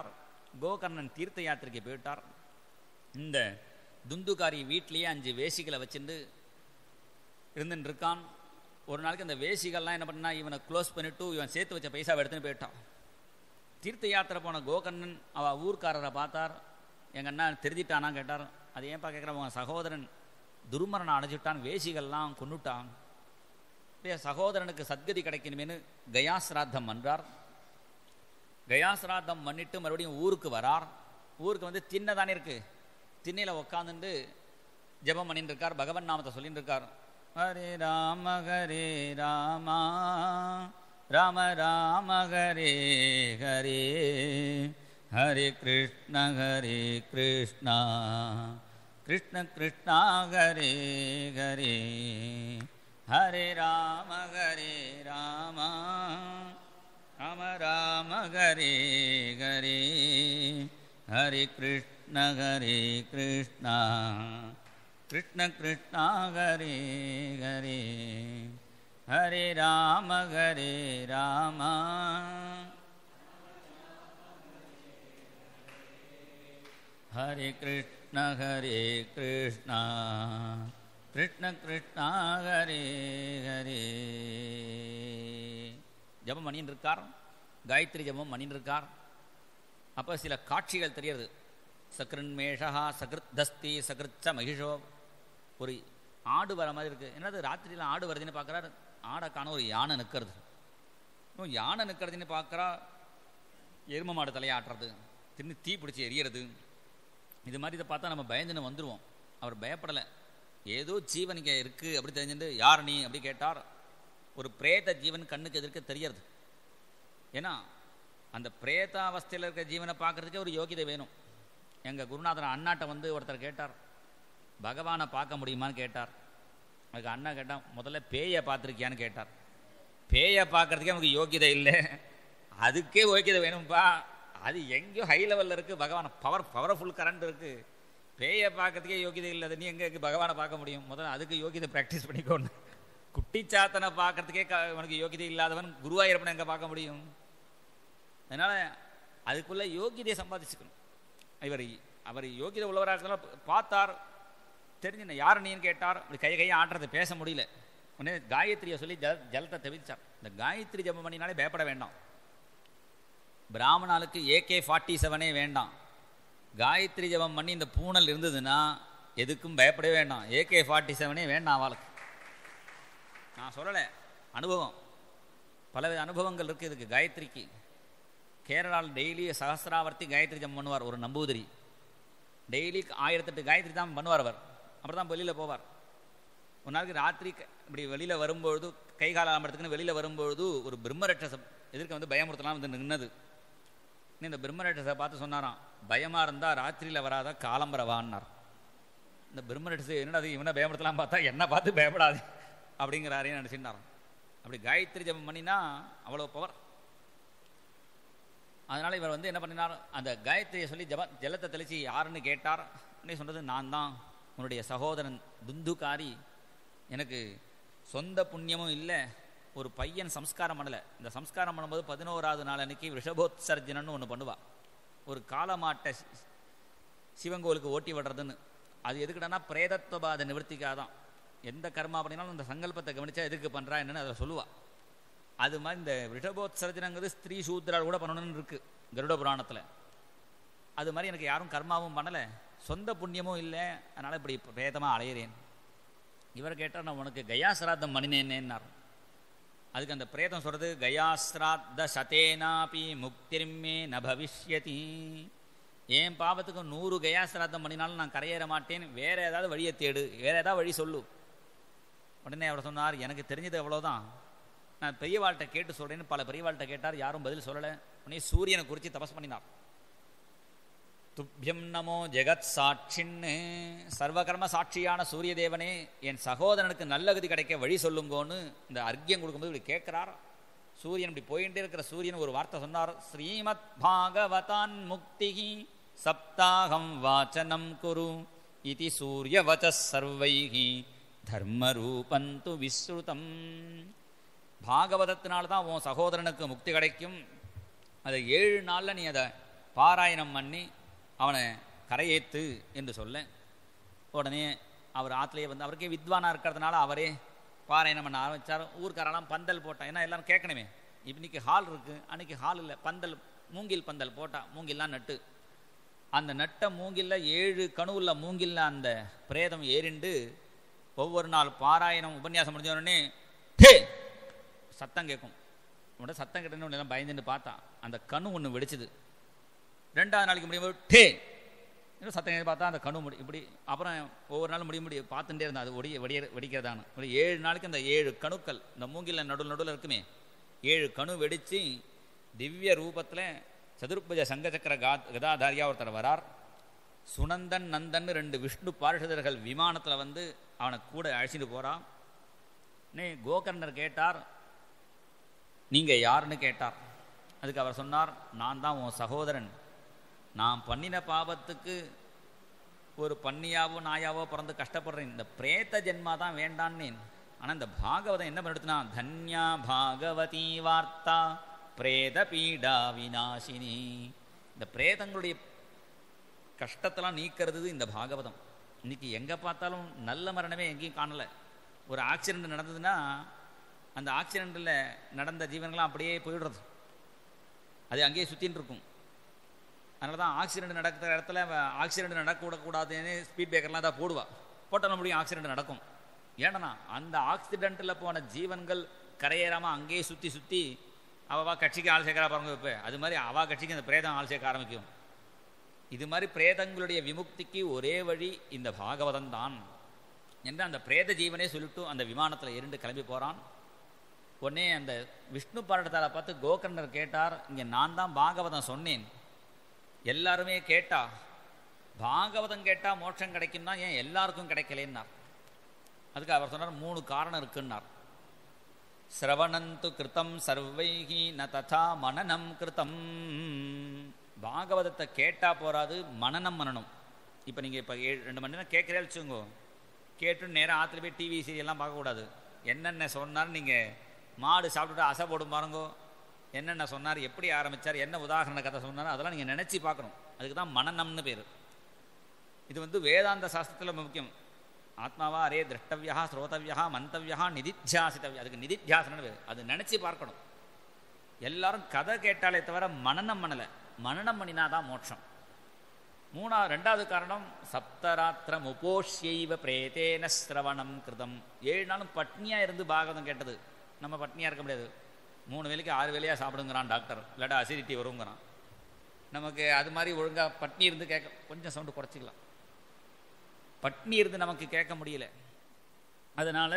கோகர்ணன் தீர்த்த யாத்திரைக்கு போயிட்டார் இந்த துந்துகாரி வீட்லேயே அஞ்சு வேசிகளை வச்சுட்டு இருந்துட்டு இருக்கான் ஒரு நாளைக்கு அந்த வேசிகள்லாம் என்ன பண்ணா இவனை க்ளோஸ் பண்ணிட்டு இவன் சேர்த்து வச்ச பைசாவை எடுத்துன்னு போயிட்டான் தீர்த்த யாத்திரை போன கோகர்ணன் அவ ஊர்க்காரரை பார்த்தார் எங்க அண்ணா திருதிட்டானா கேட்டார் அது ஏன்பா கேட்குற உன் சகோதரன் துர்மரணம் அடைஞ்சிட்டான் வேசிகள்லாம் கொன்னுட்டான் அப்படியே சகோதரனுக்கு சத்கதி கிடைக்கணுமேனு கயாசிராத்தம் பண்றார் கயாசிராத்தம் பண்ணிட்டு மறுபடியும் ஊருக்கு வரார் ஊருக்கு வந்து திண்ணை தானே இருக்கு திண்ணையில் உக்காந்துட்டு ஜெபம் பண்ணிட்டு இருக்கார் பகவன் நாமத்தை சொல்லிட்டு இருக்கார் ஹரே ராம ஹரே ராமா ராம ராம ஹரே ஹரே ஹரே கிருஷ்ண ஹரே கிருஷ்ணா கிருஷ்ண கிருஷ்ணா ஹரே ஹரே ஹரே ராம ஹரே ராமா ராம ராம ஹரே ஹரே ஹரே கிருஷ்ண ஹரே கிருஷ்ணா கிருஷ்ண கிருஷ்ணா ஹரே ஹரே ஹரே ராம ஹரே ராமா ஹரே கிருஷ்ண ஹரே கிருஷ்ணா கிருஷ்ண கிருஷ்ணா ஹரே ஹரே ஜபம் பண்ணின்னு இருக்கார் காயத்ரி ஜபம் பண்ணின்னு இருக்கார் அப்போ சில காட்சிகள் தெரியுது சக்ருன்மேஷா சகிருத்தஸ்தி சகிருச்ச மகிஷோ ஒரு ஆடு வர மாதிரி இருக்குது என்னது ராத்திரியில் ஆடு வருதுன்னு பார்க்குறாரு ஆடை காண ஒரு யானை நிற்கிறது இன்னும் யானை நிற்கிறதுன்னு பார்க்குறா எரும மாடு தலையாட்டுறது தின்னு தீ பிடிச்சி எரியறது இது மாதிரி இதை பார்த்தா நம்ம பயந்துன்னு வந்துடுவோம் அவர் பயப்படலை ஏதோ ஜீவன் இங்கே இருக்குது அப்படி தெரிஞ்சுட்டு யார் நீ அப்படி கேட்டார் ஒரு பிரேத ஜீவன் கண்ணுக்கு எதிர்க்க தெரியறது ஏன்னா அந்த பிரேதாவஸ்தையில் இருக்க ஜீவனை பார்க்கறதுக்கே ஒரு யோகிதை வேணும் எங்கள் குருநாதர் அண்ணாட்ட வந்து ஒருத்தர் கேட்டார் பகவானை பார்க்க முடியுமான்னு கேட்டார் அதுக்கு அண்ணா கேட்டான் முதல்ல பேயை பார்த்துருக்கியான்னு கேட்டார் பேயை பார்க்கறதுக்கே நமக்கு யோகிதை இல்லை அதுக்கே யோகிதை வேணும்ப்பா அது எங்கேயோ ஹை லெவலில் இருக்குது பகவானை பவர் பவர்ஃபுல் கரண்ட் இருக்குது பேயை பார்க்கறதுக்கே யோகிதை இல்லை அது நீ எங்கே பகவானை பார்க்க முடியும் முதல்ல அதுக்கு யோகிதை ப்ராக்டிஸ் பண்ணிக்கோன்னு குட்டிச்சாத்தனை பார்க்கறதுக்கே க உனக்கு யோகிதை இல்லாதவன் குருவாயூரப்பனை எங்கே பார்க்க முடியும் அதனால் அதுக்குள்ளே யோகிதையை சம்பாதிச்சுக்கணும் இவர் அவர் யோகிதை உள்ளவராக இருக்கிறதால பார்த்தார் தெரிஞ்சு யார் நீன்னு கேட்டார் அப்படி கை கையை ஆட்டுறது பேச முடியல உடனே காயத்ரியை சொல்லி ஜல ஜலத்தை தெவிச்சார் இந்த காயத்ரி ஜபம் பண்ணினாலே பயப்பட வேண்டாம் பிராமணாளுக்கு ஏகே ஃபார்ட்டி செவனே வேண்டாம் காயத்ரி ஜபம் பண்ணி இந்த பூனல் இருந்ததுன்னா எதுக்கும் பயப்படவே வேண்டாம் ஏகே ஃபார்ட்டி செவனே வேண்டாம் அவளுக்கு நான் சொல்லலை அனுபவம் பல அனுபவங்கள் இருக்குது இதுக்கு காயத்ரிக்கு கேரளாவில் டெய்லி சகசிராவர்த்தி காயத்ரி ஜபம் பண்ணுவார் ஒரு நம்பூதிரி டெய்லி ஆயிரத்தெட்டு காயத்ரி தான் பண்ணுவார் அவர் அப்புறம் தான் வெளியில் போவார் ஒரு நாளைக்கு ராத்திரி க- இப்படி வெளியில் வரும்பொழுது கை கால அலம்பரத்துக்குன்னு வெளியில் வரும்பொழுது ஒரு பிரம்மரட்சசம் எதிர்க்க வந்து பயமுறுத்தலாம் வந்து நின்னது இன்னும் இந்த பிரம்மரட்சஸை பார்த்து சொன்னாராம் பயமாக இருந்தால் ராத்திரியில் வராத காலம்பரவான்னார் இந்த பிரம்மரட்சஸ் என்னடா அது இவனை பயமுறுத்தலாம் பார்த்தா என்ன பார்த்து பயப்படாது அப்படிங்கிறாரே நினச்சிருந்தாராம் அப்படி காயத்ரி ஜபம் பண்ணினா அவ்வளோ பவர் அதனால் இவர் வந்து என்ன பண்ணினார் அந்த காயத்ரியை சொல்லி ஜப ஜலத்தை தெளிச்சு யாருன்னு கேட்டார் உடனே சொன்னது நான் தான் உன்னுடைய சகோதரன் துந்துகாரி எனக்கு சொந்த புண்ணியமும் இல்லை ஒரு பையன் சம்ஸ்காரம் பண்ணலை இந்த சம்ஸ்காரம் பண்ணும்போது பதினோராவது நாள் அன்னைக்கு ரிஷபோத்சர்ஜனன்னு ஒன்று பண்ணுவா ஒரு காலமாட்டை சி- சிவன் கோவிலுக்கு ஓட்டி விடுறதுன்னு அது எதுக்குடானா பிரேதத்துவபாத நிவர்த்திக்காக தான் எந்த கர்மா பண்ணினாலும் அந்த சங்கல்பத்தை கவனிச்சா எதுக்கு பண்ணுறா என்னன்னு அதை சொல்லுவா அது மாதிரி இந்த ரிஷபோத்சர்ஜனங்கிறது ஸ்திரீ சூத்ரால் கூட பண்ணணும்னு இருக்கு கருட புராணத்தில் அது மாதிரி எனக்கு யாரும் கர்மாவும் பண்ணலை சொந்த புண்ணியமும் இல்லை அதனால் இப்படி பிரேதமாக அலையிறேன் இவர் கேட்டால் நான் உனக்கு கயாசிராத்தம் பண்ணினேன்னேன்னார் அதுக்கு அந்த பிரேதம் சொல்கிறது கயாசிராத்த சதேனாபி முக்திர்மே ந பவிஷ்யதி என் பாவத்துக்கு நூறு கயாசிராத்தம் பண்ணினாலும் நான் கரையேற மாட்டேன் வேற ஏதாவது வழியை தேடு வேற ஏதாவது வழி சொல்லு உடனே அவர் சொன்னார் எனக்கு தெரிஞ்சது அவ்வளோதான் நான் பெரியவாள்கிட்ட கேட்டு சொல்கிறேன்னு பல பெரியவாள்கிட்ட கேட்டார் யாரும் பதில் சொல்லலை உடனே சூரியனை குறித்து தபஸ் பண்ணினார் துப்பியம் நமோ ஜெகத் சாட்சின்னு சர்வகர்ம சாட்சியான சூரிய தேவனே என் சகோதரனுக்கு நல்ல கதி கிடைக்க வழி சொல்லுங்கோன்னு இந்த அர்க்கியம் கொடுக்கும்போது இப்படி கேட்கிறார் சூரியன் இப்படி போயிட்டே இருக்கிற சூரியன் ஒரு வார்த்தை சொன்னார் ஸ்ரீமத் பாகவதான் முக்திகி சப்தாகம் வாச்சனம் குரு இதி சூரியவச்ச சர்வைகி தர்மரூபந்து விஸ்ருதம் பாகவதத்தினால தான் உன் சகோதரனுக்கு முக்தி கிடைக்கும் அதை ஏழு நாளில் நீ அதை பாராயணம் பண்ணி அவனை கரையேத்து என்று சொல்ல உடனே அவர் ஆற்றுலேயே வந்து அவருக்கே வித்வானாக இருக்கிறதுனால அவரே பாராயணம் பண்ண ஆரம்பித்தார் ஊர்க்காரெல்லாம் பந்தல் போட்டான் ஏன்னா எல்லாரும் கேட்கணுமே இன்னைக்கு ஹால் இருக்குது அன்னைக்கு ஹால் இல்லை பந்தல் மூங்கில் பந்தல் போட்டா மூங்கில்லாம் நட்டு அந்த நட்ட மூங்கில்ல ஏழு கணுவுள்ள மூங்கில்ல அந்த பிரேதம் ஏறிண்டு ஒவ்வொரு நாள் பாராயணம் உபன்யாசம் முடிஞ்ச உடனே டே சத்தம் கேட்கும் உடனே சத்தம் கேட்டோன்னு எல்லாம் பயந்துட்டு பார்த்தா அந்த கணு ஒன்று வெடிச்சுது ரெண்டாவது நாளைக்கு முடியும் போது டே இன்னும் சத்தம் கேட்டு பார்த்தா அந்த கணு முடி இப்படி அப்புறம் ஒவ்வொரு நாளும் முடிய முடியும் பார்த்துட்டே இருந்தா அது ஒடிய வெடிய வெடிக்கிறதான்னு ஒரு ஏழு நாளைக்கு அந்த ஏழு கணுக்கள் இந்த மூங்கில நடுவில் நடுவில் இருக்குமே ஏழு கணு வெடித்து திவ்ய ரூபத்தில் சதுர்புஜ சங்கச்சக்கர கா கதாதாரியா ஒருத்தர் வரார் சுனந்தன் நந்தன் ரெண்டு விஷ்ணு பார்ஷதர்கள் விமானத்தில் வந்து அவனை கூட அழைச்சிட்டு போகிறான் நே கோகர்ணர் கேட்டார் நீங்கள் யாருன்னு கேட்டார் அதுக்கு அவர் சொன்னார் நான் தான் உன் சகோதரன் நான் பண்ணின பாவத்துக்கு ஒரு பன்னியாவோ நாயாவோ பிறந்து கஷ்டப்படுறேன் இந்த பிரேத்த ஜென்மா தான் வேண்டான்னேன் ஆனால் இந்த பாகவதம் என்ன பண்ணிடுத்துனா தன்யா பாகவதி வார்த்தா பிரேத பீடா விநாசினி இந்த பிரேதங்களுடைய கஷ்டத்தெல்லாம் நீக்கிறது இந்த பாகவதம் இன்னைக்கு எங்கே பார்த்தாலும் நல்ல மரணமே எங்கேயும் காணலை ஒரு ஆக்சிடெண்ட் நடந்ததுன்னா அந்த ஆக்சிடெண்ட்டில் நடந்த ஜீவன்கள்லாம் அப்படியே போயிடுறது அது அங்கேயே சுற்றின்னு இருக்கும் அதனால தான் ஆக்சிடெண்ட் நடக்கிற இடத்துல ஆக்சிடெண்ட் நடக்கூடக்கூடாதுன்னு ஸ்பீட் பிரேக்கர்லாம் தான் போடுவா போட்டாலும் முடியும் ஆக்சிடெண்ட் நடக்கும் ஏன்னா அந்த ஆக்சிடெண்ட்டில் போன ஜீவன்கள் கரையேறாமல் அங்கேயே சுற்றி சுற்றி அவவா கட்சிக்கு ஆள் சேர்க்கறா பாருங்க இப்போ அது மாதிரி அவா கட்சிக்கு அந்த பிரேதம் ஆள் சேர்க்க ஆரம்பிக்கும் இது மாதிரி பிரேதங்களுடைய விமுக்திக்கு ஒரே வழி இந்த பாகவதம் தான் என்று அந்த பிரேத ஜீவனே சொல்லிட்டு அந்த விமானத்தில் இருந்து கிளம்பி போகிறான் உடனே அந்த விஷ்ணு பாரடத்தாரை பார்த்து கோகர்ணர் கேட்டார் இங்கே நான் தான் பாகவதம் சொன்னேன் எல்லாருமே கேட்டா பாகவதம் கேட்டால் மோட்சம் கிடைக்கும்னா ஏன் எல்லாருக்கும் கிடைக்கலன்னார் அதுக்கு அவர் சொன்னார் மூணு காரணம் இருக்குன்னார் சிரவணந்து கிருத்தம் சர்வைகி ந ததா மனநம் கிருத்தம் பாகவதத்தை கேட்டால் போராது மனநம் மனனம் இப்போ நீங்கள் இப்போ ஏழு ரெண்டு மணி நேரம் கேட்குறே வச்சுங்கோ கேட்டு நேராக ஆற்றுல போய் டிவி சீரியல்லாம் பார்க்கக்கூடாது என்னென்ன சொன்னார் நீங்கள் மாடு சாப்பிட்டுட்டு அசை போடும் பாருங்கோ என்னென்ன சொன்னார் எப்படி ஆரம்பித்தார் என்ன உதாரண கதை சொன்னார் அதெல்லாம் நீங்கள் நினச்சி பார்க்கணும் அதுக்கு தான் மனநம்னு பேர் இது வந்து வேதாந்த சாஸ்திரத்தில் முக்கியம் ஆத்மாவா அரே திரஷ்டவியா ஸ்ரோதவியா மந்தவியா நிதித்தியாசித்தவியா அதுக்கு நிதித்தியாசனம்னு பேர் அது நினச்சி பார்க்கணும் எல்லாரும் கதை கேட்டாலே தவிர மனநம் பண்ணலை மனநம் பண்ணினா தான் மோட்சம் மூணாவது ரெண்டாவது காரணம் சப்தராத்திரம் உபோஷ்யைவ பிரேதேன சிரவணம் கிருதம் ஏழு நாளும் பட்னியாக இருந்து பாகவதம் கேட்டது நம்ம பட்னியாக இருக்க முடியாது மூணு வேலைக்கு ஆறு வேலையாக சாப்பிடுங்கிறான் டாக்டர் இல்லாட்டா அசிடிட்டி வருங்கிறான் நமக்கு அது மாதிரி ஒழுங்காக பட்னி இருந்து கேட்க கொஞ்சம் சவுண்டு குறைச்சிக்கலாம் பட்னி இருந்து நமக்கு கேட்க முடியல அதனால்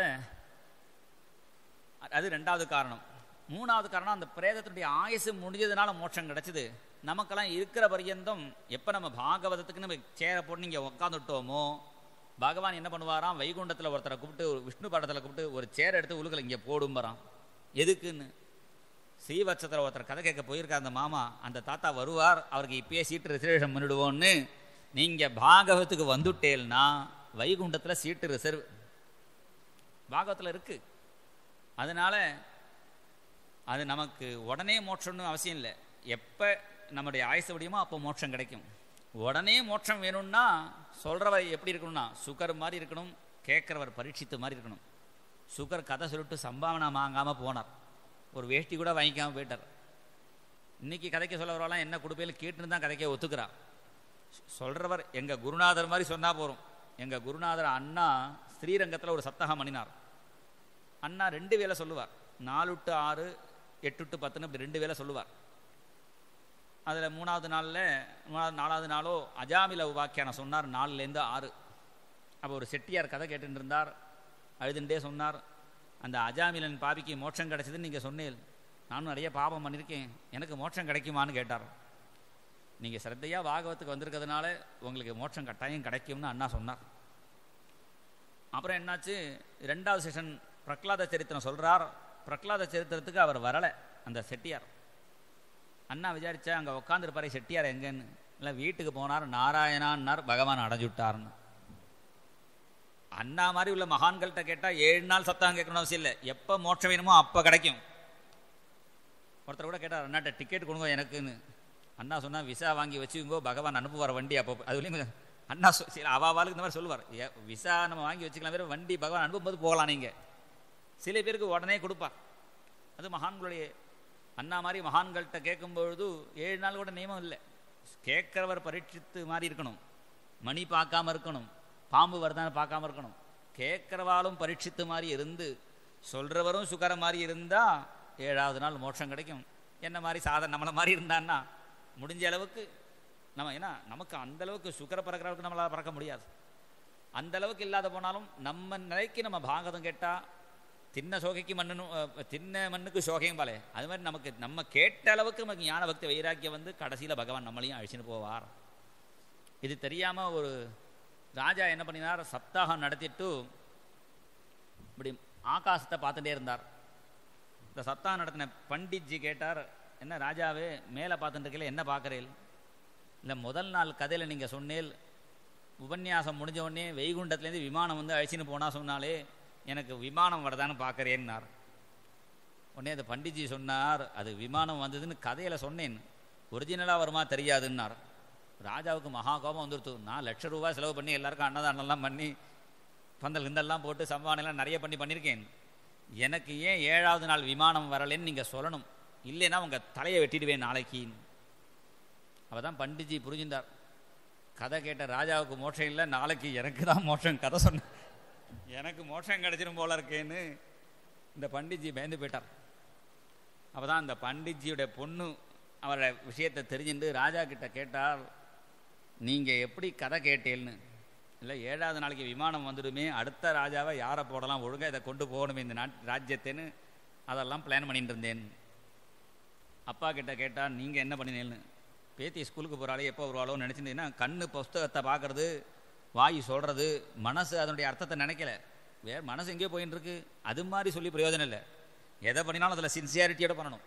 அது ரெண்டாவது காரணம் மூணாவது காரணம் அந்த பிரேதத்தினுடைய ஆயுசு முடிஞ்சதுனால மோட்சம் கிடச்சிது நமக்கெல்லாம் இருக்கிற பரியந்தம் எப்போ நம்ம பாகவதத்துக்கு நம்ம சேரை போட்டு இங்கே உட்காந்துட்டோமோ பகவான் என்ன பண்ணுவாராம் வைகுண்டத்தில் ஒருத்தரை கூப்பிட்டு விஷ்ணு படத்தில் கூப்பிட்டு ஒரு சேரை எடுத்து உழுக்கல இங்கே போடும்பறான் எதுக்குன்னு ஸ்ரீவத்சத்தில் ஒருத்தர் கதை கேட்க போயிருக்கார் அந்த மாமா அந்த தாத்தா வருவார் அவருக்கு இப்பயே சீட்டு ரிசர்வேஷன் பண்ணிடுவோன்னு நீங்கள் பாகவத்துக்கு வந்துட்டேல்னா வைகுண்டத்தில் சீட்டு ரிசர்வ் பாகவத்தில் இருக்கு அதனால அது நமக்கு உடனே மோட்சம்னு அவசியம் இல்லை எப்போ நம்முடைய ஆயுசு முடியுமோ அப்போ மோட்சம் கிடைக்கும் உடனே மோட்சம் வேணும்னா சொல்கிறவர் எப்படி இருக்கணும்னா சுகர் மாதிரி இருக்கணும் கேட்குறவர் பரீட்சித்து மாதிரி இருக்கணும் சுகர் கதை சொல்லிட்டு சம்பாவனை வாங்காமல் போனார் ஒரு வேஷ்டி கூட வாங்கிக்காமல் போயிட்டார் இன்னைக்கு கதைக்க சொல்லவரெல்லாம் என்ன கொடுப்பையில் கேட்டுன்னு தான் கதைக்க ஒத்துக்கிறா சொல்கிறவர் எங்கள் குருநாதர் மாதிரி சொன்னால் போகிறோம் எங்கள் குருநாதர் அண்ணா ஸ்ரீரங்கத்தில் ஒரு சத்தகம் பண்ணினார் அண்ணா ரெண்டு வேலை சொல்லுவார் நாலு டு ஆறு எட்டு டு பத்துன்னு இப்படி ரெண்டு வேலை சொல்லுவார் அதில் மூணாவது நாளில் மூணாவது நாலாவது நாளோ அஜாமில உபாக்கியான சொன்னார் நாலுலேருந்து ஆறு அப்போ ஒரு செட்டியார் கதை கேட்டுட்டு இருந்தார் அழுதுண்டே சொன்னார் அந்த அஜாமிலன் பாபிக்கு மோட்சம் கிடைச்சதுன்னு நீங்கள் சொன்னேன் நானும் நிறைய பாபம் பண்ணியிருக்கேன் எனக்கு மோட்சம் கிடைக்குமான்னு கேட்டார் நீங்கள் சிரத்தையாக பாகவத்துக்கு வந்திருக்கிறதுனால உங்களுக்கு மோட்சம் கட்டாயம் கிடைக்கும்னு அண்ணா சொன்னார் அப்புறம் என்னாச்சு ரெண்டாவது செஷன் பிரகலாத சரித்திரம் சொல்கிறார் பிரகலாத சரித்திரத்துக்கு அவர் வரலை அந்த செட்டியார் அண்ணா விசாரிச்சா அங்கே உட்காந்துருப்பாரு செட்டியார் எங்கன்னு இல்லை வீட்டுக்கு போனார் நாராயணான்னார் பகவான் அடைஞ்சுட்டார்னு அண்ணா மாதிரி உள்ள மகான்கள்கிட்ட கேட்டால் ஏழு நாள் சத்தம் கேட்கணும் அவசியம் இல்லை எப்போ மோட்சம் வேணுமோ அப்போ கிடைக்கும் ஒருத்தர் கூட கேட்டார் அண்ணாட்ட டிக்கெட் கொடுங்க எனக்குன்னு அண்ணா சொன்னா விசா வாங்கி வச்சுக்கோ பகவான் அனுப்புவார் வண்டி அப்போ அதுலேயும் கொஞ்சம் அண்ணா சொ- சரி அவாவாளுக்கு இந்த மாதிரி சொல்லுவார் ஏ, விசா நம்ம வாங்கி வச்சுக்கலாம் வேற வண்டி பகவான் அனுப்பும்போது போகலாம் நீங்கள் சில பேருக்கு உடனே கொடுப்பார் அது மகான்களுடைய அண்ணா மாதிரி மகான்கள்கிட்ட கேட்கும்பொழுது ஏழு நாள் கூட நியமம் இல்லை கேட்குறவர் பரீட்சித்து மாதிரி இருக்கணும் மணி பார்க்காம இருக்கணும் பாம்பு வருதான்னு பார்க்காம இருக்கணும் கேட்குறவாலும் பரீட்சித்து மாதிரி இருந்து சொல்கிறவரும் சுகர மாதிரி இருந்தால் ஏழாவது நாள் மோட்சம் கிடைக்கும் என்ன மாதிரி சாதனை நம்மளை மாதிரி இருந்தான்னா முடிஞ்ச அளவுக்கு நம்ம ஏன்னா நமக்கு அந்த அளவுக்கு சுகர பறக்கிற அளவுக்கு நம்மளால் பறக்க முடியாது அந்த அளவுக்கு இல்லாத போனாலும் நம்ம நிலைக்கு நம்ம பாகவதம் கேட்டால் தின்ன சோகைக்கு மண்ணுன்னு அஹ், தின்ன மண்ணுக்கு சோகையும் பாலே அது மாதிரி நமக்கு நம்ம கேட்ட அளவுக்கு நமக்கு ஞான பக்தி வைராக்கியம் வந்து கடைசியில் பகவான் நம்மளையும் அழிச்சுன்னு போவார் இது தெரியாமல் ஒரு ராஜா என்ன பண்ணினார் சப்தாகம் நடத்திட்டு இப்படி ஆகாசத்தை பார்த்துட்டே இருந்தார் இந்த சப்தாகம் நடத்தின பண்டிட்ஜி கேட்டார் என்ன ராஜாவே மேலே பார்த்துட்டு இருக்கல என்ன பார்க்குறீள் இல்லை முதல் நாள் கதையில் நீங்கள் சொன்னேல் உபன்யாசம் முடிஞ்ச உடனே வைகுண்டத்துலேருந்து விமானம் வந்து அழிச்சின்னு போனா சொன்னாலே எனக்கு விமானம் வரதான்னு பார்க்குறேன்னார் உடனே அந்த பண்டிட்ஜி சொன்னார் அது விமானம் வந்ததுன்னு கதையில் சொன்னேன் ஒரிஜினலாக வருமா தெரியாதுன்னார் ராஜாவுக்கு மகா கோபம் வந்துருத்து நான் லட்ச ரூபாய் செலவு பண்ணி எல்லாருக்கும் அன்னதானம்லாம் பண்ணி பந்தல் கிந்தல்லாம் போட்டு சம்பாவனைலாம் நிறைய பண்ணி பண்ணியிருக்கேன் எனக்கு ஏன் ஏழாவது நாள் விமானம் வரலைன்னு நீங்கள் சொல்லணும் இல்லைன்னா உங்கள் தலையை வெட்டிடுவேன் நாளைக்கு அவள் தான் பண்டிட்ஜி புரிஞ்சின்றார் கதை கேட்ட ராஜாவுக்கு மோட்சம் இல்லை நாளைக்கு எனக்கு தான் மோட்சம் கதை சொன்ன எனக்கு மோட்சம் கிடைச்சிரும் போல இருக்கேன்னு இந்த பண்டிட்ஜி பயந்து போயிட்டார் அப்போ தான் அந்த பண்டிட்ஜியோட பொண்ணு அவரோட விஷயத்தை தெரிஞ்சுட்டு ராஜா கிட்ட கேட்டார் நீங்கள் எப்படி கதை கேட்டேல்னு இல்லை ஏழாவது நாளைக்கு விமானம் வந்துடுமே அடுத்த ராஜாவை யாரை போடலாம் ஒழுங்காக இதை கொண்டு போகணுமே இந்த நாட் ராஜ்யத்தைன்னு அதெல்லாம் பிளான் பண்ணிட்டு இருந்தேன் அப்பா கிட்ட கேட்டால் நீங்கள் என்ன பண்ணினேன்னு பேத்தி ஸ்கூலுக்கு போகிறாளே எப்போ வருவாளோன்னு நினச்சிருந்தீங்கன்னா கண்ணு புஸ்தகத்தை பார்க்கறது வாய் சொல்கிறது மனசு அதனுடைய அர்த்தத்தை நினைக்கல வேற மனசு எங்கேயோ போயின்னு இருக்கு அது மாதிரி சொல்லி பிரயோஜனம் இல்லை எதை பண்ணினாலும் அதில் சின்சியாரிட்டியோட பண்ணணும்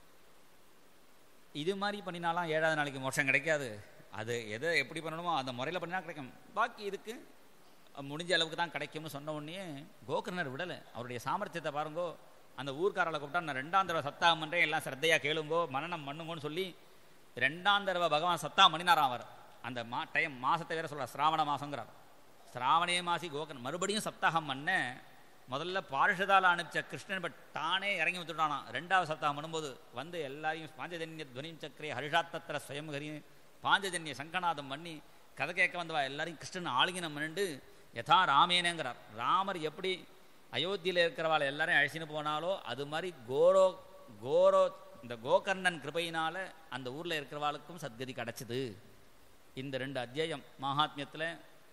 இது மாதிரி பண்ணினாலாம் ஏழாவது நாளைக்கு மோட்சம் கிடைக்காது அது எதை எப்படி பண்ணணுமோ அந்த முறையில் பண்ணினா கிடைக்கும் பாக்கி இதுக்கு முடிஞ்ச அளவுக்கு தான் கிடைக்கும்னு சொன்ன உடனே கோகர்ணர் விடலை அவருடைய சாமர்த்தியத்தை பாருங்கோ அந்த ஊர்க்காரர்களை கூப்பிட்டா நான் ரெண்டாம் தடவை சத்தாகம் பண்ணுறேன் எல்லாம் சிரத்தையாக கேளுங்கோ மனநம் பண்ணுங்கோன்னு சொல்லி ரெண்டாம் தடவை பகவான் சத்தாகம் பண்ணினாராம் அவர் அந்த மா டைம் மாசத்தை வேற சொல்கிறார் சிராவண மாசங்கிறார் சிராவணே மாசி கோகர்ணன் மறுபடியும் சப்தாகம் பண்ண முதல்ல பார்ஷதால அனுப்பிச்ச கிருஷ்ணன் பட் தானே இறங்கி வந்துட்டானா ரெண்டாவது சப்தாகம் பண்ணும்போது வந்து எல்லாரையும் பாஞ்சஜன்ய துவனிம் சக்கரே ஹரிஷாத்தத்திர ஸ்வயம்ஹரி பாஞ்சஜன்ய சங்கநாதம் பண்ணி கதை கேட்க வந்தவா எல்லாரையும் கிருஷ்ணன் ஆளுகினம் பண்ணிட்டு யதா ராமேனங்கிறார் ராமர் எப்படி அயோத்தியில் இருக்கிறவாள் எல்லாரையும் அழைச்சின்னு போனாலோ அது மாதிரி கோரோ கோரோ இந்த கோகர்ணன் கிருபையினால அந்த ஊரில் இருக்கிறவாளுக்கும் சத்கதி கிடச்சிது இந்த ரெண்டு அத்தியாயம் மகாத்மியத்தில்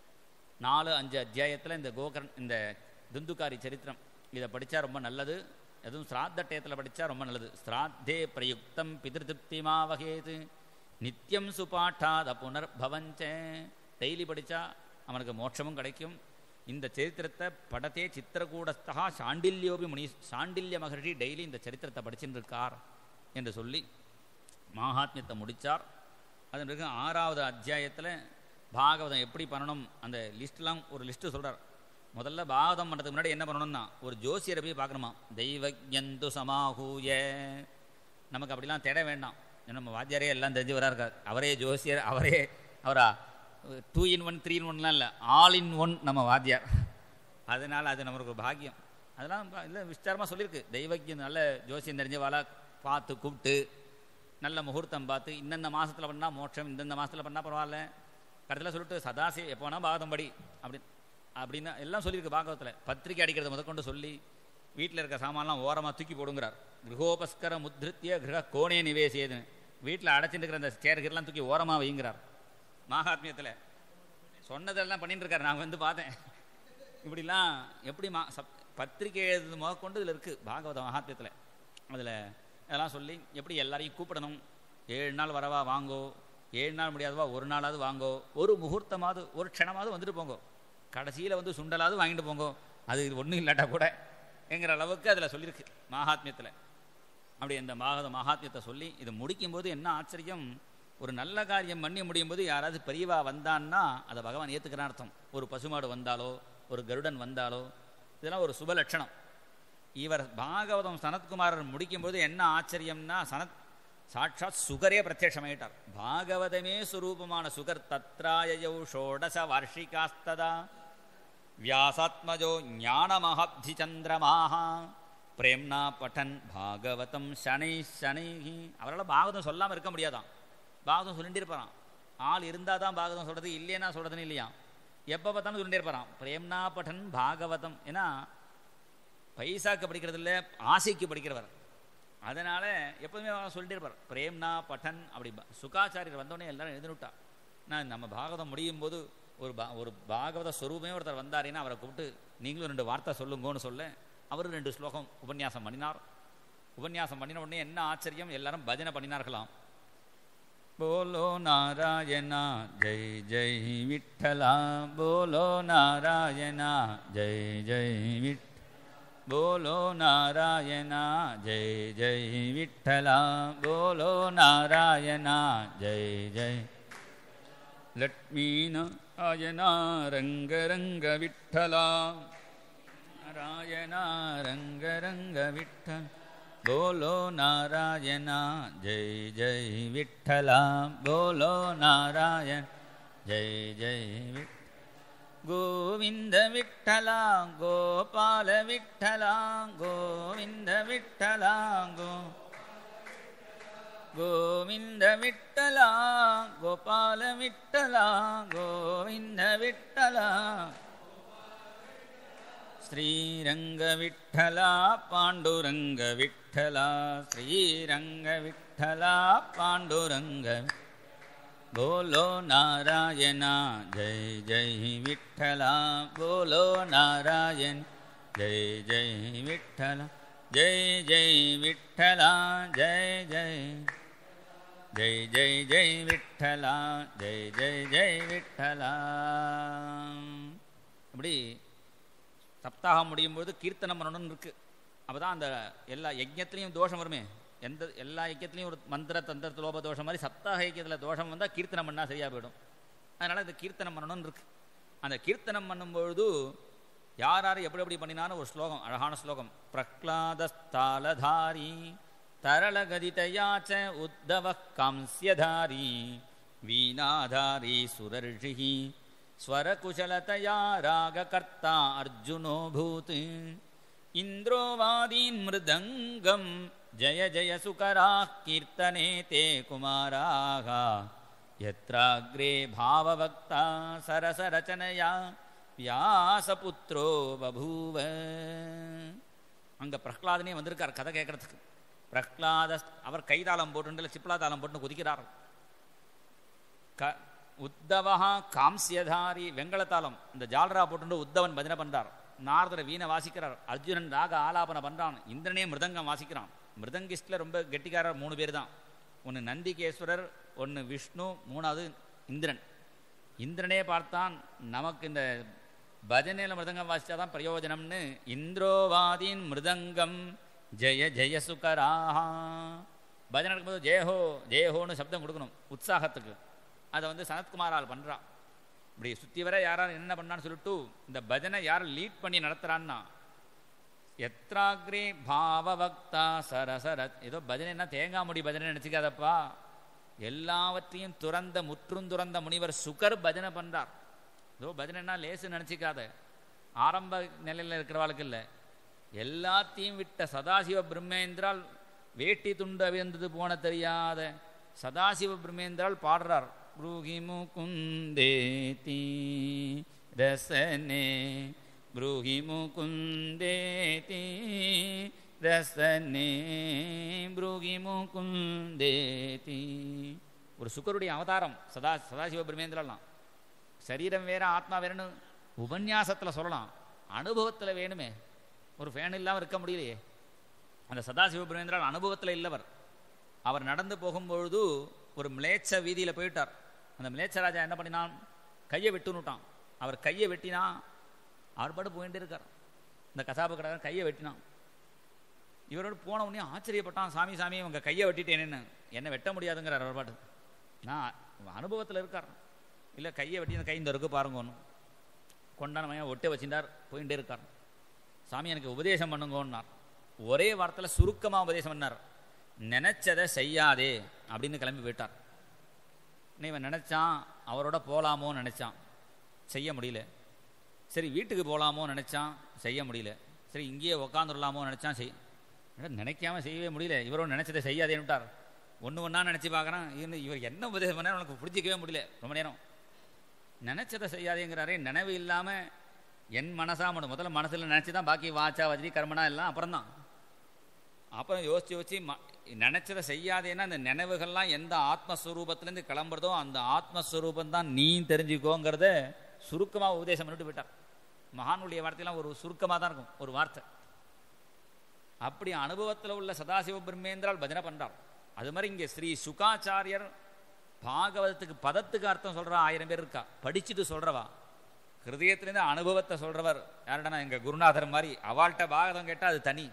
நாலு அஞ்சு அத்தியாயத்தில் இந்த கோகர்ண் இந்த துந்துக்காரி சரித்திரம் இதை படித்தா ரொம்ப நல்லது அதுவும் ஸ்ராத்த டயத்தில் படித்தா ரொம்ப நல்லது ஸ்ராத்தே பிரயுக்தம் பிதிருப்திமா வகேது நித்தியம் சுபாட்டாத புனர்பவஞ்ச டெய்லி படித்தா அவனுக்கு மோட்சமும் கிடைக்கும் இந்த சரித்திரத்தை படத்தே சித்திரகூடஸ்தா சாண்டில்யோபி முனி சாண்டில்ய மகர்ஷி டெய்லி இந்த சரித்திரத்தை படிச்சுட்டு இருக்கார் என்று சொல்லி மகாத்மியத்தை முடித்தார் அதன் பிறகு ஆறாவது அத்தியாயத்தில் பாகவதம் எப்படி பண்ணணும் அந்த லிஸ்ட்லாம் ஒரு லிஸ்ட்டு சொல்கிறார் முதல்ல பாகவதம் பண்ணுறதுக்கு முன்னாடி என்ன பண்ணணும்னா ஒரு ஜோசியரை போய் பார்க்கணுமா தெய்வஜந்து சமாகூய நமக்கு அப்படிலாம் தேட வேண்டாம் ஏன்னா நம்ம வாத்தியாரே எல்லாம் தெரிஞ்சவராக இருக்கார் அவரே ஜோசியர் அவரே அவரா two in one three in ஒன்லாம் இல்லை ஆல் இன் ஒன் நம்ம வாத்தியார் அதனால் அது நமக்கு ஒரு பாக்கியம் அதெல்லாம் ப- இல்லை விஸ்தாரமாக சொல்லியிருக்கு தெய்வஜ்யம் நல்ல ஜோசியம் தெரிஞ்சவாளா பார்த்து கூப்பிட்டு நல்ல முகூர்த்தம் பார்த்து இந்தந்த மாதத்தில் பண்ணால் மோட்சம் இந்தந்த மாதத்தில் பண்ணால் பரவாயில்ல கடைசியில் சொல்லிட்டு சதாசி எப்போ வேணால் பாகவதம் படி அப்படி அப்படின்னு எல்லாம் சொல்லியிருக்கு பாகவத்தில் பத்திரிக்கை அடிக்கிறத முதற்கொண்டு சொல்லி வீட்டில் இருக்க சாமான்லாம் ஓரமாக தூக்கி போடுங்கிறார் கிரகோபஸ்கர முத்ருத்திய கிரக கோணே நிவேசியதுன்னு வீட்டில் அடைச்சிட்டு இருக்கிற அந்த சேர்கெல்லாம் தூக்கி ஓரமாக வைங்கிறார் மகாத்மியத்தில் சொன்னதெல்லாம் பண்ணிட்டு இருக்காரு நான் வந்து பார்த்தேன் இப்படிலாம் எப்படி மா சப் பத்திரிக்கை எழுதுறது முதற்கொண்டு இதில் இருக்குது பாகவத மகாத்மியத்தில் அதில் அதெல்லாம் சொல்லி எப்படி எல்லாரையும் கூப்பிடணும் ஏழு நாள் வரவா வாங்கோ ஏழு நாள் முடியாதவா ஒரு நாளாவது வாங்கோ ஒரு முகூர்த்தமாவது ஒரு க்ஷணமாவது வந்துட்டு போங்கோ கடைசியில் வந்து சுண்டலாவது வாங்கிட்டு போங்கோ அது ஒன்றும் இல்லாட்டா கூட என்கிற அளவுக்கு அதில் சொல்லியிருக்கு மகாத்மியத்தில் அப்படி இந்த மாகத மகாத்மியத்தை சொல்லி இது முடிக்கும்போது என்ன ஆச்சரியம் ஒரு நல்ல காரியம் பண்ணி முடியும் போது யாராவது பெரியவா வந்தான்னா அதை பகவான் ஏற்றுக்கிறான் அர்த்தம் ஒரு பசுமாடு வந்தாலோ ஒரு கருடன் வந்தாலோ இதெல்லாம் ஒரு சுப லட்சணம் இவர் பாகவதம் சனத்குமாரர் முடிக்கும்போது என்ன ஆச்சரியம்னா சனத் சாட்சாத் சுகரே பிரத்யட்சமாயிட்டார் பாகவதமே சுரூபமான சுகர் தத்ராயயௌ ஷோடச வார்ஷிகாஸ்ததா வியாசாத்மஜோ ஞானமஹப்தி சந்திரமாக பிரேம்னா பட்டன் பாகவதம் சனை சனை அவரால் பாகவதம் சொல்லாமல் இருக்க முடியாதான் பாகவதம் சொல்லிட்டு இருப்பாராம் ஆள் இருந்தால் தான் பாகவதம் சொல்கிறது இல்லைன்னா சொல்கிறதுன்னு இல்லையா எப்போ பார்த்தாலும் சொல்லிட்டே இருப்பாராம் பிரேம்னா பட்டன் பாகவதம் ஏன்னா பைசாக்கு படிக்கிறது இல்லை ஆசைக்கு படிக்கிறவர் அதனால எப்போதுமே அவர் சொல்லிட்டே இருப்பார் பிரேம்னா பட்டன் அப்படி ப- சுகாச்சாரியர் வந்தோடனே எல்லாரும் எழுதினுட்டா நான் நம்ம பாகவதம் முடியும் போது ஒரு பா ஒரு பாகவத ஸ்வரூபமே ஒருத்தர் வந்தாருன்னா அவரை கூப்பிட்டு நீங்களும் ரெண்டு வார்த்தை சொல்லுங்கன்னு சொல்ல அவரும் ரெண்டு ஸ்லோகம் உபன்யாசம் பண்ணினார் உபன்யாசம் பண்ணின உடனே என்ன ஆச்சரியம் எல்லாரும் பஜனை பண்ணினார்களாம் बोलो नारायणा जय जय विठ्ठला बोलो नारायणा जय जय विठ बोलो नारायणा जय जय विठ्ठला बोलो नारायणा जय जय लक्ष्मीनारायणा रङ्ग रङ्ग विठ्ठला नारायणा रङ्ग रङ्ग विठ्ठल बोलो नारायणा जय जय विठ्ठला बोलो नारायण जय जय विठ्ठ गोविन्द विठ्ठला गोपाल विठ्ठला गोविन्द विठ्ठला गो गोविन्द विठ्ठला गोपाल विठ्ठला गोविन्द विठ्ठला श्रीरङ्गविठ्ठला पाण्डुरङ्गविठ्ठला श्रीरङ्गविठ्ठला पाण्डुरङ्ग बोलो नारायणा जय जय विठ्ठला बोलो नारायण जय जय विठ्ठला जय जय विठ्ठला जय जय जय जय जय विठ्ठला जय जय जय विठ्ठला அப்படி சப்தாகம் முடியும் போது கீர்த்தனம் பண்ணணும்னு இருக்கு அப்பதான் அந்த எல்லா யஜ்ஞத்துலேயும் தோஷம் வருமே எந்த எல்லா யஜ்ஞத்துலேயும் ஒரு மந்திர தந்திர லோப தோஷம் மாதிரி சப்தாக யஜ்ஞத்தில் தோஷம் வந்தால் கீர்த்தனம் பண்ணால் சரியாக போயிடும் அதனால் இந்த கீர்த்தனம் பண்ணணும்னு இருக்கு அந்த கீர்த்தனம் பண்ணும்பொழுது யார் யார் எப்படி எப்படி பண்ணினாலும் ஒரு ஸ்லோகம் அழகான ஸ்லோகம் பிரக்லாதஸ்தாலதாரி தரளகதிதயாச்ச உத்தவ காம்ஸ்யதாரி வீணாதாரி சுரர்ஷிஹி स्वरकुशलतया रागकर्ता अर्जुनोऽभूत् इन्द्रो वादीन् मृदङ्गं जय जय सुकराः कीर्तने ते कुमाराः यत्राग्रे भाववक्ता सरसरचनया व्यासपुत्रो बभूव அங்கே பிரஹ்லாதனே வந்திருக்கார் கதை கேட்கறதுக்கு பிரஹ்லாத அவர் கைதாளம் போட்டு சிப்லா தாளம் போட்டு குதிக்கிறார் க உத்தவஹா காம்சியதாரி வெங்கலத்தாளம் இந்த ஜால்ரா போட்டு உத்தவன் பஜனை பண்றார் நாரதர் வீணை வாசிக்கிறார் அர்ஜுனன் ராக ஆலாபனை பண்றான் இந்திரனே மிருதங்கம் வாசிக்கிறான் மிருதங்கிஸ்டில் ரொம்ப கெட்டிக்காரர் மூணு பேர் தான் ஒன்று நந்திகேஸ்வரர் ஒன்று விஷ்ணு மூணாவது இந்திரன் இந்திரனே பார்த்தான் நமக்கு இந்த பஜனையில் மிருதங்கம் வாசிச்சாதான் பிரயோஜனம்னு இந்திரோவாதீன் மிருதங்கம் ஜெய ஜெய சுகராஹா பஜனை நடக்கும்போது ஜெயஹோ ஜெயஹோன்னு சப்தம் கொடுக்கணும் உற்சாகத்துக்கு அதை வந்து சனத்குமாரால் பண்ணுறான் இப்படி சுற்றி வர யாரார் என்ன பண்ணான்னு சொல்லிட்டு இந்த பஜனை யார் லீட் பண்ணி நடத்துகிறான்னா எத்ராக்ரே பாவவக்தா சரசரத் ஏதோ பஜனைன்னா தேங்காய் முடி பஜனை நினச்சிக்காதப்பா எல்லாவற்றையும் துறந்த முற்றும் துறந்த முனிவர் சுகர் பஜனை பண்ணுறார் ஏதோ பஜனைன்னா லேசு நினச்சிக்காத ஆரம்ப நிலையில் இருக்கிறவாளுக்கு இல்லை எல்லாத்தையும் விட்ட சதாசிவ பிரம்மேந்திரால் வேட்டி துண்டு அவிழ்ந்தது போன தெரியாத சதாசிவ பிரம்மேந்திரால் பாடுறார் ப்ரூகி முகுந்தேதி ரசனே ப்ரூகி முகுந்தேதி ரசனே ப்ரூகி முகுந்தேதி ஒரு சுக்கருடைய அவதாரம் சதா சதாசிவ பிரம்மேந்திரலாம் சரீரம் வேற ஆத்மா வேறன்னு உபன்யாசத்தில் சொல்லலாம் அனுபவத்தில் வேணுமே ஒரு ஃபேன் இல்லாமல் இருக்க முடியலையே அந்த சதாசிவ பிரம்மேந்திரால் அனுபவத்தில் இல்லவர் அவர் நடந்து போகும்பொழுது ஒரு மிளேச்ச வீதியில் போயிட்டார் அந்த மிளேச்ச ராஜா என்ன பண்ணினான் கையை வெட்டுனுட்டான் அவர் கையை வெட்டினா அவர் பாட்டு போயிட்டே இருக்கார் இந்த கசாப்பு கடைக்காரன் கையை வெட்டினான் இவரோடு போன உடனே ஆச்சரியப்பட்டான் சாமி சாமி உங்கள் கையை வெட்டிட்டேன்னு என்ன வெட்ட முடியாதுங்கிறார் அவர் பாட்டு நான் அனுபவத்தில் இருக்கார் இல்லை கையை வெட்டி அந்த கை இந்த இருக்கு பாருங்க ஒன்று கொண்டான மையம் ஒட்டை வச்சிருந்தார் போயிட்டே இருக்கார் சாமி எனக்கு உபதேசம் பண்ணுங்கன்னார் ஒரே வாரத்தில் சுருக்கமாக உபதேசம் பண்ணார் நினைச்சதை செய்யாதே அப்படின்னு கிளம்பி போயிட்டார் இன்னும் இவன் நினைச்சான் அவரோட போலாமோன்னு நினைச்சான் செய்ய முடியல சரி வீட்டுக்கு போகலாமோ நினைச்சான் செய்ய முடியல சரி இங்கேயே உக்காந்துடலாமோ நினைச்சான் செய் என்னடா, நினைக்காம செய்யவே முடியல இவரோட நினைச்சதை செய்யாதேன்னுட்டார் ஒன்று ஒன்றா நினச்சி பார்க்குறான் இன்னும் இவர் என்ன உபதேசம் பண்ணார் உனக்கு பிடிச்சிக்கவே முடியல ரொம்ப நேரம் நினைச்சதை செய்யாதேங்கிறாரே நினைவு இல்லாமல் என் மனசா மட்டும் முதல்ல மனசில் நினச்சி தான் பாக்கி வாச்சா வஜ்ரி கர்மனா எல்லாம் அப்புறம் தான் அப்புறம் யோசிச்சு யோசிச்சு ம நினச்சதை செய்யாதேன்னா அந்த நினைவுகள்லாம் எந்த ஆத்மஸ்வரூபத்திலேருந்து கிளம்புறதோ அந்த ஆத்மஸ்வரூபம் தான் நீ தெரிஞ்சுக்கோங்கிறத சுருக்கமாக உபதேசம் பண்ணிட்டு போயிட்டார் மகானுடைய வார்த்தையெல்லாம் ஒரு சுருக்கமாக தான் இருக்கும் ஒரு வார்த்தை அப்படி அனுபவத்தில் உள்ள சதாசிவ பிரம்மேந்திரால் பஜனை பண்றார் அது மாதிரி இங்கே ஸ்ரீ சுகாச்சாரியர் பாகவதத்துக்கு பதத்துக்கு அர்த்தம் சொல்ற ஆயிரம் பேர் இருக்கா படிச்சுட்டு சொல்றவா ஹிருதயத்திலேருந்து அனுபவத்தை சொல்றவர் யாருடனா எங்க குருநாதர் மாதிரி அவள்கிட்ட பாகவதம் கேட்டால் அது தனி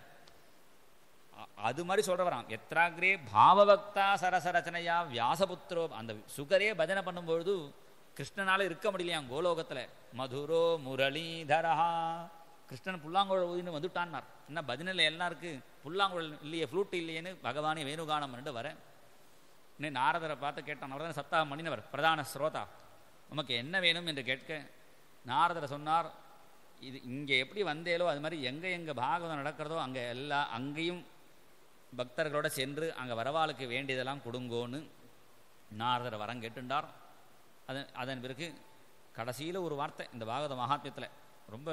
அ- அது மாதிரி சொல்றவராம் எத்ராகிரே பாவபக்தா சரசரச்சனையா வியாசபுத்திரோ அந்த சுகரே பஜனை பண்ணும்பொழுது கிருஷ்ணனால இருக்க முடியலையாம் கோலோகத்துல மதுரோ முரளிதரஹா கிருஷ்ணன் புல்லாங்குழல் ஊதின்னு வந்துட்டான்னார் என்ன பஜனையில் எல்லாம் இருக்கு புல்லாங்குழல் இல்லையே ஃப்ளூட் இல்லையேன்னு பகவானே வேணுகானம் பண்ணிட்டு வரேன் இன்னும் நாரதரை பார்த்து கேட்டான் அவர் தான் சப்தாகம் பண்ணினவர் பிரதான ஸ்ரோதா நமக்கு என்ன வேணும் என்று கேட்க நாரதர் சொன்னார் இது இங்கே எப்படி வந்தேலோ அது மாதிரி எங்கே எங்கே பாகவதம் நடக்கிறதோ அங்கே எல்லா அங்கேயும் பக்தர்களோட சென்று அங்கே வரவாளுக்கு வேண்டியதெல்லாம் கொடுங்கோன்னு நாரதர் வரம் கேட்டுண்டார் அதன் அதன் பிறகு கடைசியில் ஒரு வார்த்தை இந்த பாகவத மகாத்மியத்தில் ரொம்ப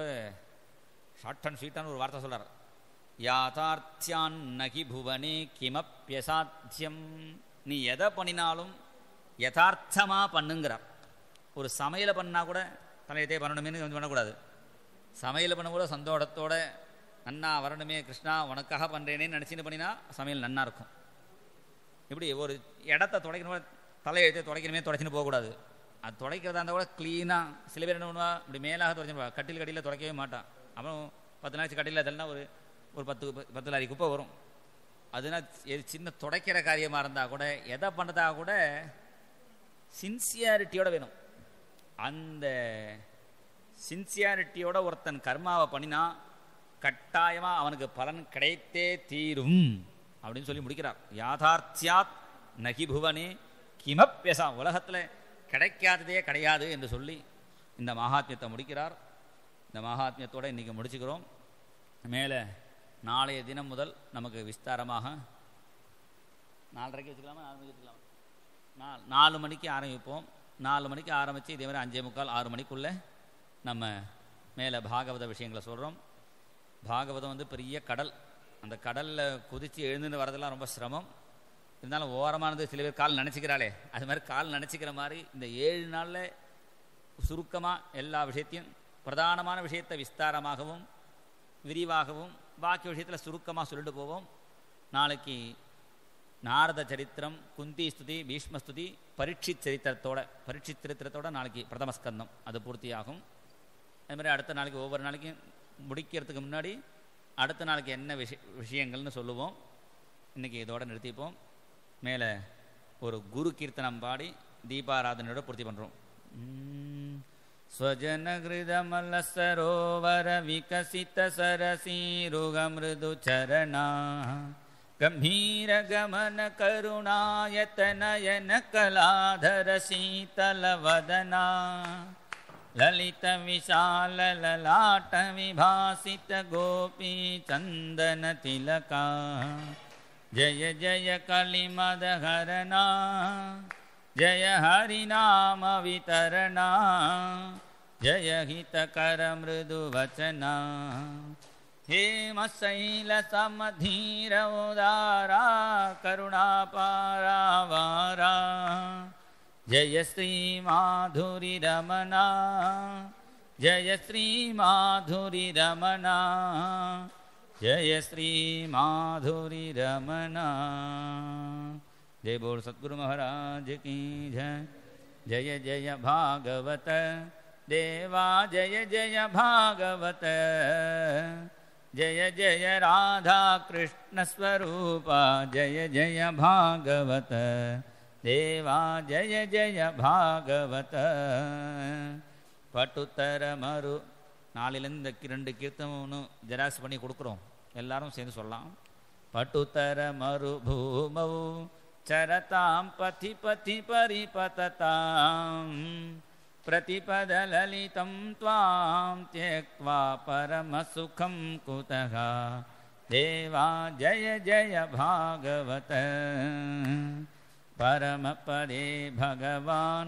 ஷார்ட் அண்ட் ஸ்வீட்டான ஒரு வார்த்தை சொல்றார் யாதார்த்தியான் நகி புவனே கிமப்பியசாத்தியம் நீ எதை பண்ணினாலும் யதார்த்தமாக பண்ணுங்கிறார் ஒரு சமையலை பண்ணா கூட தலையத்தே பண்ணணுமேனு வந்து பண்ணக்கூடாது சமையல் பண்ண கூட சந்தோஷத்தோட நன்னா வரணுமே கிருஷ்ணா உனக்காக பண்ணுறேனேன்னு நினச்சின்னு பண்ணினா சமையல் நன்னா இருக்கும் இப்படி ஒரு இடத்த துடைக்கணும் கூட தலையை எடுத்து துடைக்கணுமே துடைச்சின்னு போகக்கூடாது அது துடைக்கிறதா இருந்தால் கூட க்ளீனாக சில பேர் என்ன பண்ணுவா இப்படி மேலாக துடைச்சிருப்பா கட்டில் கடியில் துடைக்கவே மாட்டான் அப்புறம் பத்து நாளைக்கு கட்டில் அதெல்லாம் ஒரு ஒரு பத்து பத்து லாரி குப்பை வரும் அதுனா எது சின்ன துடைக்கிற காரியமாக இருந்தால் கூட எதை பண்ணுறதா கூட சின்சியாரிட்டியோட வேணும் அந்த சின்சியாரிட்டியோட ஒருத்தன் கர்மாவை பண்ணினா கட்டாயமாக அவனுக்கு பலன் கிடைத்தே தீரும் அப்படின்னு சொல்லி முடிக்கிறார் யாதார்த்தியாத் நகி புவனே கிமப்பியசா உலகத்தில் கிடைக்காததே கிடையாது என்று சொல்லி இந்த மகாத்மியத்தை முடிக்கிறார் இந்த மகாத்மியத்தோட இன்றைக்கி முடிச்சுக்கிறோம் மேலே நாளைய தினம் முதல் நமக்கு விஸ்தாரமாக நாலரைக்கு வச்சுக்கலாமா நாலு மணிக்கு வச்சுக்கலாமா நாலு நாலு மணிக்கு ஆரம்பிப்போம் நாலு மணிக்கு ஆரம்பித்து இதே மாதிரி அஞ்சே முக்கால் ஆறு மணிக்குள்ளே நம்ம மேலே பாகவத விஷயங்களை சொல்கிறோம் பாகவதம் வந்து பெரிய கடல் அந்த கடலில் குதித்து எழுந்துன்னு வரதெல்லாம் ரொம்ப சிரமம் இருந்தாலும் ஓரமானது சில பேர் கால் நினச்சிக்கிறாளே அது மாதிரி கால் நினச்சிக்கிற மாதிரி இந்த ஏழு நாளில் சுருக்கமாக எல்லா விஷயத்தையும் பிரதானமான விஷயத்தை விஸ்தாரமாகவும் விரிவாகவும் பாக்கி விஷயத்தில் சுருக்கமாக சொல்லிட்டு போவோம் நாளைக்கு நாரத சரித்திரம் குந்தி ஸ்துதி பீஷ்ம ஸ்துதி பரீட்சித் சரித்திரத்தோட பரீட்சித் சரித்திரத்தோட நாளைக்கு பிரதம ஸ்கந்தம் அது பூர்த்தியாகும் அது மாதிரி அடுத்த நாளைக்கு ஒவ்வொரு நாளைக்கும் முடிக்கிறதுக்கு முன்னாடி அடுத்த நாளைக்கு என்ன விஷய விஷயங்கள்னு சொல்லுவோம் இன்றைக்கி இதோட நிறுத்திப்போம் மேலே ஒரு குரு கீர்த்தனம் பாடி தீபாராதனையோட பூர்த்தி பண்ணுறோம் स्वजनहृदमल सरोवर विकसित सरसीरुगमृदु चरणा गम्भीर गमन करुणायत नयन कलाधर शीतल वदना ललित विशाल ललाट विभासित गोपी चन्दन तिलका जय जय कलिमदहरणा जय हरिनाम वितरणा जय हितकर मृदुवचना हेमशैलसमधीर उदारा करुणापारावारा जय श्रीमाधुरिरमणा जय श्रीमाधुरिरमणा जय श्रीमाधुरिरमणा जय बोल सतगुरु महाराज की जय जय जय भागवत देवा जय जय भागवत जय जय राधा कृष्ण स्वरूपा जय जय भागवत देवा जय जय भागवत பட்டுத்தர மறு நாளிலேருந்து இந்த ரெண்டு கீர்த்தனும் ஜெராக்ஸ் பண்ணி கொடுக்குறோம் எல்லாரும் சேர்ந்து சொல்லலாம் पटुतरमरुभूमौ चरतां पथि पथि परिपततां प्रतिपदललितं त्वां त्यक्त्वा परमसुखं कुतः देवा जय जय भागवत परमपदे भगवान्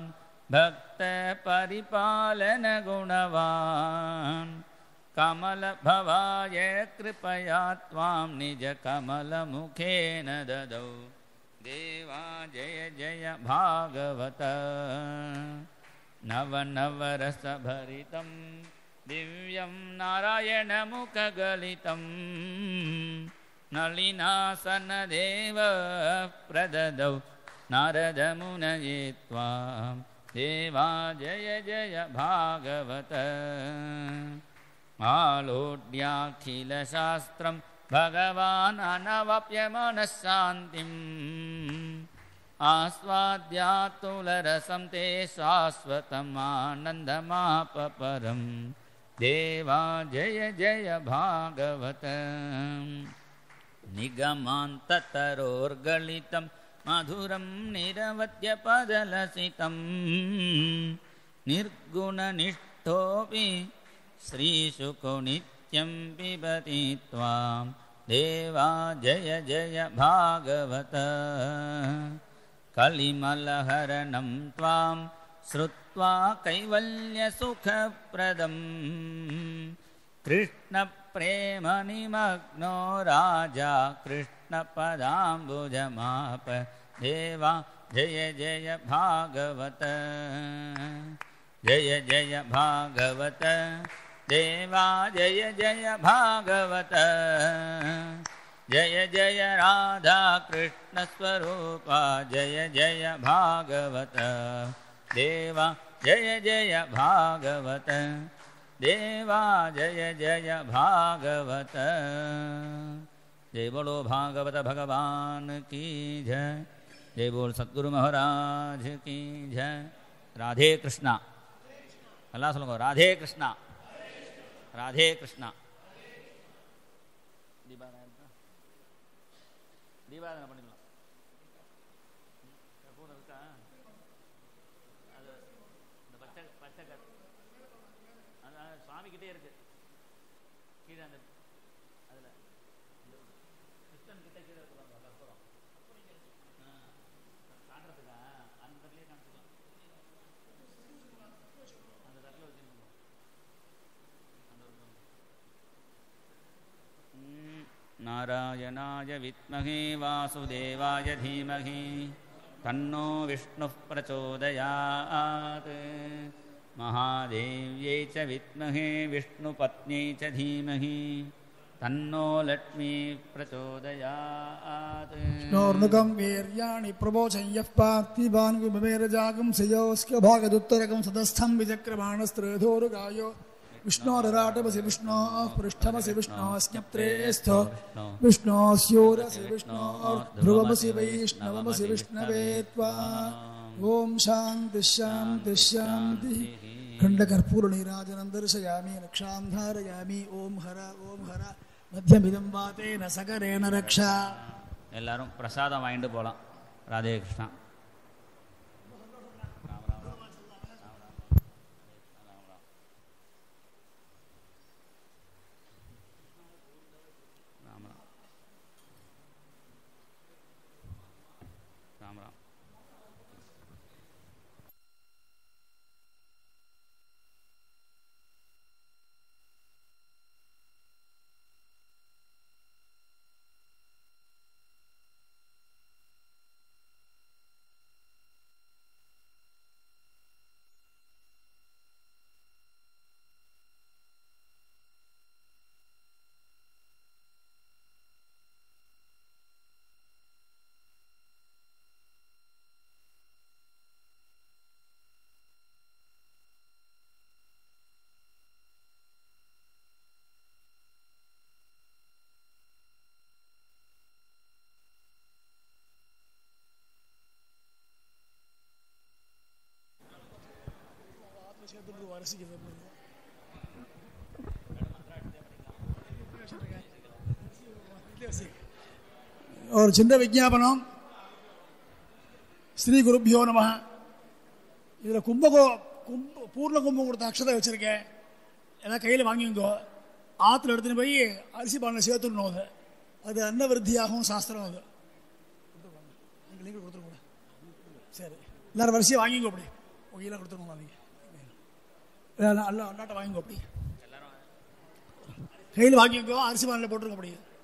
भक्तपरिपालनगुणवान् कमलभवाय कृपया त्वां निजकमलमुखेन ददौ देवा जय जय भागवत नवनवरसभरितं दिव्यं नारायणमुखगलितं नलिनासनदेव प्रददौ नारदमुनये त्वां देवा जय जय भागवत आलोड्याखिलशास्त्रं भगवान् अनवप्यमनःशान्तिम् आस्वाद्यातुलरसं ते शाश्वतमानन्दमापपरं देवा जय जय भागवत निगमान्ततरोर्गलितं मधुरं निरवद्यपदलसितं निर्गुणनिष्ठोऽपि श्रीशुको नित्यं पिबति त्वां देवा जय जय भागवत कलिमलहरणं त्वां श्रुत्वा कैवल्यसुखप्रदम् कृष्णप्रेमनिमग्नो राजा कृष्णपदाम्बुजमाप देवा जय जय भागवत जय जय भागवत देवा जय जय भागवत जय जय राधा कृष्णस्वरूपा जय जय भागवत देवा जय जय भागवत देवा जय जय भागवत जय बोलो भागवत भगवान की जय जय बोल सद्गुरु महाराज की जय राधे कृष्णा எல்லாம் சொல்லுங்க ராதே கிருஷ்ணா ராதே கிருஷ்ணா தீபாராயணம் தீபாராதனை பண்ணிடலாம் கூட இருக்கா அது இந்த பச்சை பச்சை கரு அது அது சுவாமிக்கிட்டே இருக்கு கீழே அந்த அதில் கிருஷ்ணன் கிட்ட கீழே இருக்கு பாருங்க கற்பூரம் ஆ, காட்டுறதுக்கா அந்த இடத்துலயே காமிச்சிக்கலாம் அந்த தட்டில் வச்சுருக்கோம் அந்த ஒரு ம், नारायणाय विद्महे वासुदेवाय धीमहि तन्नो विष्णुः प्रचोदयात् महादेव्यै च विद्महे विष्णुपत्न्यै च धीमहि तन्नो लक्ष्मीः प्रचोदयात् विष्णोर्नुकं वीर्याणि प्रवोचं यः पार्थिवान् विभवेरजागं श्रियोऽस्क्य भागदुत्तरकं सदस्थं विचक्रमाणस्त्रेधोरुगायो विष्णोरराटमसि विष्णोः पृष्ठमसि विष्णोऽस्न्यप्त्रेस्थो विष्णोस्योरसि विष्णोर्ध्रुवमसि वैष्णवमसि विष्णवे त्वा ॐ शान्तिः शान्तिः शान्तिः खण्डकर्पूरनीराजनं दर्शयामि रक्षां धारयामि ॐ हर ॐ हर मध्यमिदं वातेन सकरेण रक्षा எல்லாரும் பிரசாதம் வாங்கிட்டு போகலாம் ராதே கிருஷ்ணா ராம் ராம் ராம் ராம் ஒரு சின்ன விஜாபனம் ஸ்ரீ குருப்பியோ நம இதில் கும்பகோ கும்ப பூர்ண கும்பம் கொடுத்த அக்ஷதை வச்சுருக்கேன் எல்லாம் கையில் வாங்கிங்கோ ஆற்றுல எடுத்துன்னு போய் அரிசி பானையில் சேர்த்துடணும் அது அது அன்ன விருத்தியாகவும் சாஸ்திரம் அது நீங்கள் நீங்கள் கொடுத்துருங்க சரி எல்லாரும் வரிசையாக வாங்கிங்கோ அப்படி ஒய்யெல்லாம் கொடுத்துருங்க நீங்கள் அல்ல அண்ணாட்ட வாங்கிங்கோ அப்படி கையில் வாங்கிக்கோ அரிசி பானையில் போட்டுருங்க அப்படி